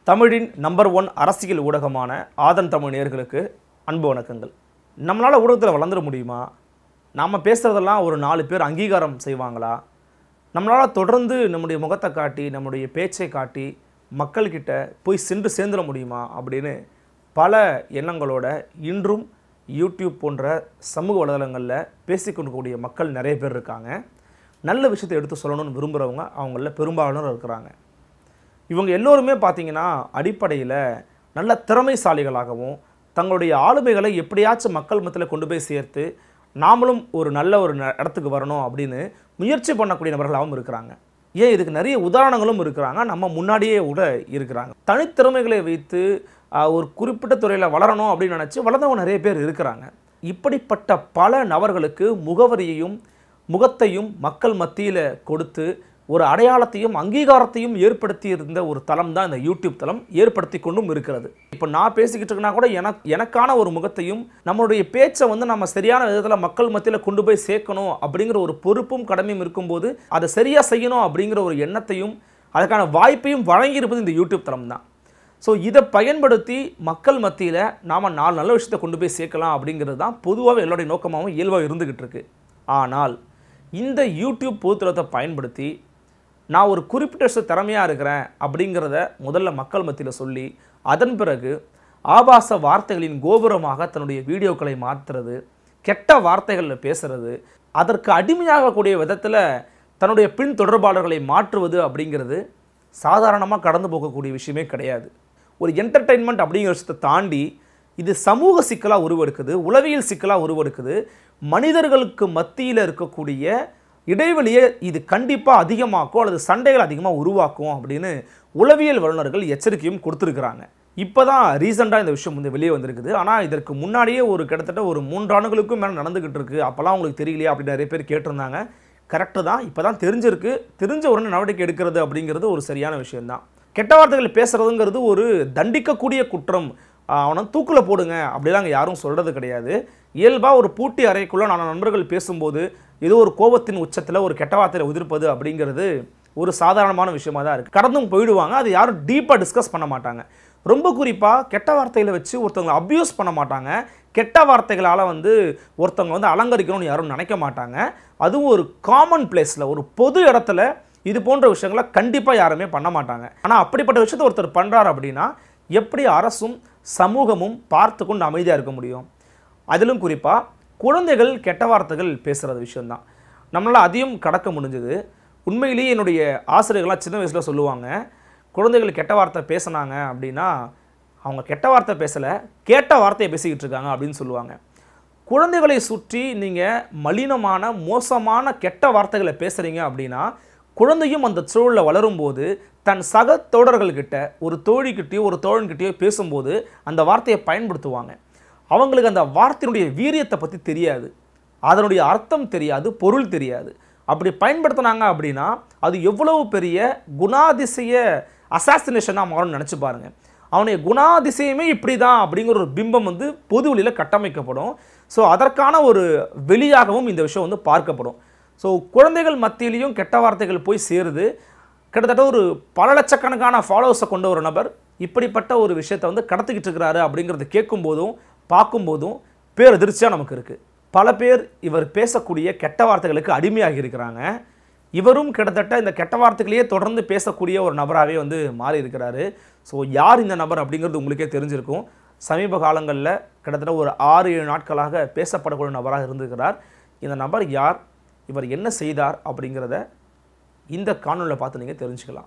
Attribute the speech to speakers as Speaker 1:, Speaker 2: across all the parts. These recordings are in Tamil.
Speaker 1: தமிழின் நம்பர் ஒன் அரசியல் ஊடகமான ஆதன் தமிழ் நேயர்களுக்கு அன்பு வணக்கங்கள் நம்மளால் ஊடகத்தில் வளர்ந்துட முடியுமா நாம் பேசுகிறதெல்லாம் ஒரு நாலு பேர் அங்கீகாரம் செய்வாங்களா நம்மளால் தொடர்ந்து நம்முடைய முகத்தை காட்டி நம்முடைய பேச்சை காட்டி மக்கள்கிட்ட போய் சென்று சேர்ந்துட முடியுமா அப்படின்னு பல எண்ணங்களோட இன்றும் யூடியூப் போன்ற சமூக வலைதளங்களில் பேசிக்கொண்டிருக்கக்கூடிய மக்கள் நிறைய பேர் இருக்காங்க நல்ல விஷயத்தை எடுத்து சொல்லணும்னு விரும்புகிறவங்க அவங்களில் பெரும்பாலானோர் இருக்கிறாங்க இவங்க எல்லோருமே பார்த்தீங்கன்னா அடிப்படையில் நல்ல திறமைசாலிகளாகவும் தங்களுடைய ஆளுமைகளை எப்படியாச்சும் மக்கள் மத்தியில் கொண்டு போய் சேர்த்து நாமளும் ஒரு நல்ல ஒரு ந- இடத்துக்கு வரணும் அப்படின்னு முயற்சி பண்ணக்கூடிய நபர்களாகவும் இருக்கிறாங்க ஏன் இதுக்கு நிறைய உதாரணங்களும் இருக்கிறாங்க நம்ம முன்னாடியே கூட இருக்கிறாங்க தனித்திறமைகளை வைத்து ஆஹ், ஒரு குறிப்பிட்ட துறையில் வளரணும் அப்படின்னு நினச்சி வளர்ந்தவங்க நிறைய பேர் இருக்கிறாங்க இப்படிப்பட்ட பல நபர்களுக்கு முகவரியையும் முகத்தையும் மக்கள் மத்தியில் கொடுத்து ஒரு அடையாளத்தையும் அங்கீகாரத்தையும் ஏற்படுத்தி இருந்த ஒரு தளம் தான் இந்த யூடியூப் தளம் ஏற்படுத்தி கொண்டும் இருக்கிறது இப்போ நான் பேசிக்கிட்டு இருக்கேன்னா கூட எனக்கு எனக்கான ஒரு முகத்தையும் நம்மளுடைய பேச்சை வந்து நம்ம சரியான விதத்தில் மக்கள் மத்தியில் கொண்டு போய் சேர்க்கணும் அப்படிங்கிற ஒரு பொறுப்பும் கடமையும் இருக்கும்போது அதை சரியாக செய்யணும் அப்படிங்கிற ஒரு எண்ணத்தையும் அதுக்கான வாய்ப்பையும் வழங்கியிருப்பது இந்த யூடியூப் தளம் தான் ஸோ இதை பயன்படுத்தி மக்கள் மத்தியில் நாம் நாலு நல்ல விஷயத்தை கொண்டு போய் சேர்க்கலாம் அப்படிங்கிறது தான் பொதுவாக எல்லாருடைய நோக்கமாகவும் இயல்பாக இருந்துக்கிட்டு இருக்கு ஆனால் இந்த யூடியூப் பொதுத்தளத்தை பயன்படுத்தி நான் ஒரு குறிப்பிட்ட விஷயம் திறமையாக இருக்கிறேன் அப்படிங்கிறத முதல்ல மக்கள் மத்தியில் சொல்லி அதன் பிறகு ஆபாச வார்த்தைகளின் கோபுரமாக தன்னுடைய வீடியோக்களை மாற்றுறது கெட்ட வார்த்தைகளில் பேசுறது அதற்கு அடிமையாகக்கூடிய விதத்தில் தன்னுடைய பின் தொடர்பாளர்களை மாற்றுவது அப்படிங்கிறது சாதாரணமாக கடந்து போகக்கூடிய விஷயமே கிடையாது ஒரு என்டர்டெயின்மெண்ட் அப்படிங்கிற விஷயத்தை தாண்டி இது சமூக சிக்கலாக உருவெடுக்குது உளவியல் சிக்கலாக உருவெடுக்குது மனிதர்களுக்கு மத்தியில் இருக்கக்கூடிய இடைவெளியை இது கண்டிப்பாக அதிகமாக்கும் அல்லது சண்டைகள் அதிகமாக உருவாக்கும் அப்படின்னு உளவியல் வல்லுநர்கள் எச்சரிக்கையும் கொடுத்துருக்குறாங்க இப்போ தான் ரீசெண்டாக இந்த விஷயம் வந்து வெளியே வந்திருக்குது ஆனால் இதற்கு முன்னாடியே ஒரு கிட்டத்தட்ட ஒரு மூன்று ஆண்டுகளுக்கும் மேலே நடந்துக்கிட்டு இருக்கு அப்போல்லாம் உங்களுக்கு தெரியலையா அப்படின்னு நிறைய பேர் கேட்டிருந்தாங்க கரெக்டு தான் இப்போ தான் தெரிஞ்சிருக்கு தெரிஞ்ச உடனே நடவடிக்கை எடுக்கிறது அப்படிங்கிறது ஒரு சரியான விஷயம்தான் கெட்ட வார்த்தைகள் பேசுறதுங்கிறது ஒரு தண்டிக்கக்கூடிய குற்றம் ஆஹ் அவனை தூக்கில் போடுங்க அப்படிலாம் அங்கே யாரும் சொல்கிறது கிடையாது இயல்பாக ஒரு பூட்டி அறைக்குள்ளே நான் நண்பர்கள் பேசும்போது ஏதோ ஒரு கோபத்தின் உச்சத்தில் ஒரு கெட்ட வார்த்தையில் உதிர்ப்பது அப்படிங்கிறது ஒரு சாதாரணமான விஷயமா தான் இருக்குது கடந்தும் போயிடுவாங்க அது யாரும் டீப்பாக டிஸ்கஸ் பண்ண மாட்டாங்க ரொம்ப குறிப்பாக கெட்ட வார்த்தைகளை வச்சு ஒருத்தவங்களை அப்யூஸ் பண்ண மாட்டாங்க கெட்ட வார்த்தைகளால் வந்து ஒருத்தவங்க வந்து அலங்கரிக்கணும்னு யாரும் நினைக்க மாட்டாங்க அதுவும் ஒரு காமன் பிளேஸில் ஒரு பொது இடத்துல இது போன்ற விஷயங்களை கண்டிப்பாக யாருமே பண்ண மாட்டாங்க ஆனால் அப்படிப்பட்ட விஷயத்தை ஒருத்தர் பண்ணுறாரு அப்படின்னா எப்படி அரசும் சமூகமும் பார்த்து கொண்டு அமைதியாக இருக்க முடியும் அதிலும் குறிப்பாக குழந்தைகள் கெட்ட வார்த்தைகள் பேசுகிறது விஷயம்தான் நம்மளால் அதையும் கடக்க முடிஞ்சது உண்மையிலேயே என்னுடைய ஆசிரியர்கள்லாம் சின்ன வயசில் சொல்லுவாங்க குழந்தைகள் கெட்ட வார்த்தை பேசுனாங்க அப்படின்னா அவங்க கெட்ட வார்த்தை பேசலை கேட்ட வார்த்தையை பேசிக்கிட்டு இருக்காங்க அப்படின்னு சொல்லுவாங்க குழந்தைகளை சுற்றி நீங்கள் மலினமான மோசமான கெட்ட வார்த்தைகளை பேசுகிறீங்க அப்படின்னா குழந்தையும் அந்த சூழலில் வளரும்போது தன் சக தோழர்கள்கிட்ட ஒரு தோழிக்கிட்டேயோ ஒரு தோழன்கிட்டயோ பேசும்போது அந்த வார்த்தையை பயன்படுத்துவாங்க அவங்களுக்கு அந்த வார்த்தையினுடைய வீரியத்தை பற்றி தெரியாது அதனுடைய அர்த்தம் தெரியாது பொருள் தெரியாது அப்படி பயன்படுத்தினாங்க அப்படின்னா அது எவ்வளவு பெரிய குணாதிசய அசாசினேஷனாக மாறும்னு நினச்சி பாருங்க அவனுடைய குணாதிசயமே இப்படி தான் அப்படிங்கிற ஒரு பிம்பம் வந்து பொது வெளியில் கட்டமைக்கப்படும் ஸோ அதற்கான ஒரு வெளியாகவும் இந்த விஷயம் வந்து பார்க்கப்படும் ஸோ குழந்தைகள் மத்தியிலையும் கெட்ட வார்த்தைகள் போய் சேருது கிட்டத்தட்ட ஒரு பல லட்சக்கணக்கான ஃபாலோவர்ஸை கொண்ட ஒரு நபர் இப்படிப்பட்ட ஒரு விஷயத்தை வந்து கடத்திக்கிட்டு இருக்கிறாரு அப்படிங்கிறத கேட்கும்போதும் பார்க்கும்போதும் பேரதிர்ச்சியாக நமக்கு இருக்குது பல பேர் இவர் பேசக்கூடிய கெட்ட வார்த்தைகளுக்கு அடிமையாகி இருக்கிறாங்க இவரும் கிட்டத்தட்ட இந்த கெட்ட வார்த்தைகளையே தொடர்ந்து பேசக்கூடிய ஒரு நபராகவே வந்து மாறி இருக்கிறாரு ஸோ யார் இந்த நபர் அப்படிங்கிறது உங்களுக்கே தெரிஞ்சிருக்கும் சமீப காலங்களில் கிட்டத்தட்ட ஒரு ஆறு ஏழு நாட்களாக பேசப்படக்கூடிய நபராக இருந்திருக்கிறார் இந்த நபர் யார் இவர் என்ன செய்தார் அப்படிங்கிறத இந்த காணொலியில் பார்த்து நீங்கள் தெரிஞ்சுக்கலாம்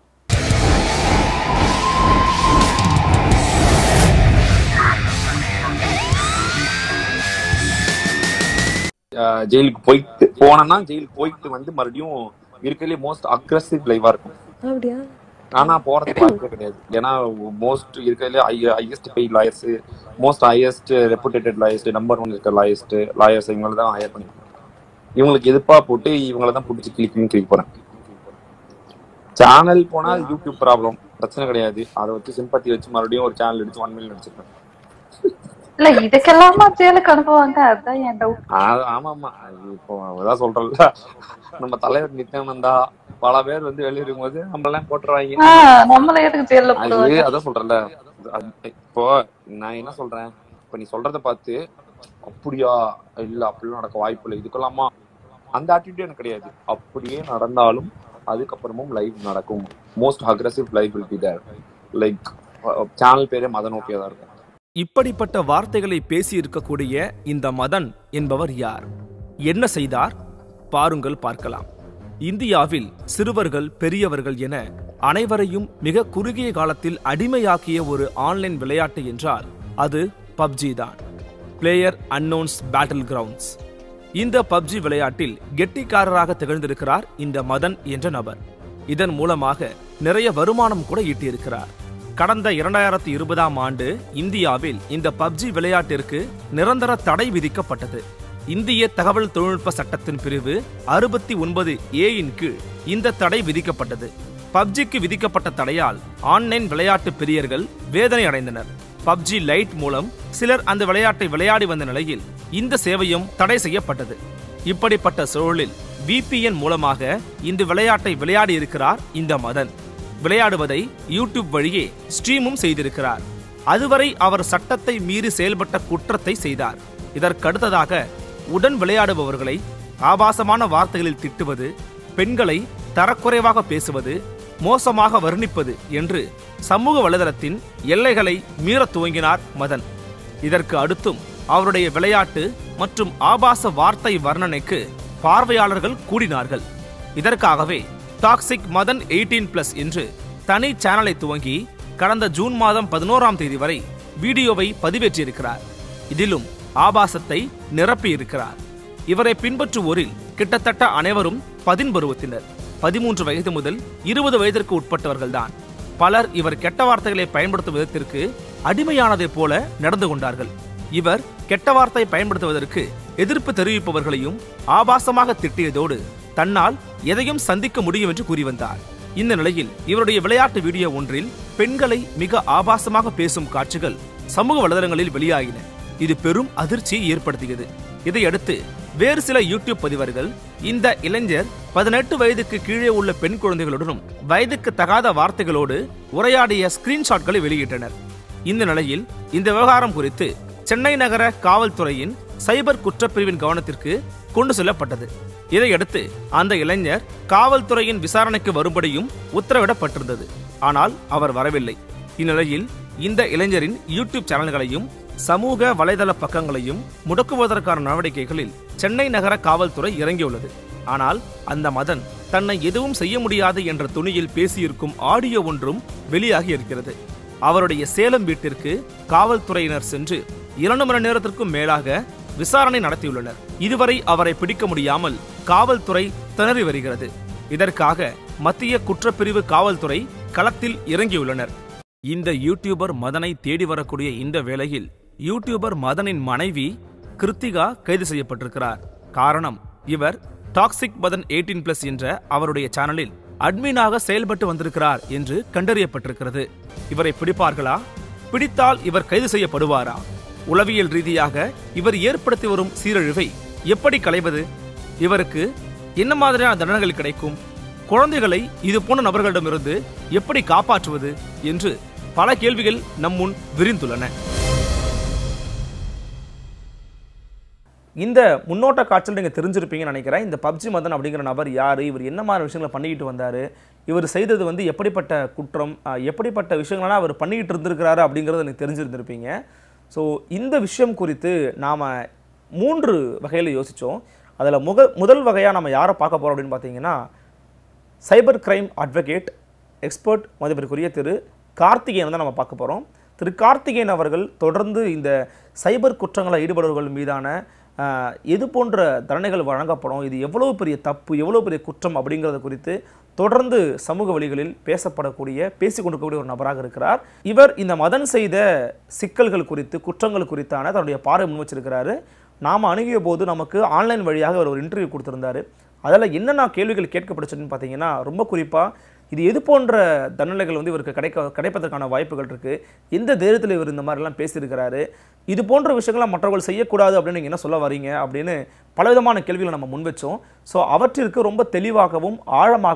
Speaker 2: ஆஹ் ஜெயிலுக்கு போயிட்டு போனேன்னா ஜெயிலுக்கு போயிட்டு வந்து மறுபடியும் இருக்கிறதுலே மோஸ்ட் அக்ரஸிவ் லைவா இருக்கும்
Speaker 3: அப்படியா
Speaker 2: ஆனா போறதுக்கு வாய்ப்பே கிடையாது ஏன்னா மோஸ்ட் இருக்கிறதுலே highest paid lawyers most highest reputed lawyers number one இருக்க லாயர்ஸ்ட் லாயர்ஸ் இவங்களை தான் ஹையர் பண்ணிருக்கோம் இவங்களுக்கு எதிர்ப்பா போட்டு இவங்கள தான் பிடிச்சி கிளிக் கிளிக் போறேன் சேனல் போனா யூடியூப் ப்ராப்ளம் பிரச்சனை கிடையாது அதை வச்சு சிம்பத்தி வச்சு மறுபடியும் ஒரு சேனல் எடுத்து ஒன் மில்லியன் அடிச்சிருக்கேன்
Speaker 3: இல்ல இதுக்கெல்லாமா ஜெயிலுக்கு அனுப்புவாங்க அதான் என் டவுட்
Speaker 2: ஆ- ஆமா ஆமா அது இப்போ அதான் சொல்றேன்ல நம்ம தலைவர் நித்யானந்தா பல பேர் வந்து வெளிய இருக்கும்போது நம்மளெல்லாம் போட்டுருவாங்க
Speaker 3: ஆஹ் நம்மள எதுக்கு ஜெயில
Speaker 2: அது
Speaker 3: போடுவாங்க
Speaker 2: அதான் சொல்றேன்ல அது- இப்போ நான் என்ன சொல்றேன் இப்ப நீ சொல்றத பார்த்து அப்படியா இல்ல அப்படிலாம் நடக்க வாய்ப்பு இல்லை இதுக்கெல்லாமா அந்த ஆட்டிடியூட் எனக்கு கிடையாது அப்படியே நடந்தாலும் அதுக்கப்புறமும் லைவ் நடக்கும் most aggressive live will be there like channel பேரே மத நோக்கியா தான் இருக்கும்
Speaker 1: இப்படிப்பட்ட வார்த்தைகளை பேசி இருக்கக்கூடிய இந்த மதன் என்பவர் யார் என்ன செய்தார் பாருங்கள் பார்க்கலாம் இந்தியாவில் சிறுவர்கள் பெரியவர்கள் என அனைவரையும் மிக குறுகிய காலத்தில் அடிமையாக்கிய ஒரு ஆன்லைன் விளையாட்டு என்றால் அது பப்ஜி தான் பிளேயர் அன்னோன்ஸ் பேட்டில் கிரவுண்ட்ஸ் இந்த பப்ஜி விளையாட்டில் கெட்டிக்காரராக திகழ்ந்திருக்கிறார் இந்த மதன் என்ற நபர் இதன் மூலமாக நிறைய வருமானம் கூட ஈட்டியிருக்கிறார் கடந்த இரண்டாயிரத்தி இருபதாம் ஆண்டு இந்தியாவில் இந்த பப்ஜி விளையாட்டிற்கு நிரந்தர தடை விதிக்கப்பட்டது இந்திய தகவல் தொழில்நுட்ப சட்டத்தின் பிரிவு அறுபத்தி ஒன்பது ஏயின் கீழ் இந்த தடை விதிக்கப்பட்டது பப்ஜிக்கு விதிக்கப்பட்ட தடையால் ஆன்லைன் விளையாட்டு பிரியர்கள் வேதனை அடைந்தனர் பப்ஜி லைட் மூலம் சிலர் அந்த விளையாட்டை விளையாடி வந்த நிலையில் இந்த சேவையும் தடை செய்யப்பட்டது இப்படிப்பட்ட சூழலில் VPN மூலமாக இந்த விளையாட்டை விளையாடி இருக்கிறார் இந்த மதன் விளையாடுவதை யூடியூப் வழியே ஸ்ட்ரீமும் செய்திருக்கிறார் அதுவரை அவர் சட்டத்தை மீறி செயல்பட்ட குற்றத்தை செய்தார் இதற்கடுத்ததாக உடன் விளையாடுபவர்களை ஆபாசமான வார்த்தைகளில் திட்டுவது பெண்களை தரக்குறைவாக பேசுவது மோசமாக வர்ணிப்பது என்று சமூக வலைதளத்தின் எல்லைகளை மீறத் துவங்கினார் மதன் இதற்கு அடுத்தும் அவருடைய விளையாட்டு மற்றும் ஆபாச வார்த்தை வர்ணனைக்கு பார்வையாளர்கள் கூடினார்கள் இதற்காகவே டாக்ஸிக் மதன் எயிட்டீன் பிளஸ் என்று தனி சேனலை துவங்கி கடந்த ஜூன் மாதம் பதினோராம் தேதி வரை வீடியோவை பதிவேற்றியிருக்கிறார் இதிலும் ஆபாசத்தை நிரப்பியிருக்கிறார் இவரை பின்பற்றுவோரில் கிட்டத்தட்ட அனைவரும் பதின்பருவத்தினர் பதிமூன்று வயது முதல் இருபது வயதிற்கு உட்பட்டவர்கள்தான் பலர் இவர் கெட்ட வார்த்தைகளை பயன்படுத்தும் விதத்திற்கு அடிமையானதைப் போல நடந்து கொண்டார்கள் இவர் கெட்ட வார்த்தை பயன்படுத்துவதற்கு எதிர்ப்பு தெரிவிப்பவர்களையும் ஆபாசமாக திட்டியதோடு தன்னால் எதையும் சந்திக்க முடியும் என்று கூறி வந்தார் இந்த நிலையில் இவருடைய விளையாட்டு வீடியோ ஒன்றில் பெண்களை மிக ஆபாசமாக பேசும் காட்சிகள் சமூக வலைதளங்களில் வெளியாகின இது பெரும் அதிர்ச்சியை ஏற்படுத்தியது இதையடுத்து வேறு சில யூடியூப் பதிவர்கள் இந்த இளைஞர் பதினெட்டு வயதுக்கு கீழே உள்ள பெண் குழந்தைகளுடனும் வயதுக்கு தகாத வார்த்தைகளோடு உரையாடிய ஸ்கிரீன்ஷாட்களை வெளியிட்டனர் இந்த நிலையில் இந்த விவகாரம் குறித்து சென்னை நகர காவல்துறையின் சைபர் குற்றப்பிரிவின் கவனத்திற்கு கொண்டு செல்லப்பட்டது இதையடுத்து அந்த இளைஞர் காவல்துறையின் விசாரணைக்கு வரும்படியும் உத்தரவிடப்பட்டிருந்தது ஆனால் அவர் வரவில்லை இந்நிலையில் இந்த இளைஞரின் யூடியூப் சேனல்களையும் சமூக வலைதள பக்கங்களையும் முடக்குவதற்கான நடவடிக்கைகளில் சென்னை நகர காவல்துறை இறங்கியுள்ளது ஆனால் அந்த மதன் தன்னை எதுவும் செய்ய முடியாது என்ற துணியில் பேசியிருக்கும் ஆடியோ ஒன்றும் வெளியாகி இருக்கிறது அவருடைய சேலம் வீட்டிற்கு காவல்துறையினர் சென்று இரண்டு மணி நேரத்திற்கும் மேலாக விசாரணை நடத்தியுள்ளனர் இதுவரை அவரை பிடிக்க முடியாமல் காவல்துறை திணறி வருகிறது இதற்காக மத்திய குற்றப்பிரிவு காவல்துறை களத்தில் இறங்கியுள்ளனர் இந்த யூடியூபர் மதனை தேடி வரக்கூடிய இந்த வேளையில் யூடியூபர் மதனின் மனைவி கிருத்திகா கைது செய்யப்பட்டிருக்கிறார் காரணம் இவர் டாக்ஸிக் மதன் எயிட்டீன் பிளஸ் என்ற அவருடைய சேனலில் அட்மினாக செயல்பட்டு வந்திருக்கிறார் என்று கண்டறியப்பட்டிருக்கிறது இவரை பிடிப்பார்களா பிடித்தால் இவர் கைது செய்யப்படுவாரா உளவியல் ரீதியாக இவர் ஏற்படுத்தி வரும் சீரழிவை எப்படி களைவது இவருக்கு என்ன மாதிரியான தண்டனைகள் கிடைக்கும் குழந்தைகளை இது போன்ற நபர்களிடமிருந்து எப்படி காப்பாற்றுவது என்று பல கேள்விகள் நம் முன் விரிந்துள்ளன இந்த முன்னோட்ட காட்சியில் நீங்கள் தெரிஞ்சிருப்பீங்கன்னு நினைக்கிறேன் இந்த பப்ஜி மதன் அப்படிங்கிற நபர் யார் இவர் என்ன மாதிரி விஷயங்களை பண்ணிக்கிட்டு வந்தார் இவர் செய்தது வந்து எப்படிப்பட்ட குற்றம் அஹ், எப்படிப்பட்ட விஷயங்கள்லாம் அவர் பண்ணிக்கிட்டு இருந்திருக்கிறாரு அப்படிங்கிறது எனக்கு தெரிஞ்சிருந்திருப்பீங்க ஸோ இந்த விஷயம் குறித்து நாம் மூன்று வகையில் யோசித்தோம் அதில் முக முதல் வகையாக நம்ம யாரை பார்க்க போகிறோம் அப்படின்னு பார்த்தீங்கன்னா சைபர் கிரைம் அட்வொகேட் எக்ஸ்பர்ட் மதிப்பிற்குரிய திரு கார்த்திகேயன் தான் நம்ம பார்க்க போகிறோம் திரு கார்த்திகேயன் அவர்கள் தொடர்ந்து இந்த சைபர் குற்றங்களில் ஈடுபடுபவர்கள் மீதான ஆஹ், எது போன்ற தண்டனைகள் வழங்கப்படும் இது எவ்வளவு பெரிய தப்பு எவ்வளவு பெரிய குற்றம் அப்படிங்கிறது குறித்து தொடர்ந்து சமூக வழிகளில் பேசப்படக்கூடிய பேசிக் கொண்டிருக்கக்கூடிய ஒரு நபராக இருக்கிறார் இவர் இந்த மதன் செய்த சிக்கல்கள் குறித்து குற்றங்கள் குறித்தான தன்னுடைய பார்வை முன் வச்சிருக்கிறாரு நாம் அணுகிய போது நமக்கு ஆன்லைன் வழியாக அவர் ஒரு இன்டர்வியூ கொடுத்திருந்தாரு அதில் என்னென்ன கேள்விகள் கேட்கப்பட்டுச்சுன்னு பார்த்தீங்கன்னா ரொம்ப குறிப்பாக இது எது போன்ற தண்டனைகள் வந்து இவருக்கு கிடைக்க கிடைப்பதற்கான வாய்ப்புகள் இருக்குது எந்த தைரியத்தில் இவர் இந்த மாதிரிலாம் பேசியிருக்கிறாரு இது போன்ற விஷயங்களை மற்றவர்கள் செய்யக்கூடாது அப்படின்னு நீங்கள் என்ன சொல்ல வரீங்க அப்படின்னு பலவிதமான கேள்விகளை நம்ம முன் வச்சோம் ஸோ அவற்றிற்கு ரொம்ப தெளிவாகவும் ஆழமாகவும்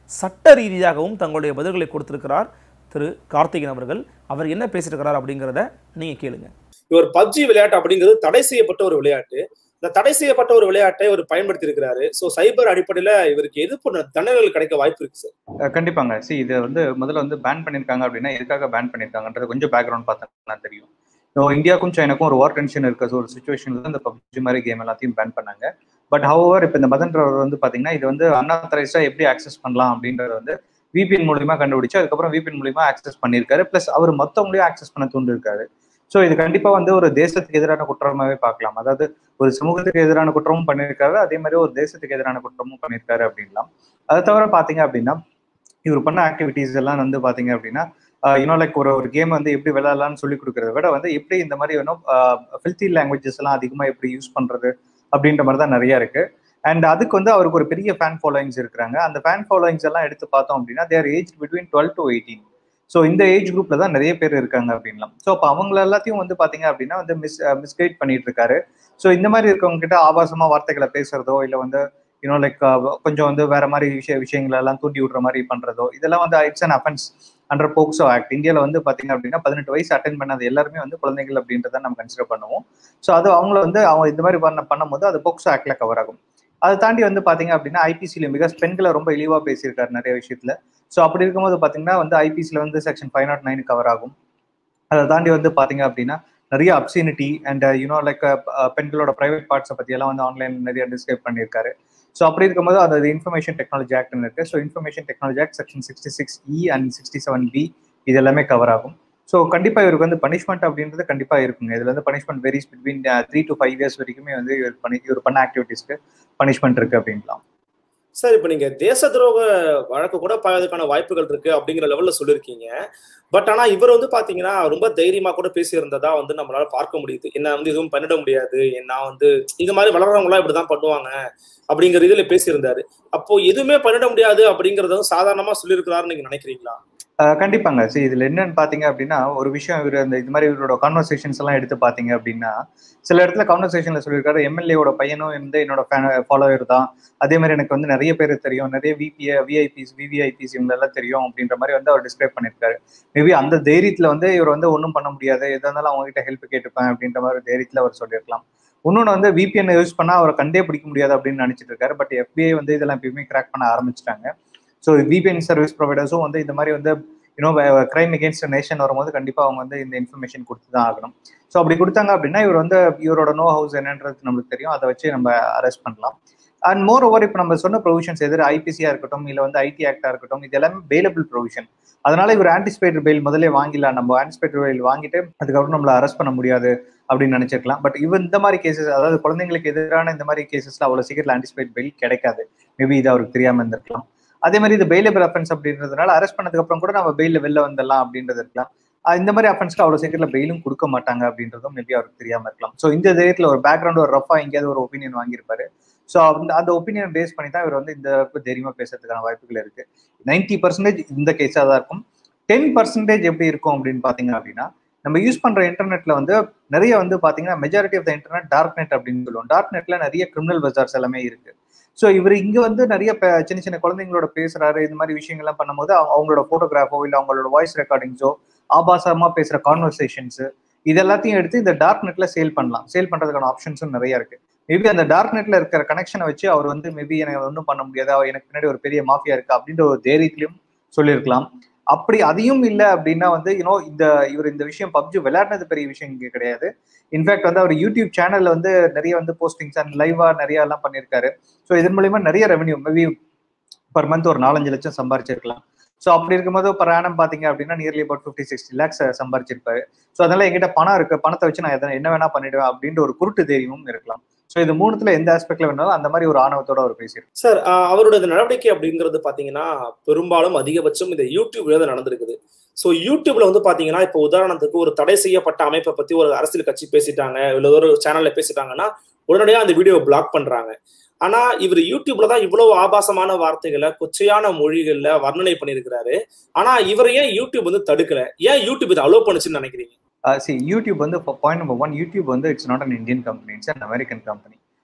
Speaker 1: சட்ட ரீதியாகவும் தங்களுடைய பதில்களை கொடுத்திருக்கிறார் திரு கார்த்திகன் அவர்கள் அவர் என்ன பேசியிருக்கிறார் அப்படிங்கிறத நீங்க கேளுங்க
Speaker 4: இவர் பப்ஜி விளையாட்டு அப்படிங்கிறது தடை செய்யப்பட்ட ஒரு விளையாட்டு இந்த தடை செய்யப்பட்ட ஒரு விளையாட்டை இவர் பயன்படுத்தி இருக்கிறாரு ஸோ சைபர் அடிப்படையில இவருக்கு எதிர்ப்பு தண்டனைகள் கிடைக்க வாய்ப்பு இருக்கு சார்
Speaker 5: அஹ் கண்டிப்பாங்க சி இது வந்து முதல்ல வந்து பேன் பண்ணிருக்காங்க அப்படின்னா எதுக்காக பேன் பண்ணிருக்காங்கன்றது கொஞ்சம் பேக்ரவுண்ட் பார்த்தா தெரியும் இப்போ இந்தியாவுக்கும் சைனாக்கும் ஒரு வார் டென்ஷன் இருக்க ஒரு சுச்சுவேஷன்ல இந்த பப்ஜி மாதிரி கேம் எல்லாத்தையும் பேன் பண்ணாங்க பட் ஹவர் இப்போ இந்த மதன்றவர் வந்து பாத்தீங்கன்னா இது வந்து அன்ஆத்தரைஸ்டா எப்படி ஆக்சஸ் பண்ணலாம் அப்படின்றத வந்து விபிஎன் மூலியமா கண்டுபிடிச்சு அதுக்கப்புறம் விபிஎன் மூலியமா ஆக்சஸ் பண்ணியிருக்காரு பிளஸ் அவர் மொத்தவங்களையும் ஆக்சஸ் பண்ண தூண்டிருக்காரு ஸோ இது கண்டிப்பா வந்து ஒரு தேசத்துக்கு எதிரான குற்றமாவே பார்க்கலாம் அதாவது ஒரு சமூகத்துக்கு எதிரான குற்றமும் பண்ணியிருக்காரு அதே மாதிரி ஒரு தேசத்துக்கு எதிரான குற்றமும் பண்ணியிருக்காரு அப்படின்லாம் அதை தவிர பாத்தீங்க அப்படின்னா இவர் பண்ண ஆக்டிவிட்டீஸ் எல்லாம் வந்து பாத்தீங்க அப்படின்னா இன்னும் லைக் ஒரு ஒரு கேம் வந்து எப்படி விளையாடலாம்னு சொல்லி கொடுக்கறத விட வந்து எப்படி இந்த மாதிரி வேணும் ஃபில்த்தி லாங்குவேஜஸ் எல்லாம் அதிகமாக எப்படி யூஸ் பண்றது அப்படின்ற மாதிரி தான் நிறைய இருக்கு அண்ட் அதுக்கு வந்து அவருக்கு ஒரு பெரிய ஃபேன் ஃபாலோயிங்ஸ் இருக்கிறாங்க அந்த ஃபேன் ஃபாலோயிங்ஸ் எல்லாம் எடுத்து பார்த்தோம் அப்படின்னா their age between twelve to eighteen so இந்த ஏஜ் குரூப்ல தான் நிறைய பேர் இருக்காங்க அப்படின்லாம் ஸோ அப்போ அவங்க எல்லாத்தையும் வந்து பாத்தீங்க அப்படின்னா வந்து மிஸ் மிஸ்கைட் பண்ணிட்டு இருக்காரு ஸோ இந்த மாதிரி இருக்கவங்க கிட்ட ஆபாசமா வார்த்தைகளை பேசுறதோ இல்லை வந்து யூனோ லைக் கொஞ்சம் வந்து வேற மாதிரி விஷய விஷயங்கள் எல்லாம் தூண்டி விடுற மாதிரி பண்றதோ இதெல்லாம் வந்து it's an offence under POCSO act இந்தியாவில் வந்து பாத்தீங்க அப்படின்னா பதினெட்டு வயசு அட்டன் பண்ணது எல்லாருமே வந்து குழந்தைகள் அப்படின்றத நம்ம கன்சிடர் பண்ணுவோம் ஸோ அது அவங்கள வந்து அவங்க இந்த மாதிரி பண்ண பண்ணும்போது அது போக்சோ ஆக்ட்ல கவர் ஆகும் அதை தாண்டி வந்து பாத்தீங்க அப்படின்னா ஐபிசியில மிக பெண்களை ரொம்ப இழிவா பேசியிருக்காரு நிறைய விஷயத்துல ஸோ அப்படி இருக்கும்போது பாத்தீங்கன்னா வந்து ஐபிசியில வந்து section five not nine cover ஆகும் அதை தாண்டி வந்து பாத்தீங்க அப்படின்னா நிறைய obscenity and you know like private ப்ரைவேட் பார்ட்ஸை பத்தி எல்லாம் வந்து ஆன்லைன் நிறைய டிஸ்கிரைப் பண்ணியிருக்காரு ஸோ அப்படி இருக்கும்போது அது இன்ஃபர்மேஷன் டெக்னாலஜி ஆக்ட்னு இருக்கு so information technology act section sixty six E and sixty seven B இது எல்லாமே கவர் ஆகும் ஸோ கண்டிப்பா இவருக்கு வந்து பனிஷ்மெண்ட் அப்படின்றது கண்டிப்பா இருக்குங்க இதுல வந்து punishment varies between three to five years வரைக்குமே வந்து இவர் பண்ணி இவர் பண்ண ஆக்டிவிட்டீஸ்க்கு பனிஷ்மெண்ட் இருக்கு அப்படின்லாம்
Speaker 4: சார் இப்போ நீங்க தேச துரோக வழக்கு கூட பாயதுக்கான வாய்ப்புகள் இருக்கு அப்படிங்கிற லெவல்ல சொல்லியிருக்கீங்க பட் ஆனா இவர் வந்து பாத்தீங்கன்னா ரொம்ப தைரியமா கூட பேசியிருந்ததா வந்து நம்மளால பார்க்க முடியுது என்ன வந்து எதுவும் பண்ணிட முடியாது நான் வந்து இந்த மாதிரி வளர்றவங்க எல்லாம் இப்படிதான் பண்ணுவாங்க அப்படிங்கிற இதுல பேசியிருந்தாரு அப்போ எதுவுமே பண்ணிட முடியாது அப்படிங்கறதும் சாதாரணமா சொல்லியிருக்கிறாருன்னு நீங்க நினைக்கிறீங்களா
Speaker 5: கண்டிப்பாங்க சரி இதுல என்னன்னு பாத்தீங்க அப்படின்னா ஒரு விஷயம் இவர் அந்த இது மாதிரி இவரோட கான்வர்சேஷன்ஸ் எல்லாம் எடுத்து பாத்தீங்க அப்படின்னா சில இடத்துல கான்வர்சேஷன்ல சொல்லியிருக்காரு எம்எல்ஏவோட பையனும் வந்து என்னோட ஃபாலோவர் தான் அதே மாதிரி எனக்கு வந்து நிறைய பேர் தெரியும் நிறைய விபிஏ விஐபிஸ் விவிஐபிஸ் இவங்க எல்லாம் தெரியும் அப்படின்ற மாதிரி வந்து அவர் டிஸ்கிரைப் பண்ணியிருக்காரு மேபி அந்த தைரியத்துல வந்து இவர் வந்து ஒன்றும் பண்ண முடியாது எதா இருந்தாலும் அவங்க கிட்ட ஹெல்ப் கேட்டுப்பேன் அப்படின்ற மாதிரி தைரியத்துல அவர் சொல்லியிருக்கலாம் இன்னொன்று வந்து விபிஎன் யூஸ் பண்ணா அவரை கண்டே பிடிக்க முடியாது அப்படின்னு நினைச்சிட்டு இருக்காரு பட் எஃபிஐ வந்து இதெல்லாம் எப்பயுமே கிராக் பண்ண ஆரம்பிச்சிட்டாங்க ஸோ விபிஎன் சர்வீஸ் ப்ரொவைடர்ஸும் வந்து இந்த மாதிரி வந்து யூனோ கிரைம் அகேன்ஸ்ட் நேஷன் வரும்போது கண்டிப்பாக அவங்க வந்து இந்த இன்ஃபர்மேஷன் கொடுத்து தான் ஆகணும் ஸோ அப்படி கொடுத்தாங்க அப்படின்னா இவர் வந்து இவரோட நோ ஹவுஸ் என்னன்றது நம்மளுக்கு தெரியும் அதை வச்சு நம்ம அரெஸ்ட் பண்ணலாம் அண்ட் மோர் ஓவர் இப்போ நம்ம சொன்ன ப்ரொவிஷன்ஸ் எதிர ஐபிசியா இருக்கட்டும் இல்லை வந்து ஐடி ஆக்டா இருக்கட்டும் இது எல்லாமே பெயிலபிள் ப்ரொவிஷன் அதனால இவர் ஆன்டிசிபேட்டர் பெயில் முதல்ல வாங்கிடலாம் நம்ம ஆன்டிசிபேட்டர் பெயில் வாங்கிட்டு அதுக்கப்புறம் நம்மள அரெஸ்ட் பண்ண முடியாது அப்படின்னு நினைச்சிருக்கலாம் பட் இவன் இந்த மாதிரி கேசஸ் அதாவது குழந்தைங்களுக்கு எதிரான இந்த மாதிரி கேசஸ்ல அவ்வளவு சீக்கிரம் ஆன்டிசிபேட் பெயில் கிடைக்காது மேபி இது அவருக்கு தெரியாம இருந்திருக்கலாம் அதே மாதிரி இது பெயிலபிள் அஃபென்ஸ் அப்படின்றதுனால அரெஸ்ட் பண்ணதுக்கு அப்புறம் கூட நம்ம பெயில வெளில வந்துடலாம் அப்படின்றது இருக்கலாம் இந்த மாதிரி அஃபென்ஸ்க்கு அவ்வளவு சீக்கிரத்தில் பெயிலும் கொடுக்க மாட்டாங்க அப்படின்றதும் மேபி அவருக்கு தெரியாம இருக்கலாம் ஸோ இந்த தைரியத்தில் ஒரு பேக்ரவுண்ட் ஒரு ரஃபா எங்கேயாவது ஒரு ஒப்பீனியன் வாங்கியிருப்பாரு ஸோ அந்த அந்த ஒப்பீனியன் பேஸ் பண்ணி தான் இவர் வந்து இந்த அளவுக்கு தைரியமா பேசுறதுக்கான வாய்ப்புகள் இருக்கு நைன்டி பர்சன்டேஜ் இந்த கேஸாக தான் இருக்கும் டென் பர்சன்டேஜ் எப்படி இருக்கும் அப்படின்னு பாத்தீங்க அப்படின்னா நம்ம யூஸ் பண்ற இன்டர்நெட்ல வந்து நிறைய வந்து பாத்தீங்கன்னா majority of the internet dark net அப்படின்னு சொல்லுவோம் டார்க் நெட்ல நிறைய கிரிமினல் பஜார்ஸ் எல்லாமே இருக்கு ஸோ இவர் இங்க வந்து நிறைய சின்ன சின்ன குழந்தைங்களோட பேசுறாரு இந்த மாதிரி விஷயங்கள்லாம் பண்ணும்போது அவங்களோட போட்டோகிராஃபோ இல்லை அவங்களோட வாய்ஸ் ரெக்கார்டிங்ஸோ ஆபாசமா பேசுற கான்வர்சேஷன்ஸ் இது எல்லாத்தையும் எடுத்து இந்த டார்க் நெட்ல சேல் பண்ணலாம் சேல் பண்றதுக்கான ஆப்ஷன்ஸும் நிறைய இருக்கு மேபி அந்த டார்க் நெட்ல இருக்கிற கனெக்ஷனை வச்சு அவர் வந்து மேபி எனக்கு ஒன்றும் பண்ண முடியாது எனக்கு பின்னாடி ஒரு பெரிய மாஃபியா இருக்கு அப்படின்ற ஒரு தைரியத்திலையும் சொல்லியிருக்கலாம் அப்படி அதையும் இல்லை அப்படின்னா வந்து யூனோ இந்த இவர் இந்த விஷயம் பப்ஜி விளையாடினது பெரிய விஷயம் இங்கே கிடையாது இன்ஃபேக்ட் வந்து அவர் யூடியூப் சேனல்ல வந்து நிறைய வந்து போஸ்டிங்ஸ் அண்ட் லைவா நிறைய எல்லாம் பண்ணியிருக்காரு ஸோ இதன் மூலியமா நிறைய ரெவன்யூ மேபி பர் மந்த் ஒரு நாலஞ்சு லட்சம் சம்பாரிச்சிருக்கலாம் ஸோ அப்படி இருக்கும்போது பர் ஆனம் பார்த்தீங்க அப்படின்னா nearly about fifty sixty lakhs சம்பாரிச்சிருப்பாரு ஸோ அதனால எங்கிட்ட பணம் இருக்கு பணத்தை வச்சு நான் எதனா என்ன வேணா பண்ணிடுவேன் அப்படின்ற ஒரு குருட்டு தைரியமும் இருக்கலாம் ஸோ இது மூணுத்துல எந்த ஆஸ்பெக்ட்ல வேணாலும் அந்த மாதிரி ஒரு ஆணவத்தோட அவர் பேசியிருக்கு
Speaker 4: சார் அவரோட நடவடிக்கை அப்படிங்கிறது பாத்தீங்கன்னா பெரும்பாலும் அதிகபட்சம் இந்த யூடியூப்ல தான் நடந்திருக்குது ஸோ யூடியூப்ல வந்து பாத்தீங்கன்னா இப்போ உதாரணத்துக்கு ஒரு தடை செய்யப்பட்ட அமைப்பை பத்தி ஒரு அரசியல் கட்சி பேசிட்டாங்க இல்ல ஒரு சேனல்ல பேசிட்டாங்கன்னா உடனடியாக அந்த வீடியோ பிளாக் பண்றாங்க ஆனா இவர் யூடியூப்ல தான் இவ்வளவு ஆபாசமான வார்த்தைகளை கொச்சையான மொழிகள்ல வர்ணனை பண்ணியிருக்கிறாரு ஆனா இவரை ஏன் யூடியூப் வந்து தடுக்கல ஏன் யூடியூப் இதை அலோவ் பண்ணுச்சுன்னு நினைக்கிறீங்க
Speaker 5: சி யூடியூப் வந்து பாயிண்ட் நம்பர் ஒன் யூடியூப் வந்து it's not an Indian company it's an American company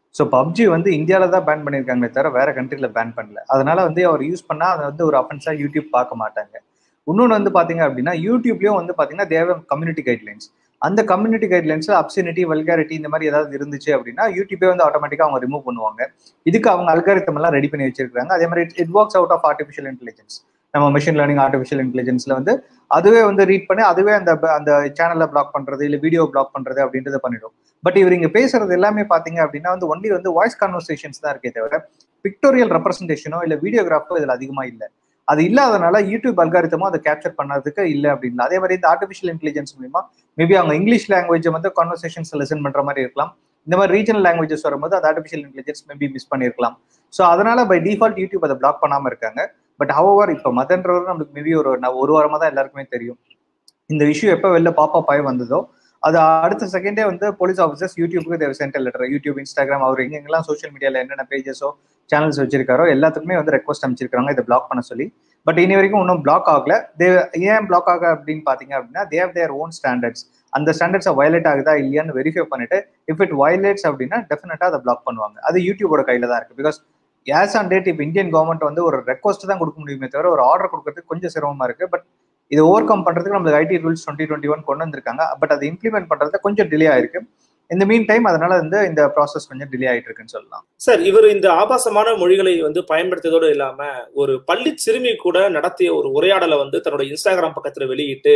Speaker 5: so PUBG வந்து இந்தியாவில் தான் பேன் பண்ணியிருக்காங்களே தவிர வேற கண்ட்ரியில் பேன் பண்ணல அதனால வந்து அவர் யூஸ் பண்ணால் அதை வந்து ஒரு அஃபென்ஸாக யூடியூப் பார்க்க மாட்டாங்க இன்னொன்று வந்து பார்த்தீங்க அப்படின்னா யூடியூப்லேயும் வந்து பார்த்தீங்கன்னா தேவ கம்யூனிட்டி கைட்லைன்ஸ் அந்த கம்யூனிட்டி கைட்லைன்ஸில் அப்சினிட்டி வல்காரிட்டி இந்த மாதிரி ஏதாவது இருந்துச்சு அப்படின்னா யூடியூபே வந்து ஆட்டோமேட்டிக்காக அவங்க ரிமூவ் பண்ணுவாங்க இதுக்கு அவங்க அல்காரித்தம் எல்லாம் ரெடி பண்ணி வச்சிருக்காங்க அதே மாதிரி it works out of artificial intelligence நம்ம மிஷின் லேர்னிங் ஆர்டிஃபிஷியல் இன்டெலிஜென்ஸ்ல வந்து அதுவே வந்து ரீட் பண்ணி அதுவே அந்த அந்த சேனலை பிளாக் பண்றது இல்லை வீடியோ பிளாக் பண்றது அப்படின்றத பண்ணிடும் பட் இவர் இங்க பேசுறது எல்லாமே பாத்தீங்க அப்படின்னா வந்து ஒன்லி வந்து வாய்ஸ் கான்வர்சேஷன்ஸ் தான் இருக்கே தவிர பிக்டோரியல் ரெப்ரஸன்டேஷனோ இல்லை வீடியோகிராஃபோ இதுல அதிகமா இல்லை அது இல்லாதனால யூடியூப் அல்காரித்தமும் அதை கேப்சர் பண்ணதுக்கு இல்லை அப்படின்னு அதே மாதிரி இந்த ஆர்டிஃபிஷியல் இன்டெலிஜென்ஸ் மூலியமா மேபி அவங்க இங்கிலீஷ் லாங்குவேஜை வந்து கான்வர்சேஷன்ஸ் லெசன் பண்ற மாதிரி இருக்கலாம் இந்த மாதிரி ரீஜனல் லாங்குவேஜஸ் வரும்போது அது ஆர்டிஃபிஷியல் இன்டெலிஜென்ஸ் மேபி மிஸ் பண்ணியிருக்கலாம் ஸோ அதனால பை டிஃபால்ட் யூடியூப் அதை பிளாக் பண்ணாம இருக்காங்க பட் ஹவர் இப்போ மதன்றவர் நம்மளுக்கு மேபி ஒரு ஒரு வாரமா தான் எல்லாருக்குமே தெரியும் இந்த இஷ்யூ எப்போ வெளில பாப்பா ஆகி வந்ததோ அது அடுத்த செகண்டே வந்து போலீஸ் ஆஃபீஸர்ஸ் யூடியூப்க்கு தேவை சென்டர் லெட்டர் யூடியூப் இன்ஸ்டாகிராம் அவர் எங்கெங்கெல்லாம் சோஷியல் மீடியாவில் என்னென்ன பேஜஸோ சேனல்ஸ் வச்சிருக்காரோ எல்லாத்துக்குமே வந்து ரெக்வஸ்ட் அமைச்சிருக்காங்க இதை பிளாக் பண்ண சொல்லி பட் இனி வரைக்கும் இன்னும் பிளாக் ஆகல தே ஏன் பிளாக் ஆக அப்படின்னு பார்த்தீங்க அப்படின்னா தேவ் தேர் ஓன் ஸ்டாண்டர்ட்ஸ் அந்த ஸ்டாண்டர்ட்ஸை வயலேட் ஆகுதா இல்லையான்னு வெரிஃபை பண்ணிட்டு இஃப் இட் வயலேட்ஸ் அப்படின்னா டெஃபினட்டா அதை பிளாக் பண்ணுவாங்க அது யூடியூபோட கையில தான் இருக்கு பிகாஸ் ஏஸ் ஆன் டேட் இப்போ இந்தியன் கவர்மெண்ட் வந்து ஒரு ரெக்வஸ்ட் தான் கொடுக்க முடியுமே தவிர ஒரு ஆர்டர் கொடுக்கறதுக்கு கொஞ்சம் சிரமமா இருக்கு பட் இதை ஓவர் கம் பண்றதுக்கு நம்மளுக்கு IT rules twenty twenty one கொண்டு வந்திருக்காங்க பட் அதை இம்ப்ளிமெண்ட் பண்றது கொஞ்சம் டிலே ஆயிருக்கு இந்த மீன் டைம் அதனால வந்து இந்த ப்ராசஸ் கொஞ்சம் டிலே ஆயிட்டு இருக்குன்னு சொல்லலாம்
Speaker 4: சார் இவர் இந்த ஆபாசமான மொழிகளை வந்து பயன்படுத்தியதோடு இல்லாம ஒரு பள்ளி சிறுமி கூட நடத்திய ஒரு உரையாடலை வந்து தன்னோட இன்ஸ்டாகிராம் பக்கத்துல வெளியிட்டு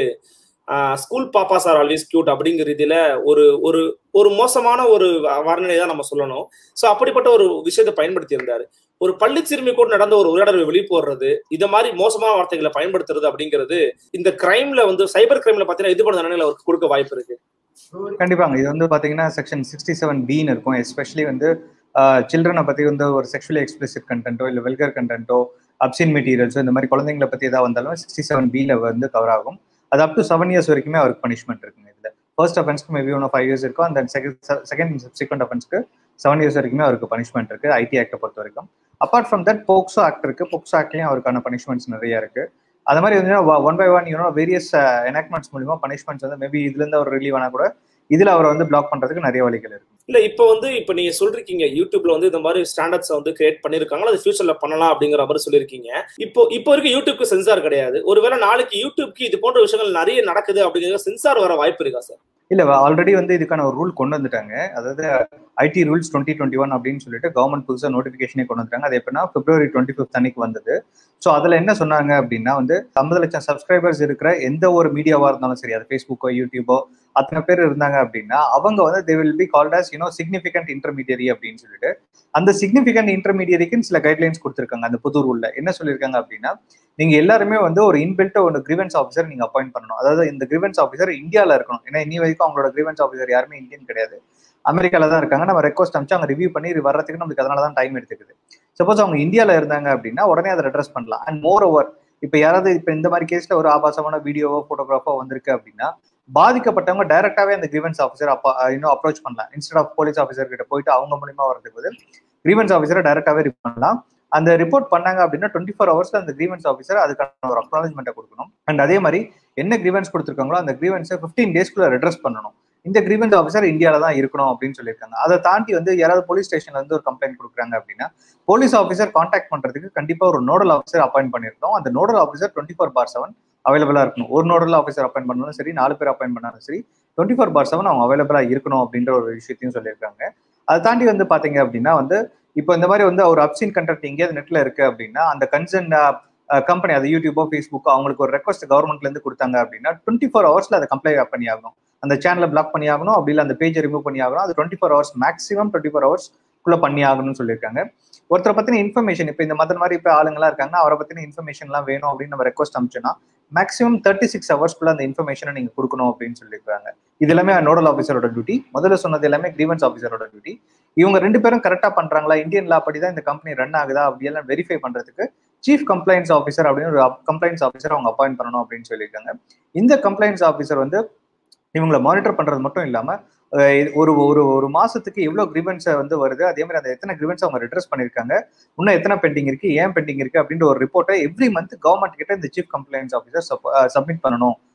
Speaker 4: ஸ்கூல் பாப்பா சார் ஆல்வேஸ் கியூட் அப்படிங்கிற ரீதியில ஒரு ஒரு ஒரு மோசமான ஒரு வர்ணனை தான் நம்ம சொல்லணும் ஸோ அப்படிப்பட்ட ஒரு விஷயத்தை பயன்படுத்தி இருந்தாரு ஒரு பள்ளி சிறுமி கூட நடந்த ஒரு உரையாடலை வெளிப்போடுறது இந்த மாதிரி மோசமான வார்த்தைகளை பயன்படுத்துறது அப்படிங்கிறது இந்த கிரைம்ல வந்து சைபர் கிரைம்ல பாத்தீங்கன்னா இது போன்ற தண்டனைகள் அவருக்கு கொடுக்க வாய்ப்பு இருக்கு
Speaker 5: கண்டிப்பாங்க இது வந்து பாத்தீங்கன்னா செக்ஷன் சிக்ஸ்டி செவன் பின்னு இருக்கும் எஸ்பெஷலி வந்து சில்ட்ரனை பத்தி வந்து ஒரு செக்ஷுவலி எக்ஸ்பிளிசிட் கண்டென்ட்டோ இல்லை வெல்கர் கண்டென்ட்டோ அப்சின் மெட்டீரியல்ஸோ இந்த மாதிரி குழந்தைங்களை பத்தி ஏதாவது வந்தாலும் சிக்ஸ்டி செவன் பில வந்து கவர் ஆகும் அது அப் டு செவன் இயர்ஸ் வரைக்குமே அவருக்கு பனிஷ்மெண்ட் இருக்குங்க இதுல ஃபர்ஸ்ட் அஃபென்ஸ்க்கு மேபி ஒன் ஃபைவ் இயர்ஸ் இருக்கும் அந்த செகண்ட் செகண்ட் சப்சிக்வெண்ட் அஃபென்ஸ்க்கு செவன் இயர்ஸ் வரைக்குமே அவருக்கு பனிஷ்மெண்ட் இருக்கு ஐடி ஆக்டை பொறுத்த வரைக்கும் apart from that POCSO act இருக்கு போக்சோ ஆக்ட்லயும் அவருக்கான பனிஷ்மெண்ட்ஸ் நிறைய இருக்கு அது மாதிரி வந்து one by one you know various enactments மூலியமா பனிஷ்மெண்ட்ஸ் வந்து மேபி இதுல இருந்து அவர் ரிலீவ் ஆனா கூட இதுல அவரை வந்து பிளாக் பண்றதுக்கு நிறைய வழிகள் இருக்கு
Speaker 4: இல்ல இப்போ வந்து இப்போ நீங்க சொல்றீங்க யூடியூப்ல வந்து இந்த மாதிரி ஸ்டாண்டர்ட்ஸ் வந்து கிரியேட் பண்ணிருக்காங்க அது ஃபியூச்சர்ல பண்ணலாம் அப்படிங்கிற மாதிரி சொல்லியிருக்கீங்க இப்போ இப்போ இருக்க யூடியூப்க்கு சென்சார் கிடையாது ஒருவேளை நாளைக்கு யூடியூப்க்கு இது போன்ற விஷயங்கள் நிறைய நடக்குது அப்படிங்கிறது சென்சார் வர வாய்ப்பு இருக்கா சார்
Speaker 5: இல்ல ஆல்ரெடி வந்து இதுக்கான ஒரு ரூல் கொண்டு வந்துட்டாங்க அதாவது IT rules twenty twenty one அப்படின்னு சொல்லிட்டு கவர்மெண்ட் புதுசாக நோட்டிஃபிகேஷனே கொண்டு வந்துட்டாங்க அது எப்படின்னா பிப்ரவரி டுவெண்ட்டி ஃபிஃப்த் அன்னைக்கு வந்தது ஸோ அதில் என்ன சொன்னாங்க அப்படின்னா வந்து ஐம்பது லட்சம் சப்ஸ்கிரைபர்ஸ் இருக்கிற எந்த ஒரு மீடியாவாக இருந்தாலும் சரி அது ஃபேஸ்புக்கோ யூடியூபோ அத்தனை பேர் இருந்தாங்க அப்படின்னா அவங்க வந்து they will be called as you know significant intermediary அப்படின்னு சொல்லிட்டு அந்த சிக்னிஃபிகண்ட் இன்டர்மீடியரிக்குன்னு சில கைட்லைன்ஸ் கொடுத்துருக்காங்க அந்த புது ரூல்ல என்ன சொல்லியிருக்காங்க அப்படின்னா நீங்க எல்லாருமே வந்து ஒரு இன்பில்ட் ஒரு கிரிவன்ஸ் ஆஃபீஸர் நீங்க அப்பாயிண்ட் பண்ணணும் அதாவது இந்த கிரிவன்ஸ் ஆஃபீஸர் இந்தியாவில் இருக்கணும் ஏன்னா இனி வரைக்கும் அவங்களோட கிரிவன்ஸ் ஆஃபீஸர் யாருமே இந்தியன் கிடையாது அமெரிக்கால தான் இருக்காங்க நம்ம ரெக்வஸ்ட் அமிச்சு அவங்க ரிவ்யூ பண்ணி வர்றதுக்கு நம்மளுக்கு அதனால தான் டைம் எடுத்துக்குது சப்போஸ் அவங்க இந்தியாவில் இருந்தாங்க அப்படின்னா உடனே அதை அட்ரஸ் பண்ணலாம் அண்ட் மோர் ஓவர் இப்போ யாராவது இப்போ இந்த மாதிரி கேஸ்ல ஒரு ஆபாசமான வீடியோவோ ஃபோட்டோகிராஃபோ வந்திருக்கு அப்படின்னா பாதிக்கப்பட்டவங்க டைரக்டாவே அந்த கிரிவன்ஸ் ஆஃபீஸர் அப்போ இன்னும் அப்ரோச் பண்ணலாம் இன்ஸ்டெட் ஆஃப் போலீஸ் ஆஃபீஸர் கிட்ட போயிட்டு அவங்க மூலியமா வரதுக்கு பதில் கிரீவன்ஸ் ஆஃபீஸரை டைரக்டாவே ரிப் பண்ணலாம் அந்த ரிப்போர்ட் பண்ணாங்க அப்படின்னா டுவெண்ட்டி ஃபோர் ஹவர்ஸ்ல அந்த கிரீவன்ஸ் ஆஃபீஸர் அதுக்கான ஒரு அக்னாலஜ்மெண்ட்டை கொடுக்கணும் அண்ட் அதே மாதிரி என்ன கிரீவன்ஸ் கொடுத்துருக்காங்களோ அந்த கிரீவன்ஸை ஃபிஃப்டீன் டேஸ்க்குள்ள ரெட்ரஸ் பண்ணணும் இந்த கிரீவன்ஸ் ஆஃபீஸர் இந்தியாவில தான் இருக்கணும் அப்படின்னு சொல்லியிருக்காங்க அதை தாண்டி வந்து யாராவது போலீஸ் ஸ்டேஷன்ல இருந்து ஒரு கம்ப்ளைண்ட் கொடுக்குறாங்க அப்படின்னா போலீஸ் ஆஃபீஸர் கான்டாக்ட் பண்றதுக்கு கண்டிப்பா ஒரு நோடல் ஆஃபீஸர் அப்பாயிண்ட் பண்ணிருக்கோம் அந்த nodal officer twenty four by seven அவைலபிளா இருக்கணும் ஒரு நோடல் ஆஃபீஸர் அப்பாயிண்ட் பண்ணாலும் சரி நாலு பேர் அப்பாயிண்ட் பண்ணாலும் சரி டுவெண்ட்டி ஃபோர் பார் செவன் அவங்க அவைலபிளா இருக்கணும் அப்படின்ற ஒரு விஷயத்தையும் சொல்லியிருக்காங்க அதை தாண்டி வந்து பாத்தீங்க அப்படின்னா வந்து இப்போ இந்த மாதிரி வந்து ஒரு அப்சின் கண்டென்ட் எங்கேயாவது நெட்ல இருக்கு அப்படின்னா அந்த கன்சர்ன் கம்பெனி அது யூடியூபோ ஃபேஸ்புக்கோ அவங்களுக்கு ஒரு ரெக்வஸ்ட் கவர்மெண்ட்ல இருந்து கொடுத்தாங்க அப்படின்னா டுவெண்ட்டி ஃபோர் ஹவர்ஸ்ல அதை கம்ப்ளைண்ட் பண்ணி ஆகணும் அந்த சேனலை பிளாக் பண்ணி ஆகணும் அப்படி இல்லை அந்த பேஜை ரிமூவ் பண்ணி ஆகணும் அது twenty four hours maximum twenty four hours குள்ள பண்ணி ஆகணும்னு சொல்லியிருக்காங்க ஒருத்தரை பத்தின இன்ஃபர்மேஷன் இப்போ இந்த மதன் மாதிரி இப்போ ஆளுங்களாம் இருக்காங்கன்னா அவரை பத்தின இன்ஃபர்மேஷன்லாம் வேணும் அப்படின்னு நம்ம ரெக்வஸ்ட் அமிச்சோன்னா மேக்ஸிமம் தேர்ட்டி சிக்ஸ் ஹவர்ஸ்க்குள்ள அந்த இன்ஃபர்மேஷனை நீங்க கொடுக்கணும் அப்படின்னு சொல்லியிருக்காங்க இது எல்லாமே நோடல் ஆஃபீஸரோட டியூட்டி முதல்ல சொன்னது எல்லாமே கிரீவன்ஸ் ஆஃபீஸரோட டியூட்டி இவங்க ரெண்டு பேரும் கரெக்டா பண்றாங்களா இந்தியன் லா படி தான் இந்த கம்பெனி ரன் ஆகுதா அப்படியெல்லாம் வெரிஃபை பண்றதுக்கு சீஃப் கம்ப்ளைண்ட்ஸ் ஆஃபீஸர் அப்படின்னு ஒரு கம்ப்ளைண்ட்ஸ் ஆஃபீஸர் அவங்க அப்பாயிண்ட் பண்ணணும் அப்படின்னு சொல்லியிருக்காங்க இந்த கம்ப்ளைண்ட்ஸ் ஆஃபீஸர் வந்து இவங்களை மானிட்டர் பண்றது மட்டும் இல்லாம ஒரு ஒரு ஒரு மாசத்துக்கு எவ்வளவு கிரிவன்ஸ் வந்து வருது அதே மாதிரி அந்த எத்தனை கிரிவன்ஸ் அவங்க ரிட்ரஸ் பண்ணிருக்காங்க இன்னும் எத்தனை பெண்டிங் இருக்கு ஏன் பெண்டிங் இருக்கு அப்படின்ற ஒரு ரிப்போர்ட்டை எவ்ரி மந்த் கவர்மெண்ட் கிட்ட இந்த சீஃப் கம்ப்ளைண்ட்ஸ் ஆஃபீஸர் சப்மிட் பண்ணணும்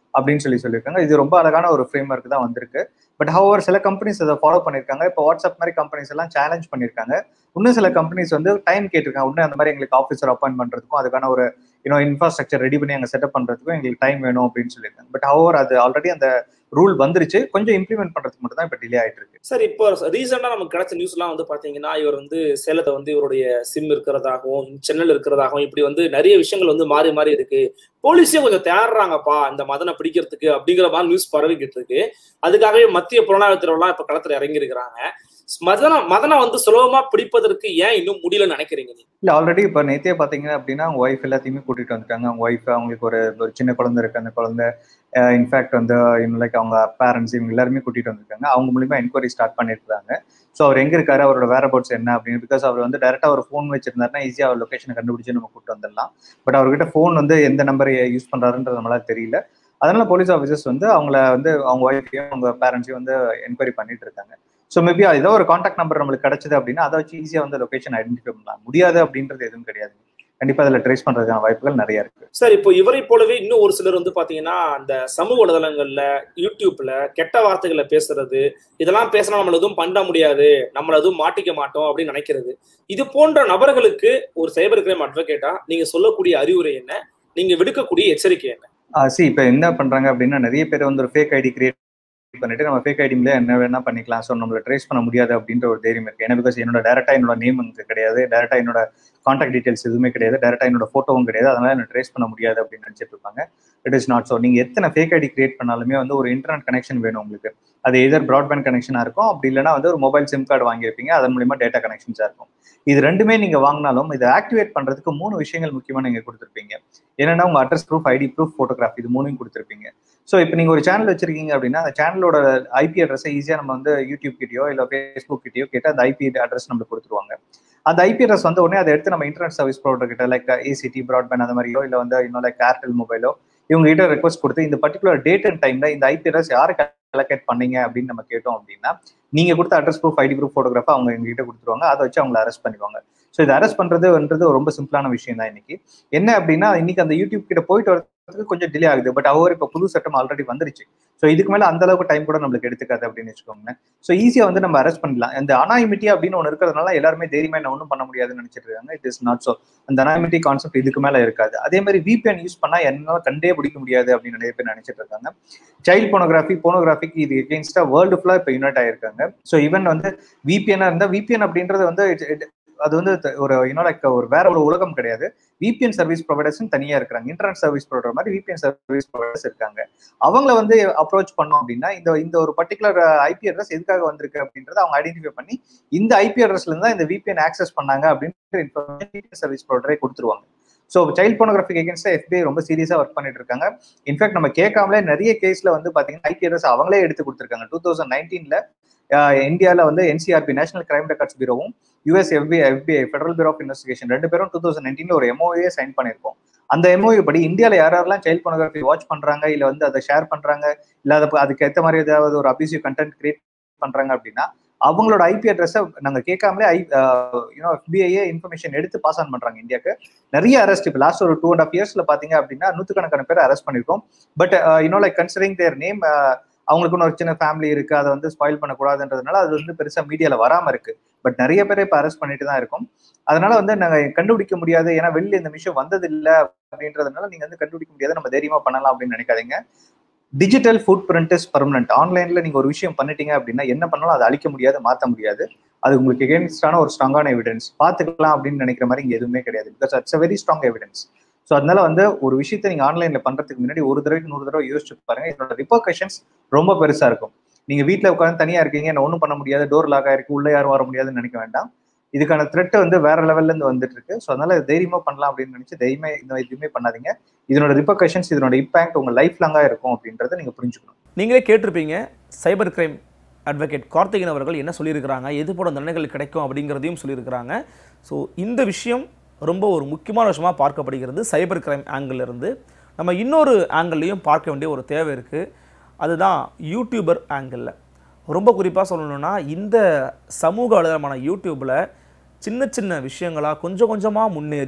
Speaker 5: அப்படின்னு சொல்லி சொல்லியிருக்காங்க இது ரொம்ப அழகான ஒரு ஃப்ரேம் ஒர்க் தான் வந்திருக்கு பட் ஹவர் சில கம்பெனிஸ் அதை ஃபாலோ பண்ணியிருக்காங்க இப்போ வாட்ஸ்அப் மாதிரி கம்பெனிஸ் எல்லாம் சேலஞ்ச் பண்ணியிருக்காங்க இன்னும் சில கம்பெனிஸ் வந்து டைம் கேட்டிருக்காங்க இன்னும் அந்த மாதிரி எங்களுக்கு ஆஃபீஸர் அப்பாயின்ட் பண்ணுறதுக்கும் அதுக்கான ஒரு இன்னும் இன்ஃப்ராஸ்ட்ரக்சர் ரெடி பண்ணி அங்கே செட்டப் பண்ணுறதுக்கும் எங்களுக்கு டைம் வேணும் அப்படின்னு சொல்லியிருக்காங்க பட் ஹவர் அது ஆல்ரெடி அந்த ரூல் வந்துருச்சு கொஞ்சம் இம்ப்ளிமெண்ட் பண்ணுறதுக்கு மட்டும் தான் இப்போ டிலே ஆயிட்டு இருக்கு
Speaker 4: சார் இப்போ ரீசெண்டா நமக்கு கிடைச்ச நியூஸ்லாம் வந்து பாத்தீங்கன்னா இவர் வந்து சேலத்தை வந்து இவருடைய சிம் இருக்கிறதாகவும் சென்னல் இருக்கிறதாகவும் இப்படி வந்து நிறைய விஷயங்கள் வந்து மாறி மாறி இருக்கு போலீஸே கொஞ்சம் தேடுறாங்கப்பா இந்த மதனை பிடிக்கிறதுக்கு அப்படிங்கிற மாதிரி நியூஸ் பரவிக்கிட்டு இருக்கு அதுக்காகவே மத்திய புலனாய்வுத்துறைலாம் இப்ப களத்துல இறங்கி இருக்கிறாங்க மதன மதனை வந்து சுலபமா பிடிப்பதற்கு ஏன் இன்னும் முடியலன்னு நினைக்கிறீங்க நீங்க
Speaker 5: இல்ல ஆல்ரெடி இப்போ நேத்தே பாத்தீங்க அப்படின்னா அவங்க ஒய்ஃப் எல்லாத்தையுமே கூட்டிட்டு வந்துட்டாங்க அவங்க ஒய்ஃப் அவங்களுக்கு ஒரு ஒரு சின்ன குழந்தை இருக்கு அந்த குழந்தை இன்ஃபேக்ட் வந்து லைக் அவங்க பேரண்ட்ஸ் இவங்க எல்லாருமே கூட்டிட்டு வந்திருக்காங்க அவங்க மூலியமா என்கொயரி ஸ்டார்ட் பண்ணிருக்காங்க ஸோ அவர் எங்க இருக்காரு அவரோட வேற அபவுட்ஸ் என்ன அப்படின்னு பிகாஸ் அவர் வந்து டேரக்டா ஒரு ஃபோன் வச்சிருந்தாருன்னா ஈஸியா அவர் லொகேஷனை கண்டுபிடிச்சு நம்ம கூட்டு வந்துடலாம் பட் அவர்கிட்ட ஃபோன் வந்து எந்த நம்பர் யூஸ் பண்றாருன்றது நம்மளால தெரியல அதனால போலீஸ் ஆஃபீஸர்ஸ் வந்து அவங்கள வந்து அவங்க ஒய்ஃபையும் அவங்க பேரண்ட்ஸையும் வந்து என்கொயரி பண்ணிட்டு இருக்காங்க ஸோ மேபி ஏதோ ஒரு காண்டாக்ட் நம்பர் நம்மளுக்கு கிடைச்சது அப்படின்னா அதை வச்சு ஈஸியாக வந்து லொகேஷன் ஐடென்டிஃபை பண்ணலாம் முடியாது அப்படின்றது எதுவும் கிடையாது கண்டிப்பா அதில் ட்ரேஸ் பண்றதுக்கான வாய்ப்புகள் நிறைய இருக்கு
Speaker 4: சார் இப்போ இவரை போலவே இன்னும் ஒரு சிலர் வந்து பாத்தீங்கன்னா அந்த சமூக வலைதளங்கள்ல யூடியூப்ல கெட்ட வார்த்தைகளை பேசுறது இதெல்லாம் பேசினா நம்மள எதுவும் பண்ண முடியாது நம்மள எதுவும் மாட்டிக்க மாட்டோம் அப்படின்னு நினைக்கிறது இது போன்ற நபர்களுக்கு ஒரு சைபர் கிரைம் அட்வொகேட்டா நீங்க சொல்லக்கூடிய அறிவுரை என்ன நீங்க விடுக்கக்கூடிய எச்சரிக்கை என்ன
Speaker 5: சி இப்போ என்ன பண்றாங்க அப்படின்னா நிறைய பேர் வந்து ஒரு ஃபேக் ஐடி கிரியேட் பண்ணிட்டு நம்ம ஃபேக் ஐடியில என்ன வேணா பண்ணிக்கலாம் ஸோ நம்மள ட்ரேஸ் பண்ண முடியாது அப்படின்ற ஒரு தைரியம் இருக்கு ஏன்னா பிகாஸ் என்னோட டேரக்டா என்னோட நேம் அங்கே கிடையாது டேரக்டா என்னோட கான்டாக்ட் டீடைல்ஸ் எதுவுமே கிடையாது டேரக்டா என்னோட போட்டோவும் கிடையாது அதனால என்ன ட்ரேஸ் பண்ண முடியாது அப்படின்னு நினைச்சிட்டு இருப்பாங்க இட் இஸ் நாட் ஸோ நீங்க எத்தனை ஃபேக் ஐடி கிரியேட் பண்ணாலுமே வந்து ஒரு இன்டர்நெட் கனெக்ஷன் வேணும் உங்களுக்கு அது எதர் ப்ராட்பேண்ட் கனெக்ஷனா இருக்கும் அப்படி இல்லைன்னா வந்து ஒரு மொபைல் சிம் கார்டு வாங்கியிருப்பீங்க அதன் மூலியமா டேட்டா கனெக்ஷன்ஸா இருக்கும் இது ரெண்டுமே நீங்க வாங்கினாலும் இதை ஆக்டிவேட் பண்றதுக்கு மூணு விஷயங்கள் முக்கியமா நீங்க கொடுத்துருப்பீங்க என்னன்னா உங்க address proof ID proof photograph இது மூணையும் கொடுத்துருப்பீங்க ஸோ இப்போ நீங்கள் ஒரு சேனல் வச்சிருக்கீங்க அப்படின்னா அந்த சேனலோட ஐபி அட்ரஸை ஈஸியாக நம்ம வந்து யூடியூப் கிட்டயோ இல்லை ஃபேஸ்புக் கிட்டயோ கேட்டால் அந்த ஐபி அட்ரஸ் நம்மளுக்கு கொடுத்துருவாங்க அந்த ஐபி அட்ரஸ் வந்த உடனே அதை எடுத்து நம்ம இன்டர்நெட் சர்வீஸ் ப்ரொவைடர் கிட்ட லைக் ஏசிடி ப்ராட்பேண்ட் அந்த மாதிரியோ இல்லை வந்து இன்னும் லைக் ஏர்டெல் மொபைலோ இவங்க கிட்ட ரெக்வஸ்ட் கொடுத்து இந்த பர்டிகுலர் டேட் அண்ட் டைம்ல இந்த ஐபி அட்ரஸ் யாருக்கு அலோகேட் பண்ணீங்க அப்படின்னு நம்ம கேட்டோம் அப்படின்னா நீங்க கொடுத்த அட்ரஸ் ப்ரூஃப் ஐடி ப்ரூஃப் ஃபோட்டோகிராஃபா அவங்க எங்ககிட்ட கொடுத்துருவாங்க அதை வச்சு அவங்களை அரெஸ்ட் பண்ணிடுவாங்க ஸோ இது அரெஸ்ட் பண்றதுன்றது ரொம்ப சிம்பிளான விஷயம் தான் இன்னைக்கு என்ன அப்படின்னா இன்னைக்கு அந்த யூடியூப் கிட்ட போயிட்டு வரதுக்கு கொஞ்சம் டிலே ஆகுது பட் அவர் இப்போ புது சட்டம் ஆல்ரெடி வந்துருச்சு ஸோ இதுக்கு மேல அந்த அளவுக்கு டைம் கூட நம்மளுக்கு எடுத்துக்காது அப்படின்னு வச்சுக்கோங்களேன் ஸோ ஈஸியா வந்து நம்ம அரெஸ்ட் பண்ணலாம் அந்த அனாயிமிட்டி அப்படின்னு ஒன்று இருக்கிறதுனால எல்லாருமே தைரியமா என்ன ஒன்றும் பண்ண முடியாதுன்னு நினைச்சிட்டு இருக்காங்க இட் இஸ் நாட் ஸோ அந்த அனாயிமிட்டி கான்செப்ட் இதுக்கு மேல இருக்காது அதே மாதிரி விபிஎன் யூஸ் பண்ணா என்னால கண்டே பிடிக்க முடியாது அப்படின்னு நிறைய பேர் நினைச்சிட்டு இருக்காங்க சைல்ட் போனோகிராஃபி போனோகிராஃபிக்கு இது எகேன்ஸ்டா வேர்ல்டு ஃபுல்லா இப்போ யூனிட் ஆயிருக்காங்க ஸோ ஈவன் வந்து விபிஎனா இருந்தா விபிஎன் அப்படின்றது வந்து அது வந்து ஒரு இன்னும் லைக் ஒரு வேற ஒரு உலகம் கிடையாது விபிஎன் சர்வீஸ் ப்ரொவைடர்ஸ் தனியா இருக்கிறாங்க இன்டர்நெட் சர்வீஸ் ப்ரொவைடர் மாதிரி விபிஎன் சர்வீஸ் ப்ரொவைடர்ஸ் இருக்காங்க அவங்கள வந்து அப்ரோச் பண்ணோம் அப்படின்னா இந்த இந்த ஒரு பர்டிகுலர் ஐபி அட்ரஸ் எதுக்காக வந்திருக்கு அப்படின்றத அவங்க ஐடென்டிஃபை பண்ணி இந்த ஐபி அட்ரஸ்ல இருந்து தான் இந்த விபிஎன் ஆக்சஸ் பண்ணாங்க அப்படின்ற இன்ஃபர்மேஷன் சர்வீஸ் ப்ரொவைடரே கொடுத்துருவாங்க ஸோ சைல்ட் போனோகிராஃபிக் எகேன்ஸ்டா எஃபிஐ ரொம்ப சீரியஸா ஒர்க் பண்ணிட்டு இருக்காங்க இன்ஃபேக்ட் நம்ம கேட்காமலே நிறைய கேஸ்ல வந்து பாத்தீங்கன்னா ஐபி அட்ரஸ் அவங்களே எடுத்து கொடுத்துருக்காங்க டூ தௌசண்ட் நைன்டீன்ல இந்தியாவில் வந்து என்சிஆர்பி நேஷனல் கிரைம் ரெக்கார்ட்ஸ் பியூரோவும் US FBI FBI federal bureau of investigation ரெண்டு பேரும் டூ தௌசண்ட் நைன்டீன்ல ஒரு எம்ஓஏ சைன் பண்ணியிருக்கோம் அந்த எம்ஓஏ படி இந்தியாவில் யார் யாரெல்லாம் சைல்ட் போனோகிராஃபி வாட்ச் பண்றாங்க இல்லை வந்து அதை ஷேர் பண்றாங்க இல்லை அதை அதுக்கு ஏற்ற மாதிரி ஏதாவது ஒரு அபியூசிவ் கண்டென்ட் கிரியேட் பண்றாங்க அப்படின்னா அவங்களோட ஐபி அட்ரஸை நாங்கள் கேட்காமலே ஐ யூனோ எஃபிஐஏ இன்ஃபர்மேஷன் எடுத்து பாஸ் ஆன் பண்றாங்க இந்தியாவுக்கு நிறைய அரெஸ்ட் இப்போ லாஸ்ட் ஒரு டூ அண்ட் ஆஃப் இயர்ஸ்ல பாத்தீங்க அப்படின்னா நூற்றுக்கணக்கான பேர் அரெஸ்ட் பண்ணிருக்கோம் but you know like considering their name அவங்களுக்குன்னு ஒரு சின்ன ஃபேமிலி இருக்கு அதை வந்து ஸ்பாயில் பண்ணக்கூடாதுன்றதுனால அது வந்து பெருசா மீடியால வராம இருக்கு பட் நிறைய பேரை இப்போ அரெஸ்ட் பண்ணிட்டு தான் இருக்கும் அதனால வந்து நாங்க கண்டுபிடிக்க முடியாது ஏன்னா வெளியில இந்த விஷயம் வந்தது இல்லை அப்படின்றதுனால நீங்க வந்து கண்டுபிடிக்க முடியாது நம்ம தைரியமா பண்ணலாம் அப்படின்னு நினைக்காதீங்க digital footprint is permanent ஆன்லைன்ல நீங்க ஒரு விஷயம் பண்ணிட்டீங்க அப்படின்னா என்ன பண்ணாலும் அதை அழிக்க முடியாது மாற்ற முடியாது அது உங்களுக்கு எகேன்ஸ்டான ஒரு ஸ்ட்ராங்கான எவிடன்ஸ் பார்த்துக்கலாம் அப்படின்னு நினைக்கிற மாதிரி இங்க எதுவுமே கிடையாது because it's a very strong evidence so அதனால வந்து ஒரு விஷயத்த நீங்க ஆன்லைன்ல பண்றதுக்கு முன்னாடி ஒரு தடவைக்கு நூறு தடவை யோசிச்சு பாருங்க இதோட ரிப்பர்கஷன்ஸ் ரொம்ப பெருசா இருக்கும் நீங்க வீட்டுல உட்காந்து தனியா இருக்கீங்க என்ன ஒன்றும் பண்ண முடியாது டோர் லாக் ஆயிருக்கு உள்ள யாரும் வர முடியாதுன்னு நினைக்க வேண்டாம் இதுக்கான த்ரெட் வந்து வேற லெவல்ல இருந்து வந்துட்டு இருக்கு ஸோ அதனால தைரியமா பண்ணலாம் அப்படின்னு நினைச்சு தைரியமா இந்த எதுவுமே பண்ணாதீங்க இதனோட ரிப்பர்கஷன்ஸ் இதனோட இம்பாக்ட் உங்க லைஃப் லாங்கா இருக்கும் அப்படின்றத நீங்க புரிஞ்சுக்கணும்
Speaker 1: நீங்களே கேட்டிருப்பீங்க சைபர் கிரைம் அட்வொகேட் கார்த்திகன் அவர்கள் என்ன சொல்லியிருக்கிறாங்க எது போல தண்டனைகள் கிடைக்கும் அப்படிங்கிறதையும் சொல்லியிருக்கிறாங்க ஸோ இந்த விஷயம் ரொம்ப ஒரு முக்கியமான விஷயமா பார்க்கப்படுகிறது சைபர் கிரைம் ஆங்கிள் இருந்து நம்ம இன்னொரு ஆங்கிள்லையும் பார்க்க வேண்டிய ஒரு தேவை இருக்குது அதுதான் யூடியூபர் ஆங்கிளில் ரொம்ப குறிப்பாக சொல்லணும்னா இந்த சமூக வலைதளமான யூடியூப்பில் சின்ன சின்ன விஷயங்களாக கொஞ்சம் கொஞ்சமாக முன்னேறி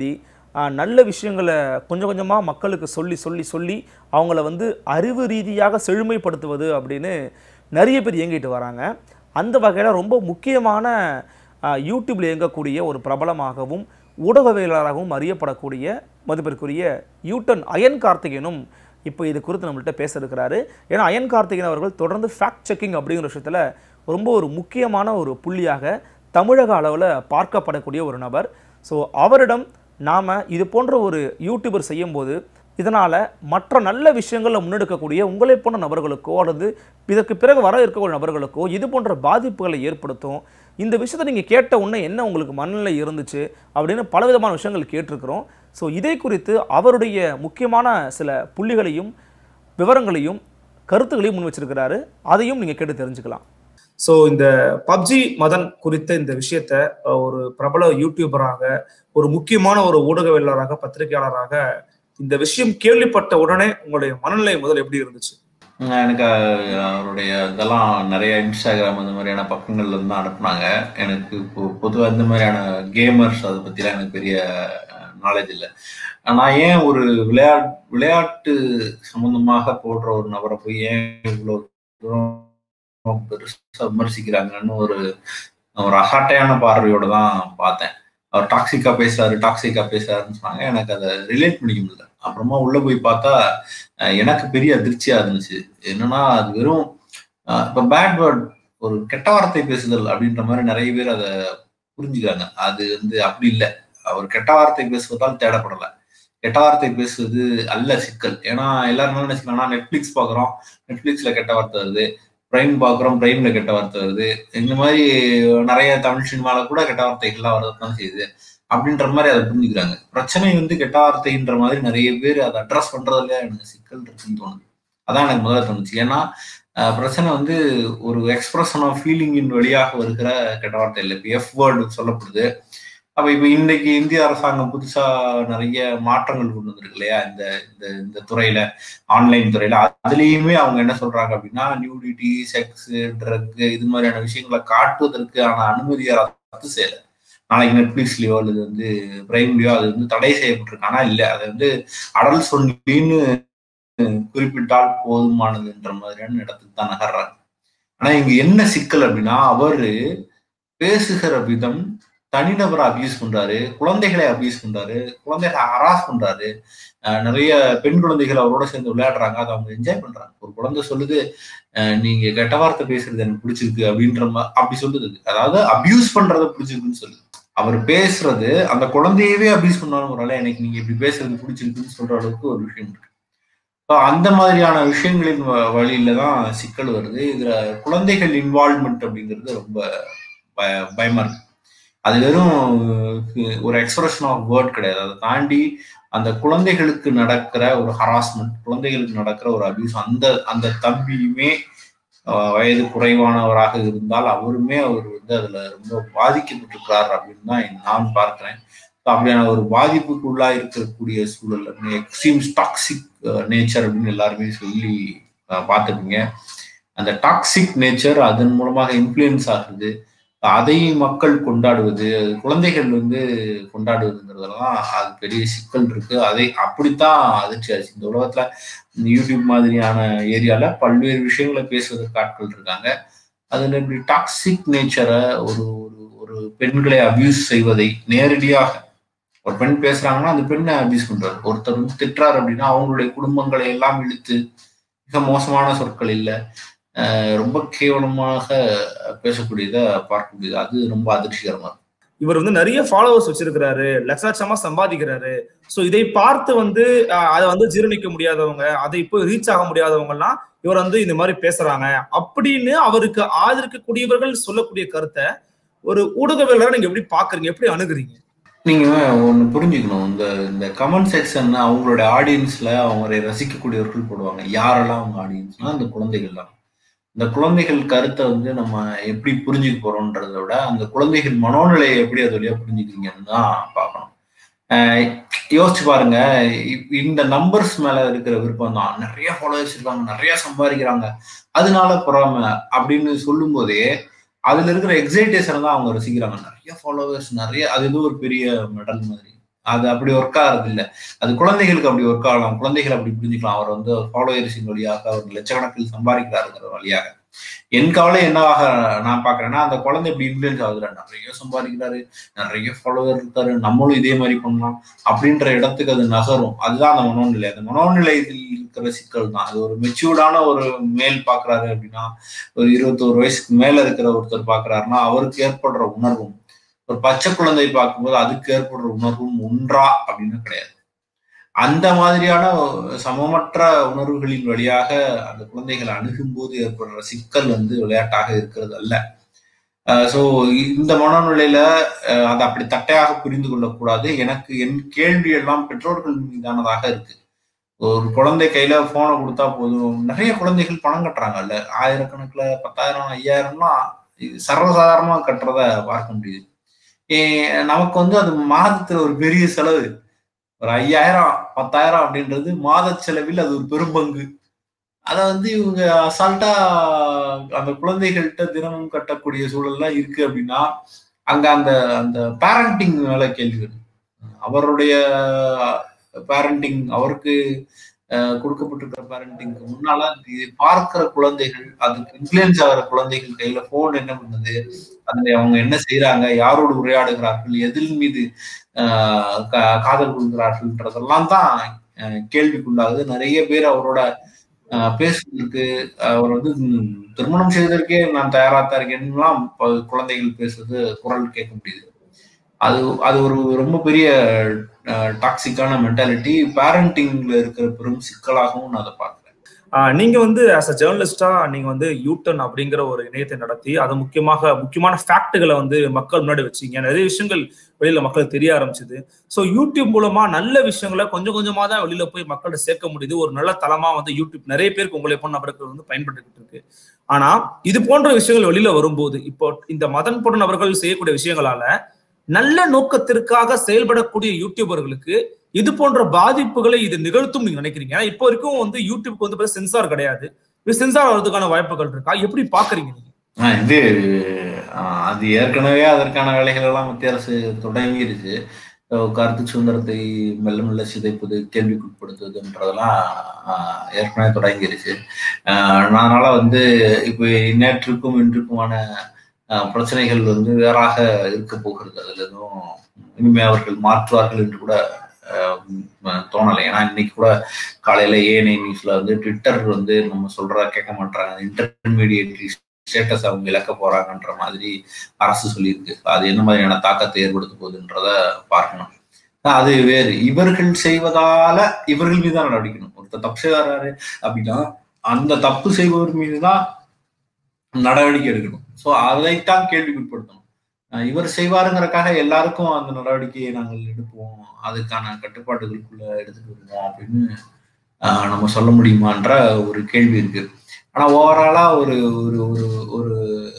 Speaker 1: ஆஹ், நல்ல விஷயங்களை கொஞ்சம் கொஞ்சமாக மக்களுக்கு சொல்லி சொல்லி சொல்லி அவங்கள வந்து அறிவு ரீதியாக செழுமைப்படுத்துவது அப்படின்னு நிறைய பேர் இயங்கிட்டு வராங்க அந்த வகையில் ரொம்ப முக்கியமான ஆஹ், யூடியூப்ல இயங்கக்கூடிய ஒரு பிரபலமாகவும் ஊடகவியலாளராகவும் அறியப்படக்கூடிய மதிப்பிற்குரிய யூட்டன் அயன் கார்த்திகேயனும் இப்போ இது குறித்து நம்மள்ட்ட பேச இருக்கிறாரு ஏன்னா அயன் கார்த்திகேயன் அவர்கள் தொடர்ந்து ஃபேக்ட் செக்கிங் அப்படிங்கிற விஷயத்தில் ரொம்ப ஒரு முக்கியமான ஒரு புள்ளியாக தமிழக அளவில் பார்க்கப்படக்கூடிய ஒரு நபர் ஸோ அவரிடம் நாம் இது போன்ற ஒரு யூடியூபர் செய்யும்போது இதனால் மற்ற நல்ல விஷயங்களை முன்னெடுக்கக்கூடிய உங்களை போன்ற நபர்களுக்கோ அல்லது இதற்கு பிறகு வர இருக்கக்கூடிய நபர்களுக்கோ இது போன்ற பாதிப்புகளை ஏற்படுத்தும் இந்த விஷயத்தை நீங்கள் கேட்ட உடனே என்ன உங்களுக்கு மனநிலை இருந்துச்சு அப்படின்னு பலவிதமான விஷயங்கள் கேட்டிருக்கிறோம் ஸோ இதை குறித்து அவருடைய முக்கியமான சில புள்ளிகளையும் விவரங்களையும் கருத்துக்களையும் முன் வச்சிருக்கிறாரு அதையும் நீங்கள் கேட்டு தெரிஞ்சுக்கலாம்
Speaker 4: ஸோ இந்த பப்ஜி மதன் குறித்த இந்த விஷயத்த அஹ், ஒரு பிரபல யூடியூபராக ஒரு முக்கியமான ஒரு ஊடகவியலாளராக பத்திரிகையாளராக இந்த விஷயம் கேள்விப்பட்ட உடனே உங்களுடைய மனநிலை முதல் எப்படி இருந்துச்சு
Speaker 6: எனக்கு அஹ், அவருடைய இதெல்லாம் நிறைய இன்ஸ்டாகிராம் அந்த மாதிரியான பக்கங்கள்ல இருந்து தான் அனுப்புனாங்க எனக்கு இப்போ பொதுவாக இந்த மாதிரியான கேமர்ஸ் அதை பற்றிலாம் எனக்கு பெரிய நாலேஜ் இல்லை நான் ஏன் ஒரு விளையாட் விளையாட்டு சம்பந்தமாக போடுற ஒரு நபரை போய் ஏன் இவ்வளோ தூரம் பெருசா விமர்சிக்கிறாங்கன்னு ஒரு ஒரு அசாட்டையான பார்வையோட தான் பார்த்தேன் அவர் டாக்ஸிக்கா பேசுறாரு டாக்ஸிக்கா பேசுறாருன்னு சொன்னாங்க எனக்கு அதை ரிலேட் பண்ணிக்க முடியல அப்புறமா உள்ள போய் பார்த்தா அஹ் எனக்கு பெரிய அதிர்ச்சியா இருந்துச்சு என்னன்னா அது வெறும் அஹ் இப்ப பேட் வேர்ட் ஒரு கெட்ட வார்த்தை பேசுதல் அப்படின்ற மாதிரி நிறைய பேர் அதை புரிஞ்சுக்கிறாங்க அது வந்து அப்படி இல்லை அவர் கெட்ட வார்த்தை பேசுவதால் தேடப்படல கெட்ட வார்த்தை பேசுவது அல்ல சிக்கல் ஏன்னா எல்லாரும் என்ன நினைச்சுக்கலாம் நெட்ஃபிளிக்ஸ் பாக்குறோம் நெட்ஃபிளிக்ஸ்ல கெட்ட வார்த்தை வருது பிரைம் பாக்குறோம் பிரைம்ல கெட்ட வார்த்தை வருது இந்த மாதிரி நிறைய தமிழ் சினிமால கூட கெட்ட வார்த்தைகள்லாம் வரதான் செய்யுது அப்படின்ற மாதிரி அதை புரிஞ்சுக்கிறாங்க பிரச்சனை வந்து கெட்ட வார்த்தைன்ற மாதிரி நிறைய பேர் அதை அட்ரஸ் பண்றதுல எனக்கு சிக்கல் இருக்குன்னு தோணுது அதான் எனக்கு முதல்ல தோணுச்சு ஏன்னா அஹ், பிரச்சனை வந்து ஒரு எக்ஸ்பிரஷன் ஆஃப் ஃபீலிங்கின் வழியாக வருகிற கெட்ட வார்த்தை இல்லை இப்போ எஃப் வேர்டு சொல்லப்படுது அப்ப இப்ப இன்னைக்கு இந்திய அரசாங்கம் புதுசா நிறைய மாற்றங்கள் கொண்டு வந்திருக்கு இல்லையா இந்த இந்த இந்த துறையில ஆன்லைன் துறையில அதுலயுமே அவங்க என்ன சொல்றாங்க அப்படின்னா நியூடிட்டி செக்ஸ் ட்ரக் இது மாதிரியான விஷயங்களை காட்டுவதற்கான அனுமதியை ரத்து செய்யல நாளைக்கு நெட்ஃபிளிக்ஸ்லயோ அல்லது வந்து பிரைம்லயோ அது வந்து தடை செய்யப்பட்டிருக்கு ஆனா இல்ல அதை வந்து அடல் சொல்லின்னு குறிப்பிட்டால் போதுமானதுன்ற மாதிரியான இடத்துக்கு தான் நகர்றாங்க ஆனா இங்க என்ன சிக்கல் அப்படின்னா அவரு பேசுகிற விதம் தனிநபரை அபியூஸ் பண்றாரு குழந்தைகளை அபியூஸ் பண்றாரு குழந்தைகளை ஹராஸ் பண்றாரு அஹ் நிறைய பெண் குழந்தைகள் அவரோட சேர்ந்து விளையாடுறாங்க அதை அவங்க என்ஜாய் பண்றாங்க ஒரு குழந்தை சொல்லுது அஹ் நீங்க கெட்ட வார்த்தை பேசுறது எனக்கு பிடிச்சிருக்கு அப்படின்ற மா- அப்படி சொல்லுது அதாவது அபியூஸ் பண்றத பிடிச்சிருக்குன்னு சொல்லுது அவர் பேசுறது அந்த குழந்தையவே அபியூஸ் பண்ணாலும் ஒரு எனக்கு நீங்க இப்படி பேசுறது பிடிச்சிருக்குன்னு சொல்ற அளவுக்கு ஒரு விஷயம் இருக்கு So, அந்த மாதிரியான விஷயங்களின் வ- வழியில தான் சிக்கல் வருது இதுல குழந்தைகள் இன்வால்வ்மெண்ட் அப்படிங்கிறது ரொம்ப பய- பயமா இருக்கு அது வெறும் அஹ், ஒரு எக்ஸ்பிரஷன் ஆஃப் வேர்ட் கிடையாது அதை தாண்டி அந்த குழந்தைகளுக்கு நடக்கிற ஒரு ஹராஸ்மெண்ட் குழந்தைகளுக்கு நடக்கிற ஒரு அபியூஸ் அந்த அந்த தம்பியுமே அஹ், வயது குறைவானவராக இருந்தால் அவருமே அவர் வந்து அதுல ரொம்ப பாதிக்கப்பட்டிருக்கிறார் அப்படின்னு தான் நான் பார்க்கிறேன் So, அப்படியான ஒரு பாதிப்புக்கு உள்ளா இருக்கக்கூடிய சூழல் எக்ஸ்ட்ரீம் டாக்ஸிக் நேச்சர் அப்படின்னு எல்லாருமே சொல்லி அஹ், பார்த்திருப்பீங்க அந்த டாக்ஸிக் நேச்சர் அதன் மூலமாக இன்ஃப்ளூயன்ஸ் ஆகுது அதை மக்கள் கொண்டாடுவது குழந்தைகள் வந்து கொண்டாடுவதுங்கிறதெல்லாம் அது பெரிய சிக்கல் இருக்கு அதை அப்படித்தான் அதிர்ச்சி ஆச்சு இந்த உலகத்துல இந்த யூடியூப் மாதிரியான ஏரியால பல்வேறு விஷயங்களை பேசுவதற்கு ஆட்கள் இருக்காங்க அதுல இப்படி டாக்ஸிக் நேச்சரை ஒரு ஒரு ஒரு பெண்களை அபியூஸ் செய்வதை நேரடியாக ஒரு பெண் பேசுறாங்கன்னா அந்த பெண்ணை அபியூஸ் பண்றாரு ஒருத்தர் வந்து திட்டுறாரு அப்படின்னா அவங்களுடைய குடும்பங்களை எல்லாம் இழுத்து மிக மோசமான சொற்கள் இல்லை அஹ் ரொம்ப கேவலமாக பேசக்கூடியதை பார்க்கக்கூடியது அது ரொம்ப அதிர்ச்சிகரமா இருக்கு
Speaker 4: இவர் வந்து நிறைய ஃபாலோவர்ஸ் வச்சிருக்கிறாரு லட்ச லட்சமா சம்பாதிக்கிறாரு சோ இதை பார்த்து வந்து அஹ், அதை வந்து ஜீரணிக்க முடியாதவங்க அதை இப்போ ரீச் ஆக முடியாதவங்க எல்லாம் இவர் வந்து இந்த மாதிரி பேசுறாங்க அப்படின்னு அவருக்கு ஆதரிக்கக்கூடியவர்கள் சொல்லக்கூடிய கருத்தை ஒரு ஊடகவியலாளர் நீங்க எப்படி பாக்குறீங்க எப்படி அணுகுறீங்க
Speaker 6: நீங்க ஒண்ணு புரிஞ்சுக்கணும் இந்த இந்த கமெண்ட் செக்ஷன் அவங்களோட ஆடியன்ஸ்ல அவங்களை ரசிக்கக்கூடியவர்கள் போடுவாங்க யாரெல்லாம் அவங்க ஆடியன்ஸ்னா அந்த குழந்தைகள் தான் இந்த குழந்தைகள் கருத்தை வந்து நம்ம எப்படி புரிஞ்சுக்க போறோம்ன்றதை விட அந்த குழந்தைகள் மனோநிலையை எப்படி அது வழியா புரிஞ்சுக்கிறீங்கன்னு தான் பார்க்கணும் ஆஹ் யோசிச்சு பாருங்க இப்- இந்த நம்பர்ஸ் மேல இருக்கிற விருப்பம் தான் நிறைய ஃபாலோவர்ஸ் இருக்காங்க நிறைய சம்பாதிக்கிறாங்க அதனால பொறாம அப்படின்னு சொல்லும் போதே அதுல இருக்கிற எக்ஸைட்டேஷன் தான் அவங்க ரசிக்கிறாங்க நிறைய ஃபாலோவர்ஸ் நிறைய அது ஏதோ ஒரு பெரிய மெடல் மாதிரி அது அப்படி ஒர்க் ஆகிறது இல்ல அது குழந்தைகளுக்கு அப்படி ஒர்க் ஆகலாம் குழந்தைகள் அப்படி புரிஞ்சுக்கலாம் அவர் வந்து ஃபாலோயர்ஸின் வழியாக அவர் லட்சக்கணக்கில் சம்பாதிக்கிறாருங்கிற வழியாக என் கவலை என்னவாக நான் பாக்குறேன்னா அந்த குழந்தை இப்படி இன்ஃபுளுன்ஸ் ஆகுதுல நிறைய சம்பாதிக்கிறாரு நிறைய ஃபாலோவர் இருக்காரு நம்மளும் இதே மாதிரி பண்ணலாம் அப்படின்ற இடத்துக்கு அது நகரும் அதுதான் அந்த மனோநிலை அந்த மனோநிலையில் இருக்கிற சிக்கல் தான் அது ஒரு மெச்சூர்டான ஒரு மேல் பாக்குறாரு அப்படின்னா ஒரு இருபத்தோரு வயசுக்கு மேல இருக்கிற ஒருத்தர் பாக்குறாருன்னா அவருக்கு ஏற்படுற உணர்வும் ஒரு பச்சை குழந்தை பார்க்கும்போது அதுக்கு ஏற்படுற உணர்வும் ஒன்றா அப்படின்னு கிடையாது அந்த மாதிரியான சமமற்ற உணர்வுகளின் வழியாக அந்த குழந்தைகளை அணுகும் போது ஏற்படுற சிக்கல் வந்து விளையாட்டாக இருக்கிறது அல்ல ஸோ இந்த மனநிலையில அஹ், அதை அப்படி தட்டையாக புரிந்து கொள்ளக்கூடாது எனக்கு என் கேள்வி எல்லாம் பெற்றோர்கள் மீதானதாக இருக்கு ஒரு குழந்தை கையில போனை கொடுத்தா போதும் நிறைய குழந்தைகள் பணம் கட்டுறாங்கல்ல ஆயிரக்கணக்குல பத்தாயிரம் ஐயாயிரம்லாம் இது சர்வசாதாரணமா கட்டுறத பார்க்க முடியுது ஏ- நமக்கு வந்து அது மாதத்துல ஒரு பெரிய செலவு ஒரு ஐயாயிரம் பத்தாயிரம் அப்படின்றது மாத செலவில் அது ஒரு பெரும்பங்கு அதை வந்து இவங்க அசால்ட்டா அந்த குழந்தைகள்கிட்ட தினமும் கட்டக்கூடிய சூழல்லாம் இருக்கு அப்படின்னா அங்க அந்த அந்த பேரண்டிங் மேல கேள்வி வருது அவருடைய பேரண்டிங் அவருக்கு அஹ், கொடுக்கப்பட்டிருக்கிற பேரண்டிங்க்கு முன்னால இது பார்க்கிற குழந்தைகள் அதுக்கு இன்ஃபுளுன்ஸ் ஆகிற குழந்தைகள் கையில போன் என்ன பண்ணுது அதுல அவங்க என்ன செய்யறாங்க யாரோடு உரையாடுகிறார்கள் எதில் மீது ஆஹ் கா- காதல் கொள்கிறார்கள்ன்றதெல்லாம் தான் ஆஹ் கேள்விக்குள்ளாகுது நிறைய பேர் அவரோட ஆஹ் பேசுவதற்கு அவர் வந்து ம், திருமணம் செய்வதற்கே நான் தயாரா தான் இருக்கேன்லாம் ப- குழந்தைகள் பேசுறது குரல் கேட்க முடியுது அது அது ஒரு ரொம்ப பெரிய டாக்ஸிக்கான மென்டாலிட்டி பேரண்டிங்ல இருக்கிற பெரும் சிக்கலாகவும் நான் அதை பார்க்கிறேன்
Speaker 1: ஆஹ் நீங்க வந்து ஆஸ் அ ஜேர்னலிஸ்டா நீங்க வந்து யூட்டன் அப்படிங்கிற ஒரு இணையத்தை நடத்தி அது முக்கியமாக முக்கியமான ஃபேக்டுகளை வந்து மக்கள் முன்னாடி வச்சீங்க நிறைய விஷயங்கள் வெளியில மக்களுக்கு தெரிய ஆரம்பிச்சது ஸோ யூடியூப் மூலமா நல்ல விஷயங்களை கொஞ்சம் கொஞ்சமா தான் வெளியில போய் மக்கள்கிட்ட சேர்க்க முடியுது ஒரு நல்ல தளமா வந்து யூடியூப் நிறைய பேருக்கு உங்களை போன நபர்கள் வந்து பயன்பட்டுக்கிட்டு இருக்கு ஆனா இது போன்ற விஷயங்கள் வெளியில வரும்போது இப்போ இந்த மதன் பொருள் நபர்கள் செய்யக்கூடிய விஷயங்களால நல்ல நோக்கத்திற்காக செயல்படக்கூடிய யூடியூபர்களுக்கு இது போன்ற பாதிப்புகளை இது நிகழ்த்தும் நீங்க நினைக்கிறீங்க ஏன்னா இப்போ வரைக்கும் வந்து யூடியூப்க்கு வந்து சென்சார் கிடையாது இது சென்சார் வர்றதுக்கான வாய்ப்புகள் இருக்கா எப்படி பாக்குறீங்க நீங்க
Speaker 6: ஆஹ் இது ஆஹ் அது ஏற்கனவே அதற்கான வேலைகள் எல்லாம் மத்திய அரசு தொடங்கிருச்சு அஹ் கருத்து சுதந்திரத்தை மெல்ல மெல்ல சிதைப்பது கேள்விக்குட்படுத்துவதுன்றதெல்லாம் ஆஹ் ஏற்கனவே தொடங்கிருச்சு ஆஹ் அதனால வந்து இப்போ நேற்றுக்கும் இன்றுக்குமான ஆஹ் பிரச்சனைகள் வந்து வேறாக இருக்க போகிறது அதுல எதுவும் இனிமே அவர்கள் மாற்றுவார்கள் என்று கூட ஆஹ் உம் தோணலை ஏன்னா இன்னைக்கு கூட காலையில ஏஎன்ஐ நியூஸ்ல வந்து ட்விட்டர் வந்து நம்ம சொல்றதா கேட்க மாட்டாங்க இன்டர்மீடியட் ஸ்டேட்டஸ் அவங்க இழக்க போறாங்கன்ற மாதிரி அரசு சொல்லியிருக்கு அது என்ன மாதிரியான தாக்கத்தை ஏற்படுத்த போகுதுன்றத பார்க்கணும் அது வேறு இவர்கள் செய்வதால இவர்கள் மீது தான் நடவடிக்கணும் ஒருத்தர் தப்பு செய்வாரு அப்படின்னா அந்த தப்பு செய்பவர் மீதுதான் நடவடிக்கை எடுக்கணும் ஸோ அதைத்தான் கேள்விக்குட்படுத்தணும் அஹ் இவர் செய்வாருங்கிறக்காக எல்லாருக்கும் அந்த நடவடிக்கையை நாங்கள் எடுப்போம் அதுக்கான கட்டுப்பாடுகளுக்குள்ள எடுத்துட்டு வருவோம் அப்படின்னு அஹ் நம்ம சொல்ல முடியுமான்ற ஒரு கேள்வி இருக்கு ஆனா ஓவராலா ஒரு ஒரு ஒரு ஒரு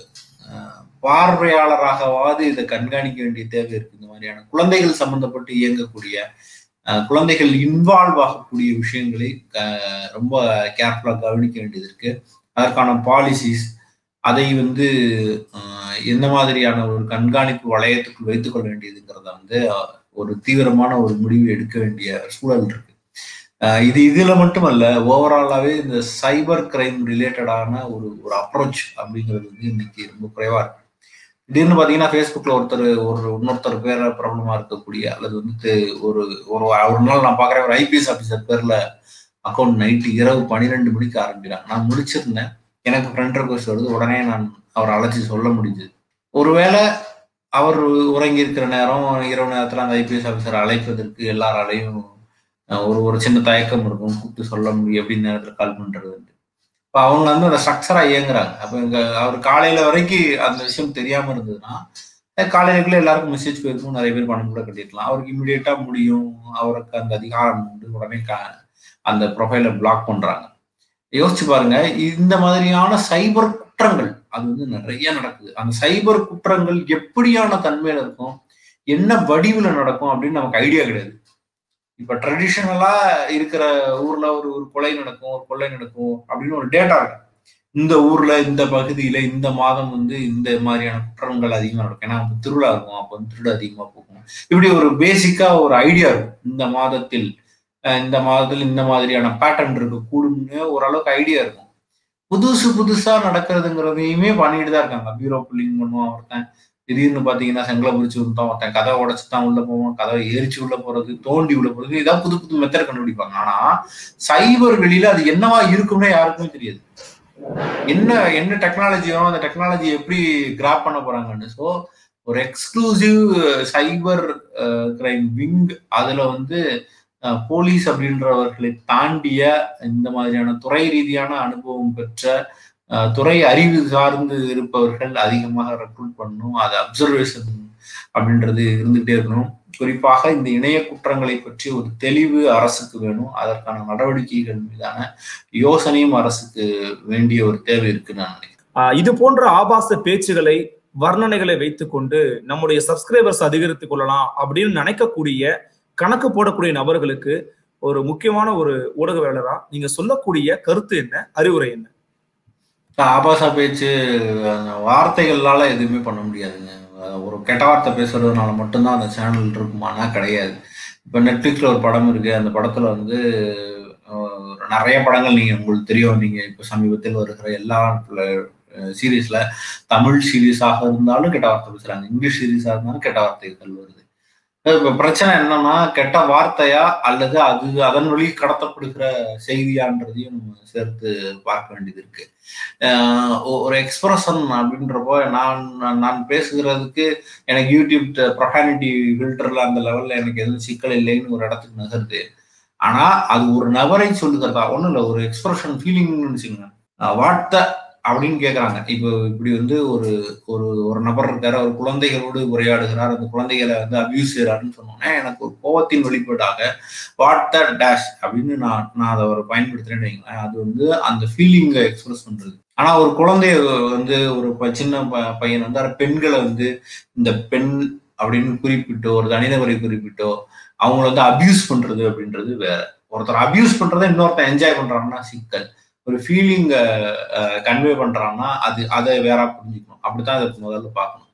Speaker 6: அஹ், பார்வையாளராகவாது இதை கண்காணிக்க வேண்டிய தேவை இருக்கு இந்த மாதிரியான குழந்தைகள் சம்பந்தப்பட்டு இயங்கக்கூடிய அஹ், குழந்தைகள் இன்வால்வ் ஆகக்கூடிய விஷயங்களை அஹ், ரொம்ப கேர்ஃபுல்லா கவனிக்க வேண்டியது இருக்கு அதற்கான பாலிசிஸ் அதை வந்து அஹ், எந்த மாதிரியான ஒரு கண்காணிப்பு வளையத்துக்குள் வைத்துக் கொள்ள வேண்டியதுங்கிறத வந்து அஹ், ஒரு தீவிரமான ஒரு முடிவு எடுக்க வேண்டிய சூழல் இருக்கு அஹ் இது இதுல மட்டுமல்ல ஓவராலாவே இந்த சைபர் கிரைம் ரிலேட்டடான ஒரு ஒரு அப்ரோச் அப்படிங்கிறது வந்து இன்னைக்கு ரொம்ப குறைவா இருக்கு திடீர்னு பாத்தீங்கன்னா ஃபேஸ்புக்ல ஒருத்தர் ஒரு இன்னொருத்தர் பேர பிரபலமா இருக்கக்கூடிய அல்லது வந்து தெ- ஒரு ஒரு ஒரு நாள் நான் பாக்குறேன் ஒரு ஐபிஎஸ் ஆபீசர் பேர்ல அக்கௌண்ட் நைட்டு இரவு பன்னிரெண்டு மணிக்கு ஆரம்பிக்கிறாங்க நான் முடிச்சிருந்தேன் எனக்கு ஃப்ரெண்ட் ரெக்வஸ்ட் வருது உடனே நான் அவரை அழைச்சி சொல்ல முடிஞ்சது ஒருவேளை அவர் உறங்கி இருக்கிற நேரம் இரவு நேரத்துல அந்த ஐபிஎஸ் ஆபீசர் அழைப்பதற்கு எல்லாராலையும் அஹ் ஒரு ஒரு சின்ன தயக்கம் இருக்கும் கூப்பிட்டு சொல்ல முடியும் எப்படி நேரத்துல கால் பண்றது இப்போ அவங்க வந்து அந்த ஸ்ட்ரக்சரா இயங்குறாங்க அப்போ இங்க அவர் காலையில வரைக்கும் அந்த விஷயம் தெரியாம இருந்ததுன்னா அஹ் காலையிலக்குள்ள எல்லாருக்கும் மெசேஜ் போயிருக்கும் நிறைய பேர் பணம் கூட கட்டிடலாம் அவருக்கு இமீடியட்டா முடியும் அவருக்கு அந்த அதிகாரம் உண்டு உடனே கா- அந்த ப்ரொஃபைலை பிளாக் பண்றாங்க யோசிச்சு பாருங்க இந்த மாதிரியான சைபர் குற்றங்கள் அது வந்து நிறைய நடக்குது அந்த சைபர் குற்றங்கள் எப்படியான தன்மையில இருக்கும் என்ன வடிவுல நடக்கும் அப்படின்னு நமக்கு ஐடியா கிடையாது இப்ப ட்ரெடிஷனலா இருக்கிற ஊர்ல ஒரு ஒரு கொலை நடக்கும் ஒரு கொள்ளை நடக்கும் அப்படின்னு ஒரு டேட்டா இருக்கு இந்த ஊர்ல இந்த பகுதியில இந்த மாதம் வந்து இந்த மாதிரியான குற்றங்கள் அதிகமா நடக்கும் ஏன்னா அப்ப திருவிழா இருக்கும் அப்ப வந்து திருடு அதிகமா போகும் இப்படி ஒரு பேசிக்கா ஒரு ஐடியா இருக்கும் இந்த மாதத்தில் அஹ் இந்த மாதத்தில் இந்த மாதிரியான பேட்டர்ன் இருக்கு கூடும்னு ஓரளவுக்கு ஐடியா இருக்கும் புதுசு புதுசா நடக்கிறதுங்கிறதையுமே பண்ணிட்டு தான் இருக்காங்க பீரோ புல்லிங் பண்ணுவான் ஒருத்தன் திடீர்னு பாத்தீங்கன்னா செங்கலை பிடிச்சி விட்டான் ஒருத்தன் கதை உடைச்சு தான் உள்ள போவான் கதவை எரிச்சு உள்ள போறது தோண்டி உள்ள போறது இதான் புது புது மெத்தட் கண்டுபிடிப்பாங்க ஆனா சைபர் வெளியில அது என்னவா இருக்கும்னே யாருக்குமே தெரியாது என்ன என்ன டெக்னாலஜி வரும் அந்த டெக்னாலஜி எப்படி கிராப் பண்ண போறாங்கன்னு ஸோ ஒரு எக்ஸ்க்ளூசிவ் சைபர் கிரைம் விங் அதுல வந்து போலீஸ் அப்படின்றவர்களை தாண்டிய இந்த மாதிரியான துறை ரீதியான அனுபவம் பெற்ற அஹ், துறை அறிவு சார்ந்து இருப்பவர்கள் அதிகமாக ரெக்ரூட் பண்ணணும் அது அப்சர்வேஷன் அப்படின்றது இருந்துகிட்டே இருக்கணும் குறிப்பாக இந்த இணைய குற்றங்களை பற்றி ஒரு தெளிவு அரசுக்கு வேணும் அதற்கான நடவடிக்கைகள் மீதான யோசனையும் அரசுக்கு வேண்டிய ஒரு தேவை இருக்கு நான் நினைக்கிறேன்
Speaker 1: ஆஹ் இது போன்ற ஆபாச பேச்சுகளை வர்ணனைகளை வைத்துக்கொண்டு நம்முடைய சப்ஸ்கிரைபர்ஸ் அதிகரித்துக் கொள்ளலாம் அப்படின்னு நினைக்கக்கூடிய கணக்கு போடக்கூடிய நபர்களுக்கு ஒரு முக்கியமான ஒரு ஊடகவியலரா நீங்க சொல்லக்கூடிய கருத்து என்ன அறிவுரை என்ன
Speaker 6: ஆபாச பேச்சு அந்த வார்த்தைகளால எதுவுமே பண்ண முடியாதுங்க அஹ் ஒரு கெட்ட வார்த்தை பேசுறதுனால மட்டும்தான் அந்த சேனல் இருக்குமானா கிடையாது இப்ப நெட்ஃபிளிக்ஸ்ல ஒரு படம் இருக்கு அந்த படத்துல வந்து அஹ், நிறைய படங்கள் நீங்க உங்களுக்கு தெரியும் நீங்க இப்ப சமீபத்தில் வருகிற எல்லா சீரீஸ்ல தமிழ் சீரீஸாக இருந்தாலும் கெட்ட வார்த்தை பேசுறாங்க இங்கிலீஷ் சீரீஸா இருந்தாலும் கெட்ட வார்த்தைகள் வருது இப்ப பிரச்சனை என்னன்னா கெட்ட வார்த்தையா அல்லது அது அதன் வழி கடத்தப்படுகிற செய்தியான்றதையும் நம்ம சேர்த்து பார்க்க வேண்டியது இருக்கு ஆஹ் ஒ- ஒரு எக்ஸ்பிரஷன் அப்படின்றப்போ நான் நான் நான் பேசுகிறதுக்கு எனக்கு யூடியூப் ப்ரொஃபானிட்டி ஃபில்டர்ல அந்த லெவல்ல எனக்கு எதுவும் சிக்கல் இல்லைன்னு ஒரு இடத்துக்கு நகருது ஆனா அது ஒரு நபரை சொல்லுகிறதா ஒண்ணும் இல்லை ஒரு எக்ஸ்பிரஷன் ஃபீலிங்னு வச்சுக்கோங்க வார்த்தை அப்படின்னு கேக்குறாங்க இப்போ இப்படி வந்து ஒரு ஒரு ஒரு நபர் இருக்காரு அவர் குழந்தைகளோடு உரையாடுகிறார் அந்த குழந்தைகளை வந்து அபியூஸ் செய்யறாருன்னு சொன்னோன்னே எனக்கு ஒரு கோவத்தின் வெளிப்பாடாக வாட் த டேஷ் அப்படின்னு நான் நான் அதை ஒரு பயன்படுத்துறேன்னு வைங்களேன் அது வந்து அந்த ஃபீலிங்கை எக்ஸ்பிரஸ் பண்றது ஆனா ஒரு குழந்தைய வந்து ஒரு ப- சின்ன ப- பையன் வந்து அந்த பெண்களை வந்து இந்த பெண் அப்படின்னு குறிப்பிட்டோ ஒரு தனிநபரை குறிப்பிட்டோ அவங்கள வந்து அபியூஸ் பண்றது அப்படின்றது வேற ஒருத்தர் அபியூஸ் பண்றதை இன்னொருத்தர் என்ஜாய் பண்றாங்கன்னா சிக்கல் ஒரு ஃபீலிங் கன்வே பண்றாங்கன்னா அது அதை வேற புரிஞ்சுக்கணும் அப்படித்தான் அதை முதல்ல பார்க்கணும்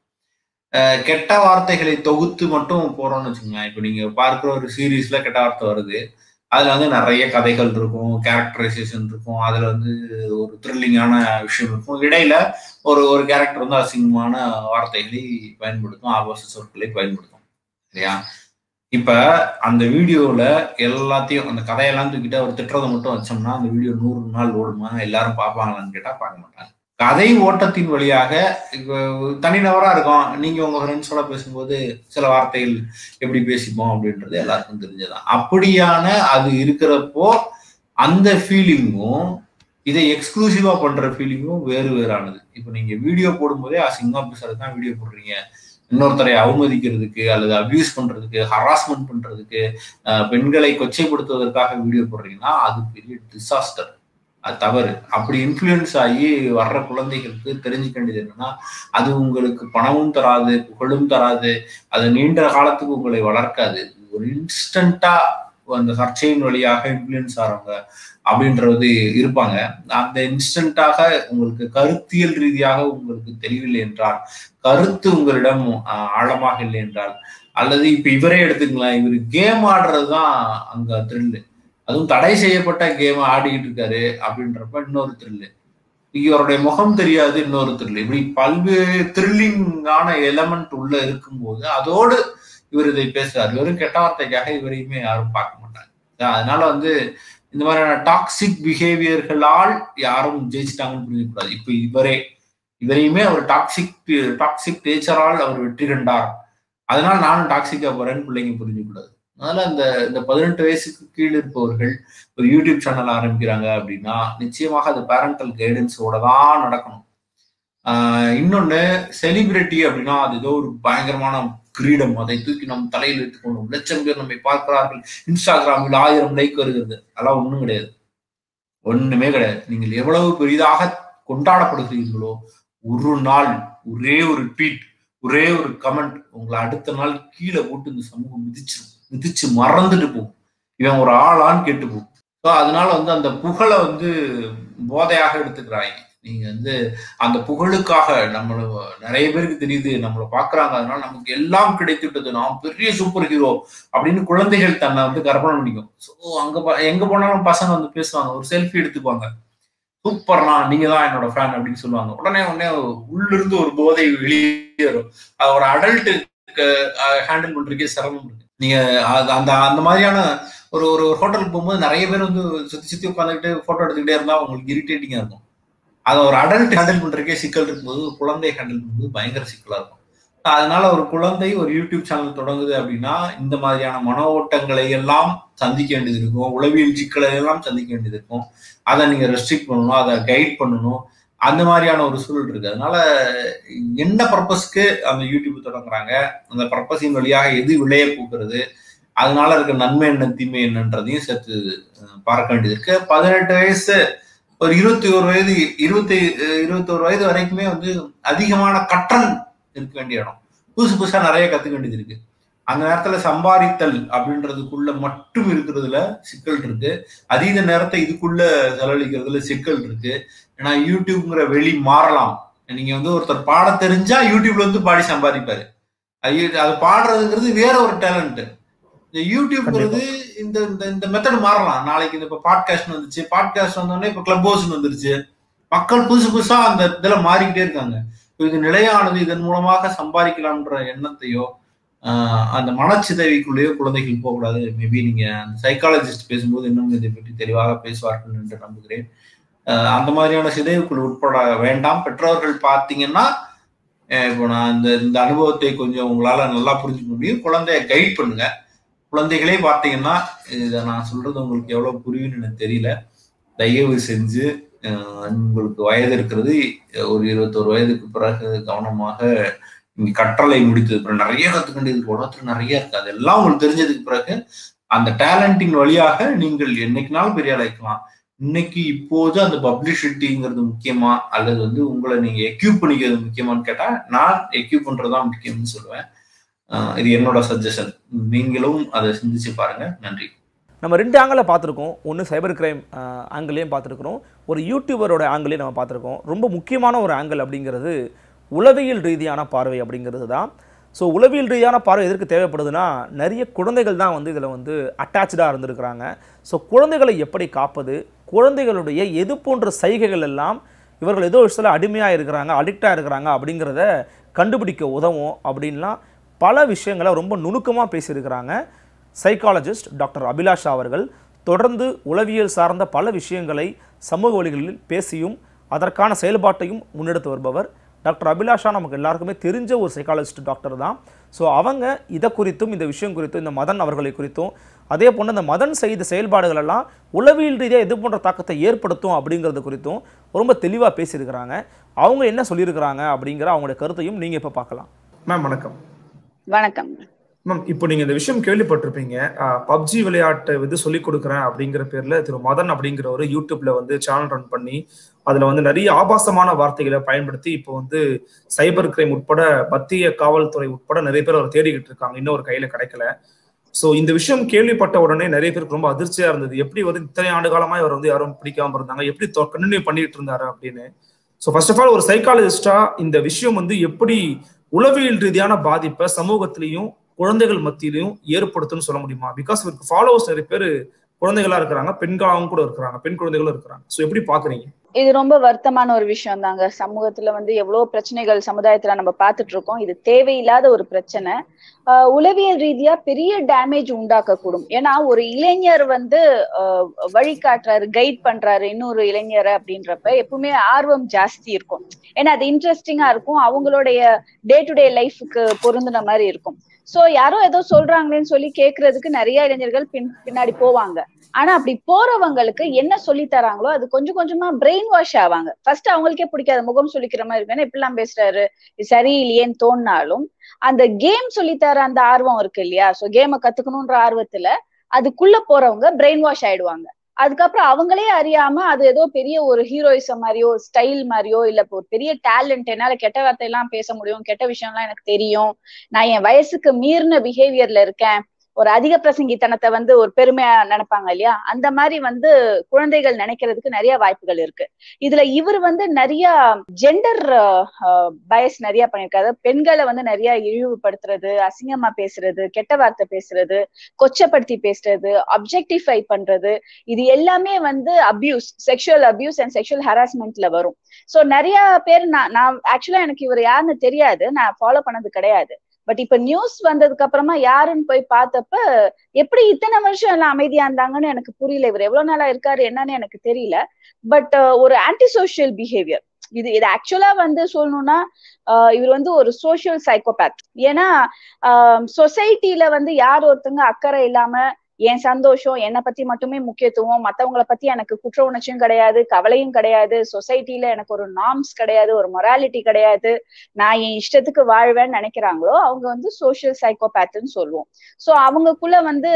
Speaker 6: அஹ் கெட்ட வார்த்தைகளை தொகுத்து மட்டும் போறோம்னு வச்சுக்கோங்க இப்போ நீங்க பார்க்குற ஒரு சீரீஸ்ல கெட்ட வார்த்தை வருது அதுல வந்து நிறைய கதைகள் இருக்கும் கேரக்டரைசேஷன் இருக்கும் அதுல வந்து ஒரு த்ரில்லிங்கான விஷயம் இருக்கும் இடையில ஒரு ஒரு கேரக்டர் வந்து அசிங்கமான வார்த்தைகளை பயன்படுத்தும் ஆபாச சொற்களை பயன்படுத்தும் சரியா இப்ப அந்த வீடியோல எல்லாத்தையும் அந்த கதையெல்லாம் தூக்கிட்டு அவர் திட்டுறதை மட்டும் வச்சோம்னா அந்த வீடியோ நூறு நாள் ஓடுமா எல்லாரும் பார்ப்பாங்களான்னு கேட்டா பார்க்க மாட்டாங்க கதை ஓட்டத்தின் வழியாக இப்போ தனிநபரா இருக்கும் நீங்க உங்க ஃப்ரெண்ட்ஸோட பேசும்போது சில வார்த்தைகள் எப்படி பேசிப்போம் அப்படின்றது எல்லாருக்கும் தெரிஞ்சதுதான் அப்படியான அது இருக்கிறப்போ அந்த ஃபீலிங்கும் இதை எக்ஸ்க்ளூசிவா பண்ற ஃபீலிங்கும் வேறு வேறானது இப்போ நீங்க வீடியோ போடும்போதே அசிங்கமா பேசுறது தான் வீடியோ போடுறீங்க இன்னொருத்தரை அவமதிக்கிறதுக்கு அல்லது அபியூஸ் பண்றதுக்கு ஹராஸ்மெண்ட் பண்றதுக்கு அஹ், பெண்களை கொச்சைப்படுத்துவதற்காக வீடியோ போடுறீங்கன்னா அது பெரிய டிசாஸ்டர் அது தவறு அப்படி இன்ஃப்ளூயன்ஸ் ஆகி வர்ற குழந்தைகளுக்கு தெரிஞ்சுக்க வேண்டியது என்னன்னா அது உங்களுக்கு பணமும் தராது புகழும் தராது அது நீண்ட காலத்துக்கு உங்களை வளர்க்காது ஒரு இன்ஸ்டன்டா அந்த சர்ச்சையின் வழியாக இன்ஃப்ளூயன்ஸ் ஆறவங்க அப்படின்றது இருப்பாங்க அந்த இன்ஸ்டன்டாக உங்களுக்கு கருத்தியல் ரீதியாக உங்களுக்கு தெளிவில்லை என்றால் கருத்து உங்களிடம் ஆஹ், ஆழமாக இல்லை என்றால் அல்லது இப்ப இவரே எடுத்துக்கலாம் இவர் கேம் ஆடுறது தான் அங்க த்ரில்லு அதுவும் தடை செய்யப்பட்ட கேம் ஆடிக்கிட்டு இருக்காரு அப்படின்றப்ப இன்னொரு த்ரில்லு இவருடைய முகம் தெரியாது இன்னொரு த்ரில் இப்படி பல்வேறு த்ரில்லிங்கான எலமெண்ட் உள்ள இருக்கும்போது அதோடு இவர் இதை பேசுறாரு வெறும் கெட்ட வார்த்தைக்காக இவரையுமே யாரும் பார்க்க மாட்டாங்க அதனால வந்து இந்த மாதிரியான டாக்ஸிக் பிஹேவியர்களால் யாரும் ஜெயிச்சிட்டாங்கன்னு புரிஞ்சுக்கூடாது இப்ப இவரே இவரையுமே அவர் டாக்ஸிக் டாக்ஸிக் நேச்சரால் அவர் வெற்றி கண்டார் அதனால நானும் டாக்ஸிக்கா போறேன்னு பிள்ளைங்க புரிஞ்சுக்கூடாது அதனால இந்த இந்த பதினெட்டு வயசுக்கு கீழ் இருப்பவர்கள் ஒரு யூடியூப் சேனல் ஆரம்பிக்கிறாங்க அப்படின்னா நிச்சயமாக அது பேரண்டல் கைடன்ஸோட தான் நடக்கணும் ஆஹ் இன்னொன்னு செலிபிரிட்டி அப்படின்னா அது ஏதோ ஒரு பயங்கரமான கிரீடம் அதை தூக்கி நம் தலையில் எடுத்துக்கொண்டோம் லட்சம் பேர் நம்மை பார்க்கிறார்கள் இன்ஸ்டாகிராமில் ஆயிரம் லைக் வருகிறது அதெல்லாம் ஒண்ணும் கிடையாது ஒண்ணுமே கிடையாது நீங்கள் எவ்வளவு பெரிதாக கொண்டாடப்படுகிறீர்களோ ஒரு நாள் ஒரே ஒரு ட்வீட் ஒரே ஒரு கமெண்ட் உங்களை அடுத்த நாள் கீழே போட்டு இந்த சமூகம் மிதிச்சிடும் மிதிச்சு மறந்துட்டு போகும் இவன் ஒரு ஆளான்னு கேட்டு போகும் ஸோ அதனால வந்து அந்த புகழை வந்து போதையாக எடுத்துக்கிறாங்க நீங்க வந்து அந்த புகழுக்காக நம்மள நிறைய பேருக்கு தெரியுது நம்மள பாக்குறாங்க அதனால நமக்கு எல்லாம் கிடைத்துட்டது நாம் பெரிய சூப்பர் ஹீரோ அப்படின்னு குழந்தைகள் தன்னை வந்து கற்பனை பண்ணிக்கும் ஸோ அங்க ப- எங்க போனாலும் பசங்க வந்து பேசுவாங்க ஒரு செல்ஃபி எடுத்துக்குவாங்க சூப்பர்ண்ணா நீங்க தான் என்னோட ஃபேன் அப்படின்னு சொல்லுவாங்க உடனே உடனே உள்ளிருந்து ஒரு போதை வெளியே வரும் அது ஒரு அடல்ட்டுக்கு ஹேண்டில் பண்றதுக்கே சிரமம் இருக்கு நீங்க அது- அந்த அந்த மாதிரியான ஒரு ஒரு ஹோட்டலுக்கு போகும்போது நிறைய பேர் வந்து சுத்தி சுத்தி உட்காந்துக்கிட்டு போட்டோ எடுத்துக்கிட்டே இருந்தா உங்களுக்கு இரிட்டேட்டிங்கா இருக்கும் அதை ஒரு அடல்ட் ஹேண்டில் பண்றதுக்கே சிக்கல் இருக்கும்போது ஒரு குழந்தை ஹேண்டில் பண்ணும்போது பயங்கர சிக்கலா இருக்கும் அதனால ஒரு குழந்தை ஒரு யூடியூப் சேனல் தொடங்குது அப்படின்னா இந்த மாதிரியான மன ஓட்டங்களை எல்லாம் சந்திக்க வேண்டியது இருக்கும் உளவியல் சிக்கலை எல்லாம் சந்திக்க வேண்டியது இருக்கும் அதை நீங்க ரெஸ்ட்ரிக்ட் பண்ணணும் அதை கைட் பண்ணணும் அந்த மாதிரியான ஒரு சூழல் இருக்கு அதனால என்ன பர்பஸ்க்கு அந்த யூடியூப் தொடங்குறாங்க அந்த பர்பஸின் வழியாக எது விளைய போகிறது அதனால இருக்க நன்மை என்ன தீமை என்னன்றதையும் சேர்த்து அஹ், பார்க்க வேண்டியது இருக்கு பதினெட்டு வயசு ஒரு இருபத்தி ஒரு வயது இருபத்தி இருபத்தி ஒரு வயது வரைக்குமே வந்து அதிகமான கற்றல் இருக்க வேண்டிய இடம் புதுசு புதுசா நிறைய கத்துக்க வேண்டியது இருக்கு அந்த நேரத்துல சம்பாதித்தல் அப்படின்றதுக்குள்ள மட்டும் இருக்கிறதுல சிக்கல் இருக்கு அதீத நேரத்தை இதுக்குள்ள செலவழிக்கிறதுல சிக்கல் இருக்கு ஏன்னா யூடியூப்ங்கிற வெளி மாறலாம் நீங்க வந்து ஒருத்தர் பாட தெரிஞ்சா யூடியூப்ல வந்து பாடி சம்பாதிப்பாரு அது அது பாடுறதுங்கிறது வேற ஒரு டேலண்ட் இந்த யூடியூப்ங்கிறது இந்த இந்த இந்த மெத்தட் மாறலாம் நாளைக்கு இந்த இப்போ பாட்காஸ்ட் வந்துச்சு பாட்காஸ்ட் வந்தோடனே இப்போ கிளப் ஹவுஸ் வந்துருச்சு மக்கள் புதுசு புதுசா அந்த இதுல மாறிக்கிட்டே இருக்காங்க இப்போ இது நிலையானது இதன் மூலமாக சம்பாதிக்கலாம்ன்ற எண்ணத்தையோ ஆஹ் அந்த மனச்சிதைவிக்குள்ளேயோ குழந்தைகள் போகக்கூடாது மேபி நீங்க அந்த சைக்காலஜிஸ்ட் பேசும்போது இன்னும் இதை பற்றி தெளிவாக பேசுவார்கள் என்று நம்புகிறேன் ஆஹ் அந்த மாதிரியான சிதைவுக்குள் உட்பட வேண்டாம் பெற்றோர்கள் பார்த்தீங்கன்னா அஹ் இப்போ நான் இந்த இந்த அனுபவத்தை கொஞ்சம் உங்களால நல்லா புரிஞ்சுக்க முடியும் குழந்தைய கைட் பண்ணுங்க குழந்தைகளே பார்த்தீங்கன்னா இதை நான் சொல்றது உங்களுக்கு எவ்வளவு புரியும்னு எனக்கு தெரியல தயவு செஞ்சு அஹ் உங்களுக்கு வயது இருக்கிறது ஒரு இருபத்தோரு வயதுக்கு பிறகு கவனமாக நீங்க கற்றலை முடித்தது பிறகு நிறைய கத்துக்க வேண்டியது உலகத்துல நிறைய இருக்கு அதெல்லாம் உங்களுக்கு தெரிஞ்சதுக்கு பிறகு அந்த டேலண்டின் வழியாக நீங்கள் என்னைக்குனாலும் பெரிய ஆளாக்கலாம் இன்னைக்கு இப்போது அந்த பப்ளிசிட்டிங்கிறது முக்கியமா அல்லது வந்து உங்களை நீங்க எக்யூப் பண்ணிக்கிறது முக்கியமான்னு கேட்டா நான் எக்யூப் பண்றதுதான் முக்கியம்னு சொல்லுவேன் ஆஹ் இது என்னோட சஜஷன் நீங்களும் அதை சிந்திச்சு பாருங்க நன்றி
Speaker 1: நம்ம ரெண்டு ஆங்கிளில் பார்த்துருக்கோம் ஒன்று சைபர் கிரைம் ஆங்கிளையும் பார்த்துருக்குறோம் ஒரு யூடியூபரோட ஆங்கிளையும் நம்ம பார்த்துருக்கோம் ரொம்ப முக்கியமான ஒரு ஆங்கிள் அப்படிங்கிறது உளவியல் ரீதியான பார்வை அப்படிங்கிறது தான் ஸோ உளவியல் ரீதியான பார்வை எதற்கு தேவைப்படுதுன்னா நிறைய குழந்தைகள் தான் வந்து இதில் வந்து அட்டாச்சாக இருந்திருக்கிறாங்க ஸோ குழந்தைகளை எப்படி காப்பது குழந்தைகளுடைய எது போன்ற சைகைகள் எல்லாம் இவர்கள் ஏதோ விஷயத்தில் அடிமையாக இருக்கிறாங்க அடிக்டாக இருக்கிறாங்க அப்படிங்கிறத கண்டுபிடிக்க உதவும் அப்படின்லாம் பல விஷயங்களை ரொம்ப நுணுக்கமாக பேசியிருக்கிறாங்க சைக்காலஜிஸ்ட் டாக்டர் அபிலாஷா அவர்கள் தொடர்ந்து உளவியல் சார்ந்த பல விஷயங்களை சமூக வழிகளில் பேசியும் அதற்கான செயல்பாட்டையும் முன்னெடுத்து வருபவர் டாக்டர் அபிலாஷா நமக்கு எல்லாருக்குமே தெரிஞ்ச ஒரு சைக்காலஜிஸ்ட் டாக்டர் தான் ஸோ அவங்க இதை குறித்தும் இந்த விஷயம் குறித்தும் இந்த மதன் அவர்களை குறித்தும் அதே போன்று இந்த மதன் செய்த செயல்பாடுகள் எல்லாம் உளவியல் ரீதியாக எது போன்ற தாக்கத்தை ஏற்படுத்தும் அப்படிங்கிறது குறித்தும் ரொம்ப தெளிவாக பேசியிருக்கிறாங்க அவங்க என்ன சொல்லியிருக்கிறாங்க அப்படிங்கிற அவங்களுடைய கருத்தையும் நீங்கள் இப்போ பார்க்கலாம்
Speaker 4: மேம் வணக்கம்
Speaker 3: வணக்கம்
Speaker 4: மேம் இப்போ நீங்க இந்த விஷயம் கேள்விப்பட்டிருப்பீங்க பப்ஜி விளையாட்டை வந்து சொல்லிக் கொடுக்குறேன் அப்படிங்கிற பேர்ல திரு மதன் அப்படிங்கிற ஒரு யூடியூப்ல வந்து சேனல் ரன் பண்ணி அதுல வந்து நிறைய ஆபாசமான வார்த்தைகளை பயன்படுத்தி இப்போ வந்து சைபர் கிரைம் உட்பட மத்திய காவல்துறை உட்பட நிறைய பேர் அவர் தேடிக்கிட்டு இருக்காங்க இன்னும் ஒரு கையில கிடைக்கல சோ இந்த விஷயம் கேள்விப்பட்ட உடனே நிறைய பேருக்கு ரொம்ப அதிர்ச்சியா இருந்தது எப்படி வந்து இத்தனை ஆண்டு காலமா இவர் வந்து யாரும் பிடிக்காம இருந்தாங்க எப்படி கண்டினியூ பண்ணிட்டு இருந்தாரு அப்படின்னு ஸோ ஃபர்ஸ்ட் ஆஃப் ஆல் ஒரு சைக்காலஜிஸ்டா இந்த விஷயம் வந்து எப்படி உளவியல் ரீதியான பாதிப்பை சமூகத்திலையும் குழந்தைகள் மத்தியிலையும் ஏற்படுத்தும்னு சொல்ல முடியுமா பிகாஸ் இவருக்கு ஃபாலோவர்ஸ் நிறைய பேர் குழந்தைகளா இருக்கிறாங்க பெண்களாகவும் கூட இருக்கிறாங்க பெண் குழந்தைகளும் இருக்கிறாங்க ஸோ எப்படி பாக்குறீங்க
Speaker 3: இது ரொம்ப வருத்தமான ஒரு விஷயம் தாங்க சமூகத்துல வந்து எவ்வளவு பிரச்சனைகள் சமுதாயத்துல நம்ம பார்த்துட்டு இருக்கோம் இது தேவையில்லாத ஒரு பிரச்சனை ஆஹ் உளவியல் ரீதியா பெரிய டேமேஜ் உண்டாக்கக்கூடும் ஏன்னா ஒரு இளைஞர் வந்து ஆஹ் வழிகாட்டுறாரு கைட் பண்றாரு இன்னொரு இளைஞரை அப்படின்றப்ப எப்பவுமே ஆர்வம் ஜாஸ்தி இருக்கும் ஏன்னா அது இன்ட்ரெஸ்டிங்கா இருக்கும் அவங்களுடைய டே டு டே லைஃபுக்கு பொருந்தின மாதிரி இருக்கும் சோ யாரோ ஏதோ சொல்றாங்களேன்னு சொல்லி கேக்குறதுக்கு நிறைய இளைஞர்கள் பின் பின்னாடி போவாங்க ஆனா அப்படி போறவங்களுக்கு என்ன சொல்லி தராங்களோ அது கொஞ்சம் கொஞ்சமா பிரெயின் வாஷ் ஆவாங்க ஃபர்ஸ்ட் அவங்களுக்கே பிடிக்காத முகம் சொல்லிக்கிற மாதிரி இருக்கு ஏன்னா இப்படிலாம் பேசுறாரு இது சரியில்லையேன்னு தோணினாலும் அந்த கேம் சொல்லித்தர அந்த ஆர்வம் இருக்கு இல்லையா சோ கேமை கத்துக்கணும்ன்ற ஆர்வத்துல அதுக்குள்ள போறவங்க பிரெயின் வாஷ் ஆயிடுவாங்க அதுக்கப்புறம் அவங்களே அறியாம அது ஏதோ பெரிய ஒரு ஹீரோயிசம் மாதிரியோ ஸ்டைல் மாதிரியோ இல்ல ஒரு பெரிய டேலண்ட் என்னால கெட்ட வார்த்தை எல்லாம் பேச முடியும் கெட்ட விஷயம் எல்லாம் எனக்கு தெரியும் நான் என் வயசுக்கு மீறின பிஹேவியர்ல இருக்கேன் ஒரு அதிக பிரசங்கித்தனத்தை வந்து ஒரு பெருமையா நினைப்பாங்க இல்லையா அந்த மாதிரி வந்து குழந்தைகள் நினைக்கிறதுக்கு நிறைய வாய்ப்புகள் இருக்கு இதுல இவர் வந்து நிறைய ஜெண்டர் பயஸ் நிறைய பண்ணிருக்காரு பெண்களை வந்து நிறைய இழிவுபடுத்துறது அசிங்கமா பேசுறது கெட்ட வார்த்தை பேசுறது கொச்சப்படுத்தி பேசுறது அப்ஜெக்டிஃபை பண்றது இது எல்லாமே வந்து abuse sexual abuse and sexual ஹராஸ்மெண்ட்ல வரும் சோ நிறைய பேர் நான் நான் ஆக்சுவலா எனக்கு இவர் யாருன்னு தெரியாது நான் ஃபாலோ பண்ணது கிடையாது பட் இப்ப நியூஸ் வந்ததுக்கு அப்புறமா யாருன்னு போய் பார்த்தப்ப எப்படி இத்தனை வருஷம் எல்லாம் அமைதியா இருந்தாங்கன்னு எனக்கு புரியல இவர் எவ்வளவு நாளா இருக்காரு என்னன்னு எனக்கு தெரியல பட் ஒரு ஆன்டி சோசியல் பிஹேவியர் இது இது ஆக்சுவலா வந்து சொல்லணும்னா இவர் வந்து ஒரு சோசியல் சைக்கோபேத் ஏன்னா சொசைட்டில வந்து யார் ஒருத்தங்க அக்கறை இல்லாம என் சந்தோஷம் என்னை பத்தி மட்டுமே முக்கியத்துவம் மத்தவங்கள பத்தி எனக்கு குற்ற உணர்ச்சியும் கிடையாது கவலையும் கிடையாது சொசைட்டில எனக்கு ஒரு நார்ம்ஸ் கிடையாது ஒரு மொராலிட்டி கிடையாது நான் என் இஷ்டத்துக்கு வாழ்வேன்னு நினைக்கிறாங்களோ அவங்க வந்து சோசியல் சைக்கோபேத்துன்னு சொல்லுவோம் சோ அவங்களுக்குள்ள வந்து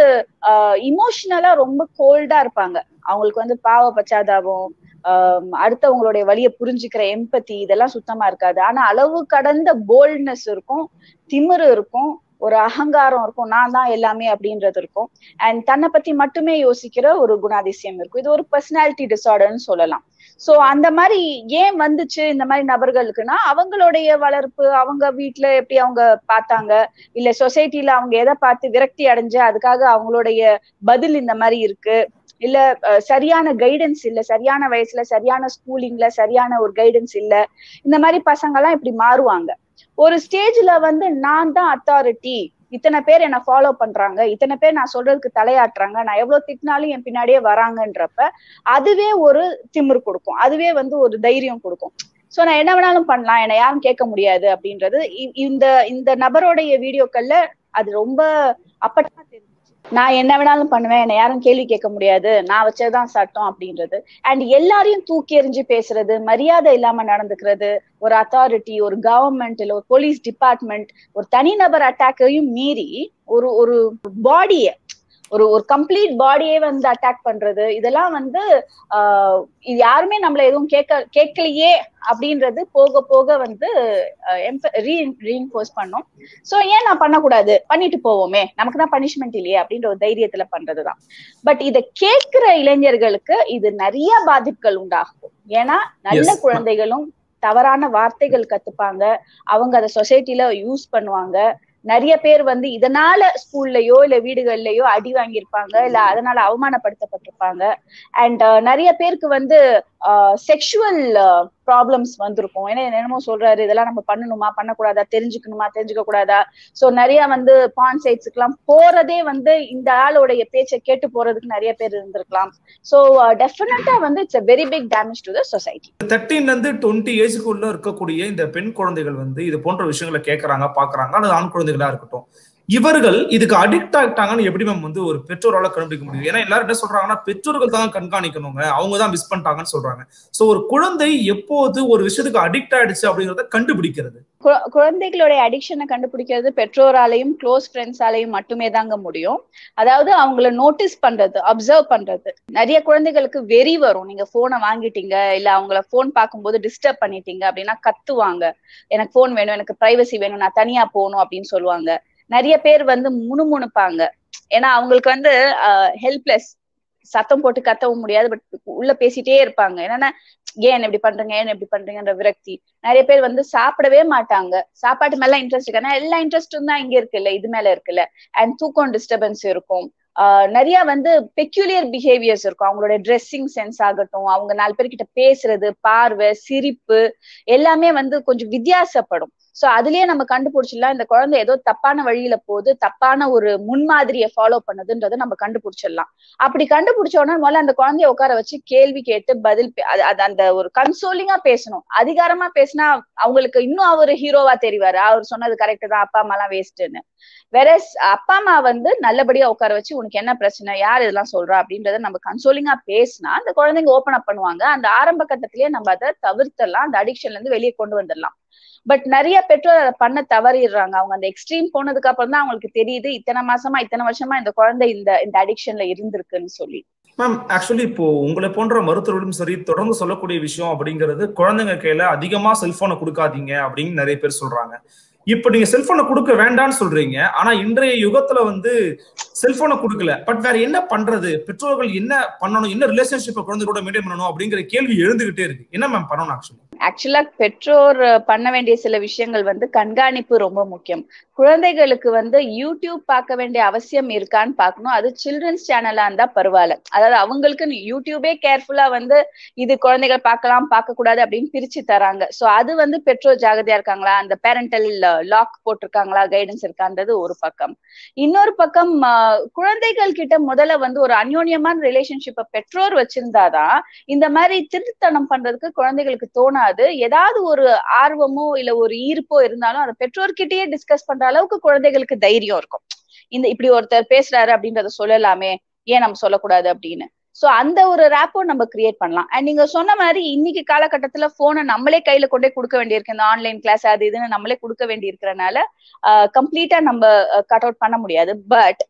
Speaker 3: இமோஷனலா ரொம்ப கோல்டா இருப்பாங்க அவங்களுக்கு வந்து பாவ பச்சாதாபம் அடுத்தவங்களுடைய வழியை புரிஞ்சுக்கிற எம்பத்தி இதெல்லாம் சுத்தமா இருக்காது ஆனா அளவு கடந்த போல்ட்னஸ் இருக்கும் திமிரு இருக்கும் ஒரு அகங்காரம் இருக்கும் நான் தான் எல்லாமே அப்படின்றது இருக்கும் அண்ட் தன்னை பத்தி மட்டுமே யோசிக்கிற ஒரு குணாதிசயம் இருக்கும் இது ஒரு பர்சனாலிட்டி டிசார்டர்னு சொல்லலாம் சோ அந்த மாதிரி ஏன் வந்துச்சு இந்த மாதிரி நபர்களுக்குன்னா அவங்களுடைய வளர்ப்பு அவங்க வீட்டுல எப்படி அவங்க பார்த்தாங்க இல்ல சொசைட்டில அவங்க எதை பார்த்து விரக்தி அடைஞ்சு அதுக்காக அவங்களுடைய பதில் இந்த மாதிரி இருக்கு இல்ல சரியான கைடன்ஸ் இல்ல சரியான வயசுல சரியான ஸ்கூலிங்ல சரியான ஒரு கைடன்ஸ் இல்ல இந்த மாதிரி பசங்க எல்லாம் இப்படி மாறுவாங்க ஒரு ஸ்டேஜ்ல வந்து நான் தான் அத்தாரிட்டி இத்தனை பேர் என்ன ஃபாலோ பண்றாங்க இத்தனை பேர் நான் சொல்றதுக்கு தலையாட்டுறாங்க நான் எவ்வளவு திட்டினாலும் என் பின்னாடியே வராங்கன்றப்ப அதுவே ஒரு திமிரு கொடுக்கும் அதுவே வந்து ஒரு தைரியம் கொடுக்கும் சோ நான் என்ன வேணாலும் பண்ணலாம் என்னை யாரும் கேட்க முடியாது அப்படின்றது இந்த இந்த நபருடைய வீடியோக்கள்ல அது ரொம்ப அப்பட்டா தெரிஞ்சு நான் என்ன வேணாலும் பண்ணுவேன் என்ன யாரும் கேள்வி கேட்க முடியாது நான் வச்சதுதான் சட்டம் அப்படின்றது அண்ட் எல்லாரையும் தூக்கி எறிஞ்சு பேசுறது மரியாதை இல்லாம நடந்துக்கிறது ஒரு அத்தாரிட்டி ஒரு கவர்மெண்ட் இல்ல ஒரு போலீஸ் டிபார்ட்மெண்ட் ஒரு தனிநபர் அட்டாக்கையும் மீறி ஒரு ஒரு பாடிய ஒரு ஒரு கம்ப்ளீட் பாடியே வந்து அட்டாக் பண்றது இதெல்லாம் வந்து ஆஹ் இது யாருமே நம்மள எதுவும் கேட்க கேட்கலையே அப்படின்றது போக போக வந்து ரீஇன்போர்ஸ் பண்ணும் சோ ஏன் நான் பண்ணக்கூடாது பண்ணிட்டு போவோமே நமக்கு தான் பனிஷ்மெண்ட் இல்லையே அப்படின்ற ஒரு தைரியத்துல பண்றதுதான் பட் இத கேட்கிற இளைஞர்களுக்கு இது நிறைய பாதிப்புகள் உண்டாகும் ஏன்னா நல்ல குழந்தைகளும் தவறான வார்த்தைகள் கத்துப்பாங்க அவங்க அதை சொசைட்டில யூஸ் பண்ணுவாங்க நிறைய பேர் வந்து இதனால ஸ்கூல்லயோ இல்ல வீடுகள்லயோ அடி வாங்கியிருப்பாங்க இல்ல அதனால அவமானப்படுத்தப்பட்டிருப்பாங்க அண்ட் நிறைய பேருக்கு வந்து செக்ஷுவல் ப்ராப்ளம்ஸ் வந்திருக்கும் ஏன்னா என்னமோ சொல்றாரு இதெல்லாம் நம்ம பண்ணணுமா பண்ணக்கூடாதா தெரிஞ்சுக்கணுமா தெரிஞ்சுக்க கூடாதா சோ நிறைய வந்து பான் சைட்ஸுக்கு எல்லாம் போறதே வந்து இந்த ஆளுடைய பேச்சை கேட்டு போறதுக்கு நிறைய பேர் இருந்திருக்கலாம் சோ டெஃபினட்டா வந்து it's very big damage to the society
Speaker 1: தேர்ட்டீன்ல இருந்து டுவெண்ட்டி ஏஜுக்குள்ள இருக்கக்கூடிய இந்த பெண் குழந்தைகள் வந்து இது போன்ற விஷயங்களை கேட்கறாங்க பாக்குறாங்க அல்லது ஆண் குழந்தைகளா இருக்கட்டும் இவர்கள் இதுக்கு அடிக்ட் ஆகிட்டாங்கன்னு எப்படி மேம் வந்து ஒரு பெற்றோரால கண்டுபிடிக்க முடியும் ஏன்னா எல்லாரும் என்ன சொல்றாங்கன்னா பெற்றோர்கள் தான் கண்காணிக்கணுங்க அவங்க தான் மிஸ் பண்ணிட்டாங்கன்னு சொல்றாங்க சோ ஒரு குழந்தை எப்போது ஒரு விஷயத்துக்கு அடிக்ட் ஆயிடுச்சு அப்படிங்கறத கண்டுபிடிக்கிறது
Speaker 3: குழந்தைகளுடைய அடிக்ஷனை கண்டுபிடிக்கிறது பெற்றோராலையும் க்ளோஸ் ஃப்ரெண்ட்ஸாலையும் மட்டுமே தாங்க முடியும் அதாவது அவங்கள நோட்டீஸ் பண்றது அப்சர்வ் பண்றது நிறைய குழந்தைகளுக்கு வெறி வரும் நீங்க போனை வாங்கிட்டீங்க இல்ல அவங்கள போன் பார்க்கும்போது டிஸ்டர்ப் பண்ணிட்டீங்க அப்படின்னா கத்துவாங்க எனக்கு போன் வேணும் எனக்கு பிரைவசி வேணும் நான் தனியா போகணும் அப்படின்னு சொல்லுவாங்க நிறைய பேர் வந்து முணுமுணுப்பாங்க ஏன்னா அவங்களுக்கு வந்து ஹெல்ப்லெஸ் சத்தம் போட்டு கத்தவும் முடியாது பட் உள்ள பேசிட்டே இருப்பாங்க என்னன்னா ஏன் இப்படி பண்றீங்க ஏன் இப்படி பண்றீங்கன்ற விரக்தி நிறைய பேர் வந்து சாப்பிடவே மாட்டாங்க சாப்பாட்டு மேல இன்ட்ரெஸ்ட் இருக்கு ஏன்னா எல்லா இன்ட்ரெஸ்டும் தான் இங்க இருக்குல்ல இது மேல இருக்குல்ல அண்ட் தூக்கம் டிஸ்டர்பன்ஸ் இருக்கும் ஆஹ் நிறைய வந்து பெக்யூலியர் பிஹேவியர்ஸ் இருக்கும் அவங்களோட ட்ரெஸ்ஸிங் சென்ஸ் ஆகட்டும் அவங்க நாலு பேர்கிட்ட பேசுறது பார்வை சிரிப்பு எல்லாமே வந்து கொஞ்சம் வித்தியாசப்படும் சோ அதுலயே நம்ம கண்டுபிடிச்சிடலாம் இந்த குழந்தை ஏதோ தப்பான வழியில போகுது தப்பான ஒரு முன்மாதிரியை ஃபாலோ பண்ணுதுன்றதை நம்ம கண்டுபிடிச்சிடலாம் அப்படி கண்டுபிடிச்ச உடனே முதல்ல அந்த குழந்தைய உட்கார வச்சு கேள்வி கேட்டு பதில் அது அந்த ஒரு கன்சோலிங்கா பேசணும் அதிகாரமா பேசினா அவங்களுக்கு இன்னும் அவர் ஹீரோவா தெரிவாரு அவர் சொன்னது கரெக்ட் தான் அப்பா அம்மா எல்லாம் வேஸ்ட்னு வேற அப்பா அம்மா வந்து நல்லபடியா உட்கார வச்சு உனக்கு என்ன பிரச்சனை யார் இதெல்லாம் சொல்றா அப்படின்றத நம்ம கன்சோலிங்கா பேசினா அந்த குழந்தைங்க ஓப்பன் அப் பண்ணுவாங்க அந்த ஆரம்ப கட்டத்திலேயே நம்ம அதை தவிர்த்தலாம் அந்த அடிக்ஷன்ல இருந்து வெளியே கொண்டு வந்துடலாம் பட் நிறைய பெற்றோர் அதை பண்ண தவறிடுறாங்க அவங்க அந்த எக்ஸ்ட்ரீம் போனதுக்கு அப்புறம் தான் அவங்களுக்கு தெரியுது இத்தனை மாசமா இத்தனை வருஷமா இந்த குழந்தை இந்த இந்த அடிக்ஷன்ல இருந்திருக்குன்னு சொல்லி
Speaker 1: மேம் ஆக்சுவலி இப்போ உங்களை போன்ற மருத்துவர்களும் சரி தொடர்ந்து சொல்லக்கூடிய விஷயம் அப்படிங்கிறது குழந்தைங்க கையில அதிகமா செல்போனை கொடுக்காதீங்க அப்படின்னு நிறைய பேர் சொல்றாங்க இப்ப நீங்க செல்போனை கொடுக்க வேண்டாம்னு சொல்றீங்க ஆனா இன்றைய யுகத்துல வந்து
Speaker 4: செல்போனை கொடுக்கல பட் வேற என்ன பண்றது பெற்றோர்கள் என்ன பண்ணணும் என்ன ரிலேஷன்ஷிப்பை குழந்தைகளோட மெயின்டைன் பண்ணணும் அப்படிங்கிற கேள்வி எழுந்துகிட்டே இருக்கு என்ன மேம் பண்ணணும் ஆக்சுவலி
Speaker 3: ஆக்சுவலா பெற்றோர் பண்ண வேண்டிய சில விஷயங்கள் வந்து கண்காணிப்பு ரொம்ப முக்கியம் குழந்தைகளுக்கு வந்து யூடியூப் பார்க்க வேண்டிய அவசியம் இருக்கான்னு பார்க்கணும் அது சில்ட்ரன்ஸ் சேனலா இருந்தா பரவாயில்ல அதாவது அவங்களுக்கு யூடியூபே கேர்ஃபுல்லா வந்து இது குழந்தைகள் பார்க்கலாம் பார்க்க கூடாது அப்படின்னு பிரிச்சு தராங்க சோ அது வந்து பெற்றோர் ஜாகிரதையா இருக்காங்களா அந்த பேரண்டல் லாக் போட்டிருக்காங்களா கைடன்ஸ் இருக்கான்றது ஒரு பக்கம் இன்னொரு பக்கம் குழந்தைகள் கிட்ட முதல்ல வந்து ஒரு அந்யோன்யமான ரிலேஷன்ஷிப்பை பெற்றோர் வச்சிருந்தாதான் இந்த மாதிரி திருத்தனம் பண்றதுக்கு குழந்தைகளுக்கு தோணாது ஏதாவது ஒரு ஆர்வமோ இல்ல ஒரு ஈர்ப்போ இருந்தாலும் அதை பெற்றோர்கிட்டயே டிஸ்கஸ் பண்ற அளவுக்கு குழந்தைகளுக்கு தைரியம் இருக்கும் இந்த இப்படி ஒருத்தர் பேசுறாரு அப்படின்றத சொல்லலாமே ஏன் நம்ம சொல்லக்கூடாது அப்படின்னு சோ அந்த ஒரு ரேப்போ நம்ம கிரியேட் பண்ணலாம் அண்ட் நீங்க சொன்ன மாதிரி இன்னைக்கு காலகட்டத்துல போனை நம்மளே கையில கொண்டே கொடுக்க வேண்டியிருக்கு இந்த ஆன்லைன் கிளாஸ் அது இதுன்னு நம்மளே கொடுக்க வேண்டி இருக்கிறனால கம்ப்ளீட்டா நம்ம கட் அவுட் பண்ண முடியாது பட்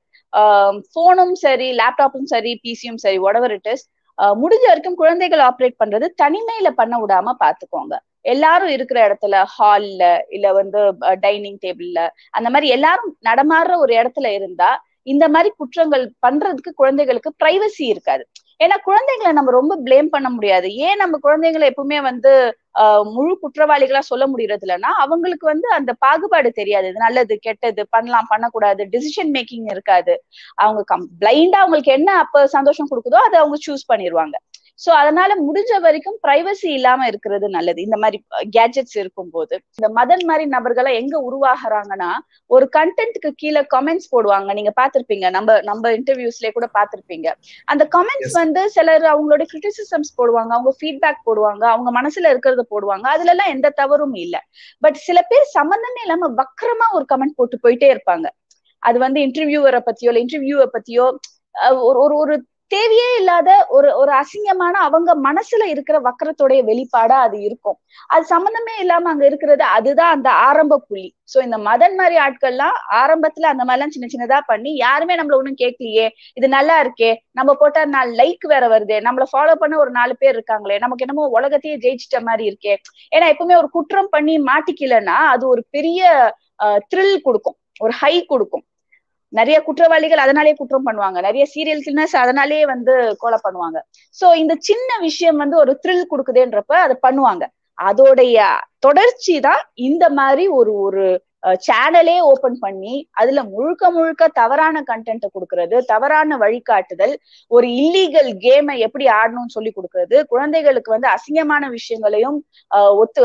Speaker 3: போனும் சரி லேப்டாப்பும் சரி பிசியும் சரி ஒடவர் இட் இஸ் முடிஞ்ச வரைக்கும் குழந்தைகள் ஆப்ரேட் பண்றது தனிமையில பண்ண விடாம பாத்துக்கோங்க எல்லாரும் இருக்கிற இடத்துல ஹால்ல இல்ல வந்து டைனிங் டேபிள்ல அந்த மாதிரி எல்லாரும் நடமாடுற ஒரு இடத்துல இருந்தா இந்த மாதிரி குற்றங்கள் பண்றதுக்கு குழந்தைகளுக்கு பிரைவசி இருக்காது ஏன்னா குழந்தைங்களை நம்ம ரொம்ப பிளேம் பண்ண முடியாது ஏன் நம்ம குழந்தைங்களை எப்பவுமே வந்து ஆஹ் முழு குற்றவாளிகளா சொல்ல முடியறது இல்லைன்னா அவங்களுக்கு வந்து அந்த பாகுபாடு தெரியாது இது நல்லது கெட்டது பண்ணலாம் பண்ணக்கூடாது டிசிஷன் மேக்கிங் இருக்காது அவங்க கம் பிளைண்டா அவங்களுக்கு என்ன அப்ப சந்தோஷம் கொடுக்குதோ அதை அவங்க சூஸ் பண்ணிடுவாங்க சோ அதனால முடிஞ்ச வரைக்கும் பிரைவசி இல்லாம இருக்கிறது நல்லது இந்த மாதிரி கேஜெட்ஸ் இருக்கும் போது இந்த மதன் மாதிரி நபர்களை எங்க உருவாகிறாங்கன்னா ஒரு கண்டென்ட்க்கு கீழே கமெண்ட்ஸ் போடுவாங்க நீங்க பாத்திருப்பீங்க நம்ம நம்ம இன்டர்வியூஸ்லயே கூட பாத்திருப்பீங்க அந்த கமெண்ட்ஸ் வந்து சிலர் அவங்களோட கிரிட்டிசிசம்ஸ் போடுவாங்க அவங்க ஃபீட்பேக் போடுவாங்க அவங்க மனசுல இருக்கிறத போடுவாங்க அதுல எல்லாம் எந்த தவறும் இல்ல பட் சில பேர் சம்பந்தமே இல்லாம வக்கரமா ஒரு கமெண்ட் போட்டு போயிட்டே இருப்பாங்க அது வந்து இன்டர்வியூவரை பத்தியோ இல்ல இன்டர்வியூவை பத்தியோ ஒரு ஒரு ஒரு தேவையே இல்லாத ஒரு ஒரு அசிங்கமான அவங்க மனசுல இருக்கிற வக்கரத்துடைய வெளிப்பாடா அது இருக்கும் அது சம்பந்தமே இல்லாம அங்க இருக்கிறது அதுதான் அந்த ஆரம்ப புள்ளி சோ இந்த மதன் மாதிரி ஆட்கள்லாம் ஆரம்பத்துல அந்த மாதிரி எல்லாம் சின்ன சின்னதா பண்ணி யாருமே நம்மள ஒண்ணும் கேட்கலையே இது நல்லா இருக்கே நம்ம போட்டா நாலு லைக் வேற வருதே நம்மள ஃபாலோ பண்ண ஒரு நாலு பேர் இருக்காங்களே நமக்கு என்னமோ உலகத்தையே ஜெயிச்சிட்ட மாதிரி இருக்கே ஏன்னா எப்பவுமே ஒரு குற்றம் பண்ணி மாட்டிக்கலன்னா அது ஒரு பெரிய த்ரில் கொடுக்கும் ஒரு ஹை கொடுக்கும் நிறைய குற்றவாளிகள் அதனாலேயே குற்றம் பண்ணுவாங்க நிறைய சீரியல் கில்னஸ் அதனாலேயே வந்து கொலை பண்ணுவாங்க சோ இந்த சின்ன விஷயம் வந்து ஒரு த்ரில் கொடுக்குதுன்றப்ப அதை பண்ணுவாங்க அதோடைய தொடர்ச்சி தான் இந்த மாதிரி ஒரு ஒரு சேனலே ஓபன் பண்ணி அதுல முழுக்க முழுக்க தவறான கண்டென்ட்டை கொடுக்கறது தவறான வழிகாட்டுதல் ஒரு இல்லீகல் கேமை எப்படி ஆடணும்னு சொல்லி கொடுக்கறது குழந்தைகளுக்கு வந்து அசிங்கமான விஷயங்களையும் ஒத்து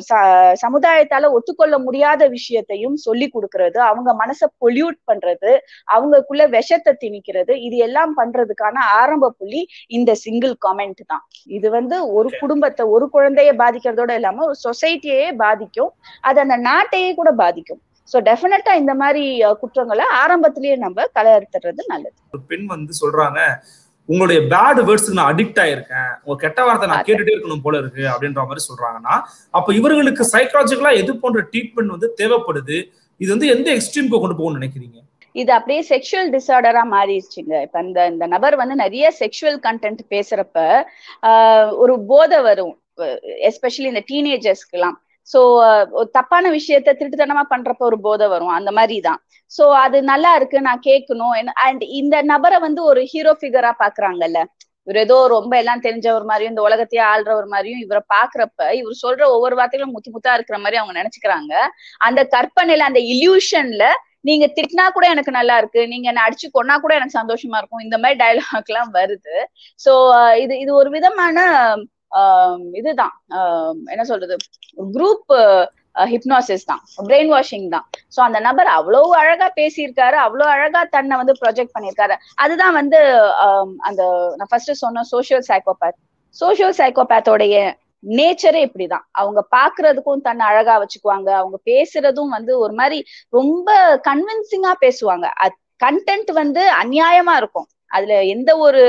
Speaker 3: சமுதாயத்தால ஒத்துக்கொள்ள முடியாத விஷயத்தையும் சொல்லி கொடுக்கறது அவங்க மனசை பொல்யூட் பண்றது அவங்களுக்குள்ள விஷத்தை திணிக்கிறது இது எல்லாம் பண்றதுக்கான ஆரம்ப புள்ளி இந்த சிங்கிள் காமெண்ட் தான் இது வந்து ஒரு குடும்பத்தை ஒரு குழந்தைய பாதிக்கிறதோட இல்லாம ஒரு சொசைட்டியே பாதிக்கும் அது அந்த நாட்டையே கூட பாதிக்கும் பாதிக்கும் சோ டெஃபினட்டா இந்த மாதிரி குற்றங்களை ஆரம்பத்திலேயே நம்ம கலையறுத்துறது நல்லது
Speaker 4: ஒரு பெண் வந்து சொல்றாங்க உங்களுடைய பேட் வேர்ட்ஸ்க்கு நான் அடிக்ட் ஆயிருக்கேன் உங்க கெட்ட வார்த்தை நான் கேட்டுட்டே இருக்கணும் போல இருக்கு அப்படின்ற மாதிரி சொல்றாங்கன்னா அப்ப இவர்களுக்கு சைக்காலஜிக்கலா எது போன்ற ட்ரீட்மெண்ட் வந்து தேவைப்படுது இது வந்து எந்த எக்ஸ்ட்ரீம்க்கு கொண்டு போகணும்னு நினைக்கிறீங்க
Speaker 3: இது அப்படியே செக்ஷுவல் டிசார்டரா மாறிடுச்சுங்க இப்ப இந்த இந்த நபர் வந்து நிறைய செக்ஷுவல் கண்டென்ட் பேசுறப்ப ஒரு போதை வரும் எஸ்பெஷலி இந்த டீனேஜர்ஸ்க்கு எல்லாம் சோ தப்பான விஷயத்த திருட்டுத்தனமா பண்றப்ப ஒரு போதை வரும் அந்த மாதிரிதான் சோ அது நல்லா இருக்கு நான் கேட்கணும் அண்ட் இந்த நபரை வந்து ஒரு ஹீரோ ஃபிகரா பாக்குறாங்கல்ல இவர் ஏதோ ரொம்ப எல்லாம் தெரிஞ்சவர் மாதிரியும் இந்த உலகத்தையே ஆள்றவர் மாதிரியும் இவரை பாக்குறப்ப இவர் சொல்ற ஒவ்வொரு வார்த்தைகளும் முத்து முத்தா இருக்கிற மாதிரி அவங்க நினைச்சுக்கிறாங்க அந்த கற்பனையில அந்த இல்யூஷன்ல நீங்க திட்டினா கூட எனக்கு நல்லா இருக்கு நீங்க என்ன அடிச்சு கொன்னா கூட எனக்கு சந்தோஷமா இருக்கும் இந்த மாதிரி டைலாக் எல்லாம் வருது சோ இது இது ஒரு விதமான இதுதான் என்ன சொல்றது குரூப் ஹிப்னாசிஸ் தான் பிரெயின் வாஷிங் தான் சோ அந்த நபர் அவ்வளவு அழகா பேசியிருக்காரு அவ்வளவு அழகா தன்னை வந்து ப்ரொஜெக்ட் பண்ணியிருக்காரு அதுதான் வந்து அந்த நான் ஃபர்ஸ்ட் சொன்ன சோசியல் சைக்கோபேத் சோசியல் சைக்கோபேத்தோடைய நேச்சரே இப்படிதான் அவங்க பாக்குறதுக்கும் தன்னை அழகா வச்சுக்குவாங்க அவங்க பேசுறதும் வந்து ஒரு மாதிரி ரொம்ப கன்வின்சிங்கா பேசுவாங்க கண்டென்ட் வந்து அநியாயமா இருக்கும் அதுல எந்த ஒரு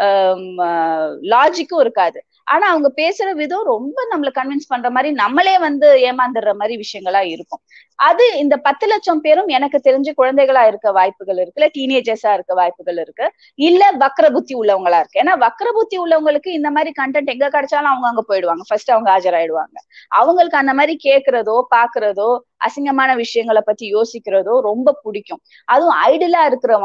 Speaker 3: லாஜிக்கும் இருக்காது ஆனா அவங்க பேசுற விதம் ரொம்ப நம்மள கன்வின்ஸ் பண்ற மாதிரி நம்மளே வந்து ஏமாந்துடுற மாதிரி விஷயங்களா இருக்கும் அது இந்த பத்து லட்சம் பேரும் எனக்கு தெரிஞ்சு குழந்தைகளா இருக்க வாய்ப்புகள் இருக்கு இல்ல டீனேஜர்ஸா இருக்க வாய்ப்புகள் இருக்கு இல்ல வக்ர புத்தி உள்ளவங்களா இருக்கு ஏன்னா வக்ர புத்தி உள்ளவங்களுக்கு இந்த மாதிரி கண்டென்ட் எங்க கிடைச்சாலும் அவங்க அங்க போயிடுவாங்க ஃபர்ஸ்ட் அவங்க ஆஜராயிடுவாங்க அவங்களுக்கு அந்த மாதிரி கேக்குறதோ பாக்குறதோ அசிங்கமான விஷயங்களை பத்தி யோசிக்கிறதோ ரொம்ப பிடிக்கும் அதுவும் ஐடியலா இருக்கிறவங்க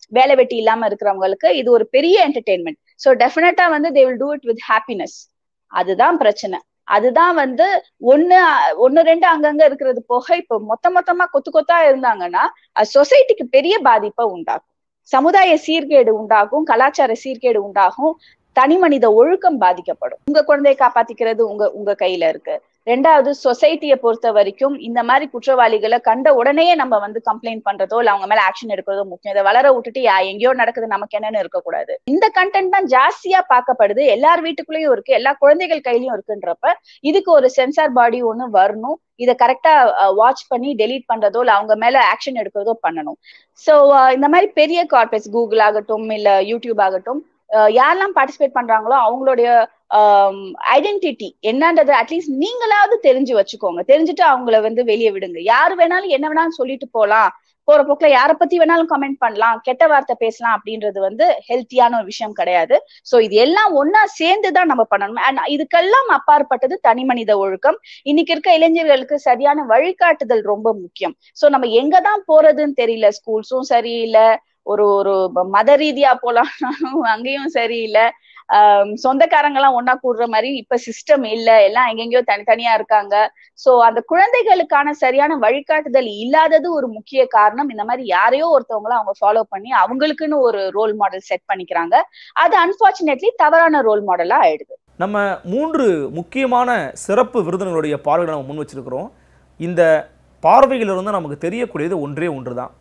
Speaker 3: வேலை வெட்டி இல்லாம இருக்கிறவங்களுக்கு இது ஒரு பெரிய என்டர்டெயின்மெண்ட் ஸோ டெஃபினட்டா வந்து they will do it with happiness அதுதான் பிரச்சனை அதுதான் வந்து ஒண்ணு ஒண்ணு ரெண்டு அங்கங்க இருக்கிறது போக இப்ப மொத்த மொத்தமா கொத்து கொத்தா இருந்தாங்கன்னா அது சொசைட்டிக்கு பெரிய பாதிப்பை உண்டாக்கும் சமுதாய சீர்கேடு உண்டாகும் கலாச்சார சீர்கேடு உண்டாகும் தனி மனித ஒழுக்கம் பாதிக்கப்படும் உங்க குழந்தையை காப்பாத்திக்கிறது உங்க உங்க கையில இருக்கு ரெண்டாவது சொசைட்டியை பொறுத்த வரைக்கும் இந்த மாதிரி குற்றவாளிகளை கண்ட உடனே நம்ம வந்து கம்ப்ளைண்ட் பண்றதோ இல்ல அவங்க மேல ஆக்ஷன் எடுக்கிறதோ முக்கியம் இதை வளர விட்டுட்டு யா எங்கேயோ நடக்குது நமக்கு என்னன்னு இருக்கக்கூடாது இந்த கண்டென்ட் தான் ஜாஸ்தியா பார்க்கப்படுது எல்லார் வீட்டுக்குள்ளேயும் இருக்கு எல்லா குழந்தைகள் கையிலயும் இருக்குன்றப்ப இதுக்கு ஒரு சென்சார் பாடி ஒண்ணு வரணும் இதை கரெக்டா வாட்ச் பண்ணி டெலீட் பண்றதோ இல்ல அவங்க மேல ஆக்ஷன் எடுக்கிறதோ பண்ணணும் சோ இந்த மாதிரி பெரிய கார்பரேட்ஸ் கூகுள் ஆகட்டும் இல்ல யூடியூப் ஆகட்டும் யாரெல்லாம் பார்ட்டிசிபேட் பண்றாங்களோ அவங்களுடைய ஐடென்டிட்டி என்னன்றது அட்லீஸ்ட் நீங்களாவது தெரிஞ்சு வச்சுக்கோங்க தெரிஞ்சுட்டு அவங்கள வந்து வெளியே விடுங்க யாரு வேணாலும் என்ன வேணாலும் சொல்லிட்டு போலாம் போற போக்குல யார பத்தி வேணாலும் கமெண்ட் பண்ணலாம் கெட்ட வார்த்தை பேசலாம் அப்படின்றது வந்து ஹெல்த்தியான ஒரு விஷயம் கிடையாது சோ இது எல்லாம் ஒன்னா சேர்ந்துதான் நம்ம பண்ணணும் அண்ட் இதுக்கெல்லாம் அப்பாற்பட்டது தனி மனித ஒழுக்கம் இன்னைக்கு இருக்க இளைஞர்களுக்கு சரியான வழிகாட்டுதல் ரொம்ப முக்கியம் சோ நம்ம எங்கதான் போறதுன்னு தெரியல ஸ்கூல்ஸும் சரியில்லை ஒரு ஒரு மத ரீதியா போலாம் அங்கேயும் சரியில்லை ஆஹ் சொந்தக்காரங்க எல்லாம் ஒன்னா கூடுற மாதிரி இப்ப சிஸ்டம் இல்ல எல்லாம் எங்கெங்கயோ தனித்தனியா இருக்காங்க சோ அந்த குழந்தைகளுக்கான சரியான வழிகாட்டுதல் இல்லாதது ஒரு முக்கிய காரணம் இந்த மாதிரி யாரையோ ஒருத்தவங்கள அவங்க ஃபாலோ பண்ணி அவங்களுக்குன்னு ஒரு ரோல் மாடல் செட் பண்ணிக்கிறாங்க அது அன்பார்ச்சுனேட்லி தவறான ரோல் மாடலா ஆயிடுது
Speaker 1: நம்ம மூன்று முக்கியமான சிறப்பு விருந்தினர்களுடைய பார்வைகளை நம்ம முன் வச்சிருக்கிறோம் இந்த பார்வைகளிலிருந்து நமக்கு தெரியக்கூடியது ஒன்றே ஒன்று தான்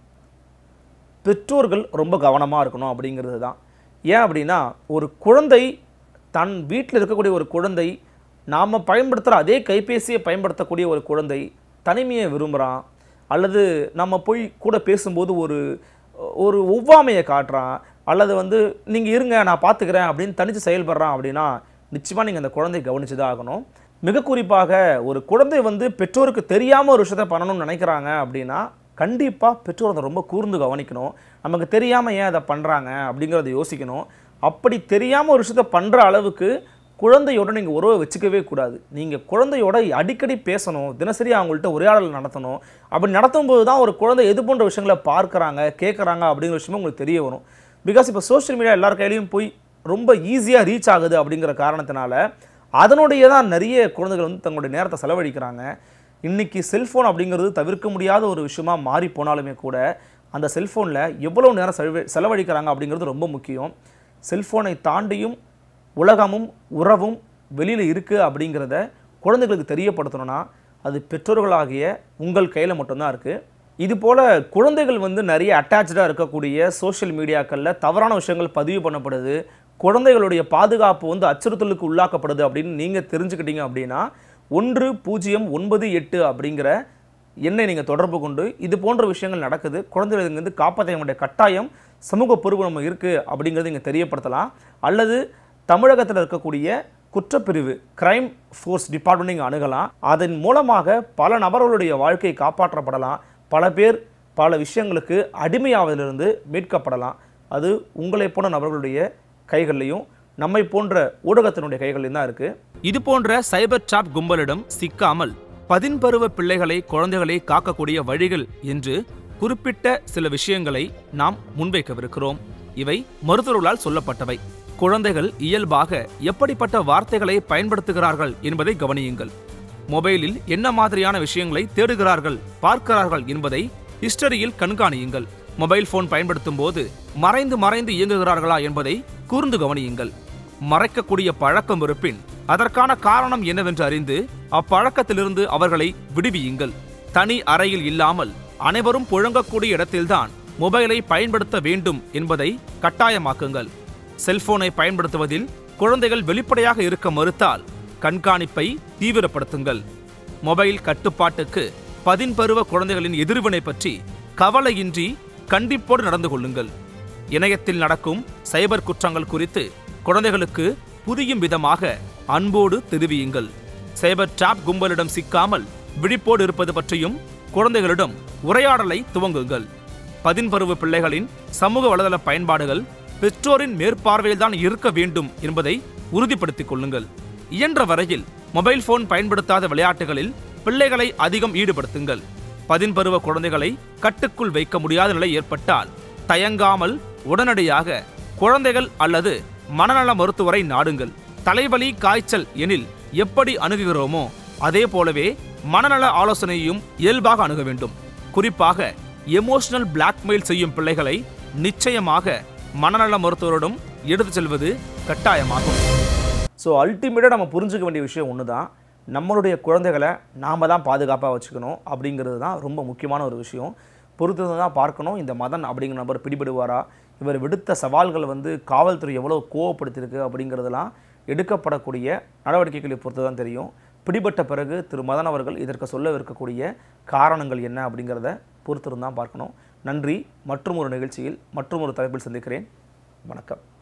Speaker 1: பெற்றோர்கள் ரொம்ப கவனமாக இருக்கணும் அப்படிங்கிறது தான் ஏன் அப்படின்னா ஒரு குழந்தை தன் வீட்டில் இருக்கக்கூடிய ஒரு குழந்தை நாம் பயன்படுத்துகிற அதே கைபேசியை பயன்படுத்தக்கூடிய ஒரு குழந்தை தனிமையை விரும்புகிறான் அல்லது நம்ம போய் கூட பேசும்போது ஒரு ஒரு ஒவ்வாமையை காட்டுறான் அல்லது வந்து நீங்கள் இருங்க நான் பார்த்துக்கிறேன் அப்படின்னு தனித்து செயல்படுறான் அப்படின்னா நிச்சயமாக நீங்கள் அந்த குழந்தையை கவனிச்சு தான் ஆகணும் மிக குறிப்பாக ஒரு குழந்தை வந்து பெற்றோருக்கு தெரியாமல் ஒரு விஷயத்தை பண்ணணும்னு நினைக்கிறாங்க அப்படின்னா கண்டிப்பாக பெற்றோர் அதை ரொம்ப கூர்ந்து கவனிக்கணும் நமக்கு தெரியாமல் ஏன் அதை பண்ணுறாங்க அப்படிங்கிறத யோசிக்கணும் அப்படி தெரியாமல் ஒரு விஷயத்தை பண்ணுற அளவுக்கு குழந்தையோட நீங்கள் உறவை வச்சுக்கவே கூடாது நீங்கள் குழந்தையோட அடிக்கடி பேசணும் தினசரி அவங்கள்ட்ட உரையாடல் நடத்தணும் அப்படி நடத்தும் போது தான் ஒரு குழந்தை எது போன்ற விஷயங்களை பார்க்குறாங்க கேட்குறாங்க அப்படிங்கிற விஷயமும் உங்களுக்கு தெரிய வரும் பிகாஸ் இப்போ சோஷியல் மீடியா எல்லார் கையிலையும் போய் ரொம்ப ஈஸியாக ரீச் ஆகுது அப்படிங்கிற காரணத்தினால அதனுடைய தான் நிறைய குழந்தைகள் வந்து தங்களுடைய நேரத்தை செலவழிக்கிறாங்க இன்றைக்கி செல்ஃபோன் அப்படிங்கிறது தவிர்க்க முடியாத ஒரு விஷயமா மாறி போனாலுமே கூட அந்த செல்ஃபோனில் எவ்வளோ நேரம் செலவ செலவழிக்கிறாங்க அப்படிங்கிறது ரொம்ப முக்கியம் செல்ஃபோனை தாண்டியும் உலகமும் உறவும் வெளியில் இருக்குது அப்படிங்கிறத குழந்தைகளுக்கு தெரியப்படுத்தணும்னா அது பெற்றோர்களாகிய உங்கள் கையில் மட்டும்தான் இருக்குது இது போல் குழந்தைகள் வந்து நிறைய அட்டாச்சாக இருக்கக்கூடிய சோஷியல் மீடியாக்களில் தவறான விஷயங்கள் பதிவு பண்ணப்படுது குழந்தைகளுடைய பாதுகாப்பு வந்து அச்சுறுத்தலுக்கு உள்ளாக்கப்படுது அப்படின்னு நீங்கள் தெரிஞ்சுக்கிட்டீங்க அப்படின்னா ஒன்று பூஜ்ஜியம் ஒன்பது எட்டு அப்படிங்கிற எண்ணை நீங்கள் தொடர்பு கொண்டு இது போன்ற விஷயங்கள் நடக்குது குழந்தைகளுக்கு காப்பாற்ற வேண்டிய கட்டாயம் சமூக பொறுப்பு நம்ம இருக்குது அப்படிங்கிறத நீங்கள் தெரியப்படுத்தலாம் அல்லது தமிழகத்தில் இருக்கக்கூடிய குற்றப்பிரிவு கிரைம் ஃபோர்ஸ் டிபார்ட்மெண்ட் நீங்கள் அணுகலாம் அதன் மூலமாக பல நபர்களுடைய வாழ்க்கை காப்பாற்றப்படலாம் பல பேர் பல விஷயங்களுக்கு அடிமையாவதிலிருந்து மீட்கப்படலாம் அது உங்களை போன்ற நபர்களுடைய கைகள்லையும் நம்மை போன்ற ஊடகத்தினுடைய கைகளிலும் தான் இருக்குது இது போன்ற சைபர் ட்ராப் கும்பலிடம் சிக்காமல் பதின்பருவ பிள்ளைகளை குழந்தைகளை காக்கக்கூடிய வழிகள் என்று குறிப்பிட்ட சில விஷயங்களை நாம் முன்வைக்கவிருக்கிறோம் இவை மருத்துவர்களால் சொல்லப்பட்டவை குழந்தைகள் இயல்பாக எப்படிப்பட்ட வார்த்தைகளை பயன்படுத்துகிறார்கள் என்பதை கவனியுங்கள் மொபைலில் என்ன மாதிரியான விஷயங்களை தேடுகிறார்கள் பார்க்கிறார்கள் என்பதை ஹிஸ்டரியில் கண்காணியுங்கள் மொபைல் போன் பயன்படுத்தும் போது மறைந்து மறைந்து இயங்குகிறார்களா என்பதை கூர்ந்து கவனியுங்கள் மறைக்கக்கூடிய பழக்கம் இருப்பின் அதற்கான காரணம் என்னவென்று அறிந்து அப்பழக்கத்திலிருந்து அவர்களை விடுவியுங்கள் தனி அறையில் இல்லாமல் அனைவரும் புழங்கக்கூடிய இடத்தில்தான் மொபைலை பயன்படுத்த வேண்டும் என்பதை கட்டாயமாக்குங்கள் செல்போனை பயன்படுத்துவதில் குழந்தைகள் வெளிப்படையாக இருக்க மறுத்தால் கண்காணிப்பை தீவிரப்படுத்துங்கள் மொபைல் கட்டுப்பாட்டுக்கு பதின்பருவ குழந்தைகளின் எதிர்வினை பற்றி கவலையின்றி கண்டிப்போடு நடந்து கொள்ளுங்கள் இணையத்தில் நடக்கும் சைபர் குற்றங்கள் குறித்து குழந்தைகளுக்கு புரியும் விதமாக அன்போடு தெரிவியுங்கள் சைபர் டிராப் கும்பலிடம் சிக்காமல் விழிப்போடு இருப்பது பற்றியும் குழந்தைகளிடம் உரையாடலை துவங்குங்கள் பதின்பருவ பிள்ளைகளின் சமூக வலைதள பயன்பாடுகள் பெற்றோரின் மேற்பார்வையில்தான் இருக்க வேண்டும் என்பதை உறுதிப்படுத்திக் கொள்ளுங்கள் இயன்ற வரையில் மொபைல் போன் பயன்படுத்தாத விளையாட்டுகளில் பிள்ளைகளை அதிகம் ஈடுபடுத்துங்கள் பதின்பருவ குழந்தைகளை கட்டுக்குள் வைக்க முடியாத நிலை ஏற்பட்டால் தயங்காமல் உடனடியாக குழந்தைகள் அல்லது மனநல மருத்துவரை நாடுங்கள் தலைவலி காய்ச்சல் எனில் எப்படி அணுகுகிறோமோ அதே போலவே மனநல ஆலோசனையையும் இயல்பாக அணுக வேண்டும் குறிப்பாக எமோஷனல் பிளாக்மெயில் செய்யும் பிள்ளைகளை நிச்சயமாக மனநல மருத்துவரிடம் எடுத்துச் செல்வது கட்டாயமாகும் ஸோ அல்டிமேட்டாக நம்ம புரிஞ்சுக்க வேண்டிய விஷயம் ஒன்று தான் நம்மளுடைய குழந்தைகளை நாம் தான் பாதுகாப்பாக வச்சுக்கணும் அப்படிங்கிறது தான் ரொம்ப முக்கியமான ஒரு விஷயம் பொறுத்து தான் பார்க்கணும் இந்த மதன் அப்படிங்கிற நபர் பிடிபடுவாரா இவர் விடுத்த சவால்கள் வந்து காவல்துறை எவ்வளோ கோவப்படுத்தியிருக்கு அப்படிங்கிறதெல்லாம் எடுக்கப்படக்கூடிய நடவடிக்கைகளை பொறுத்து தான் தெரியும் பிடிபட்ட பிறகு திரு மதன் அவர்கள் இதற்கு சொல்லவிருக்கக்கூடிய காரணங்கள் என்ன அப்படிங்கிறத பொறுத்திருந்து தான் பார்க்கணும் நன்றி மற்றும் ஒரு நிகழ்ச்சியில் மற்றும் ஒரு தலைப்பில் சந்திக்கிறேன் வணக்கம்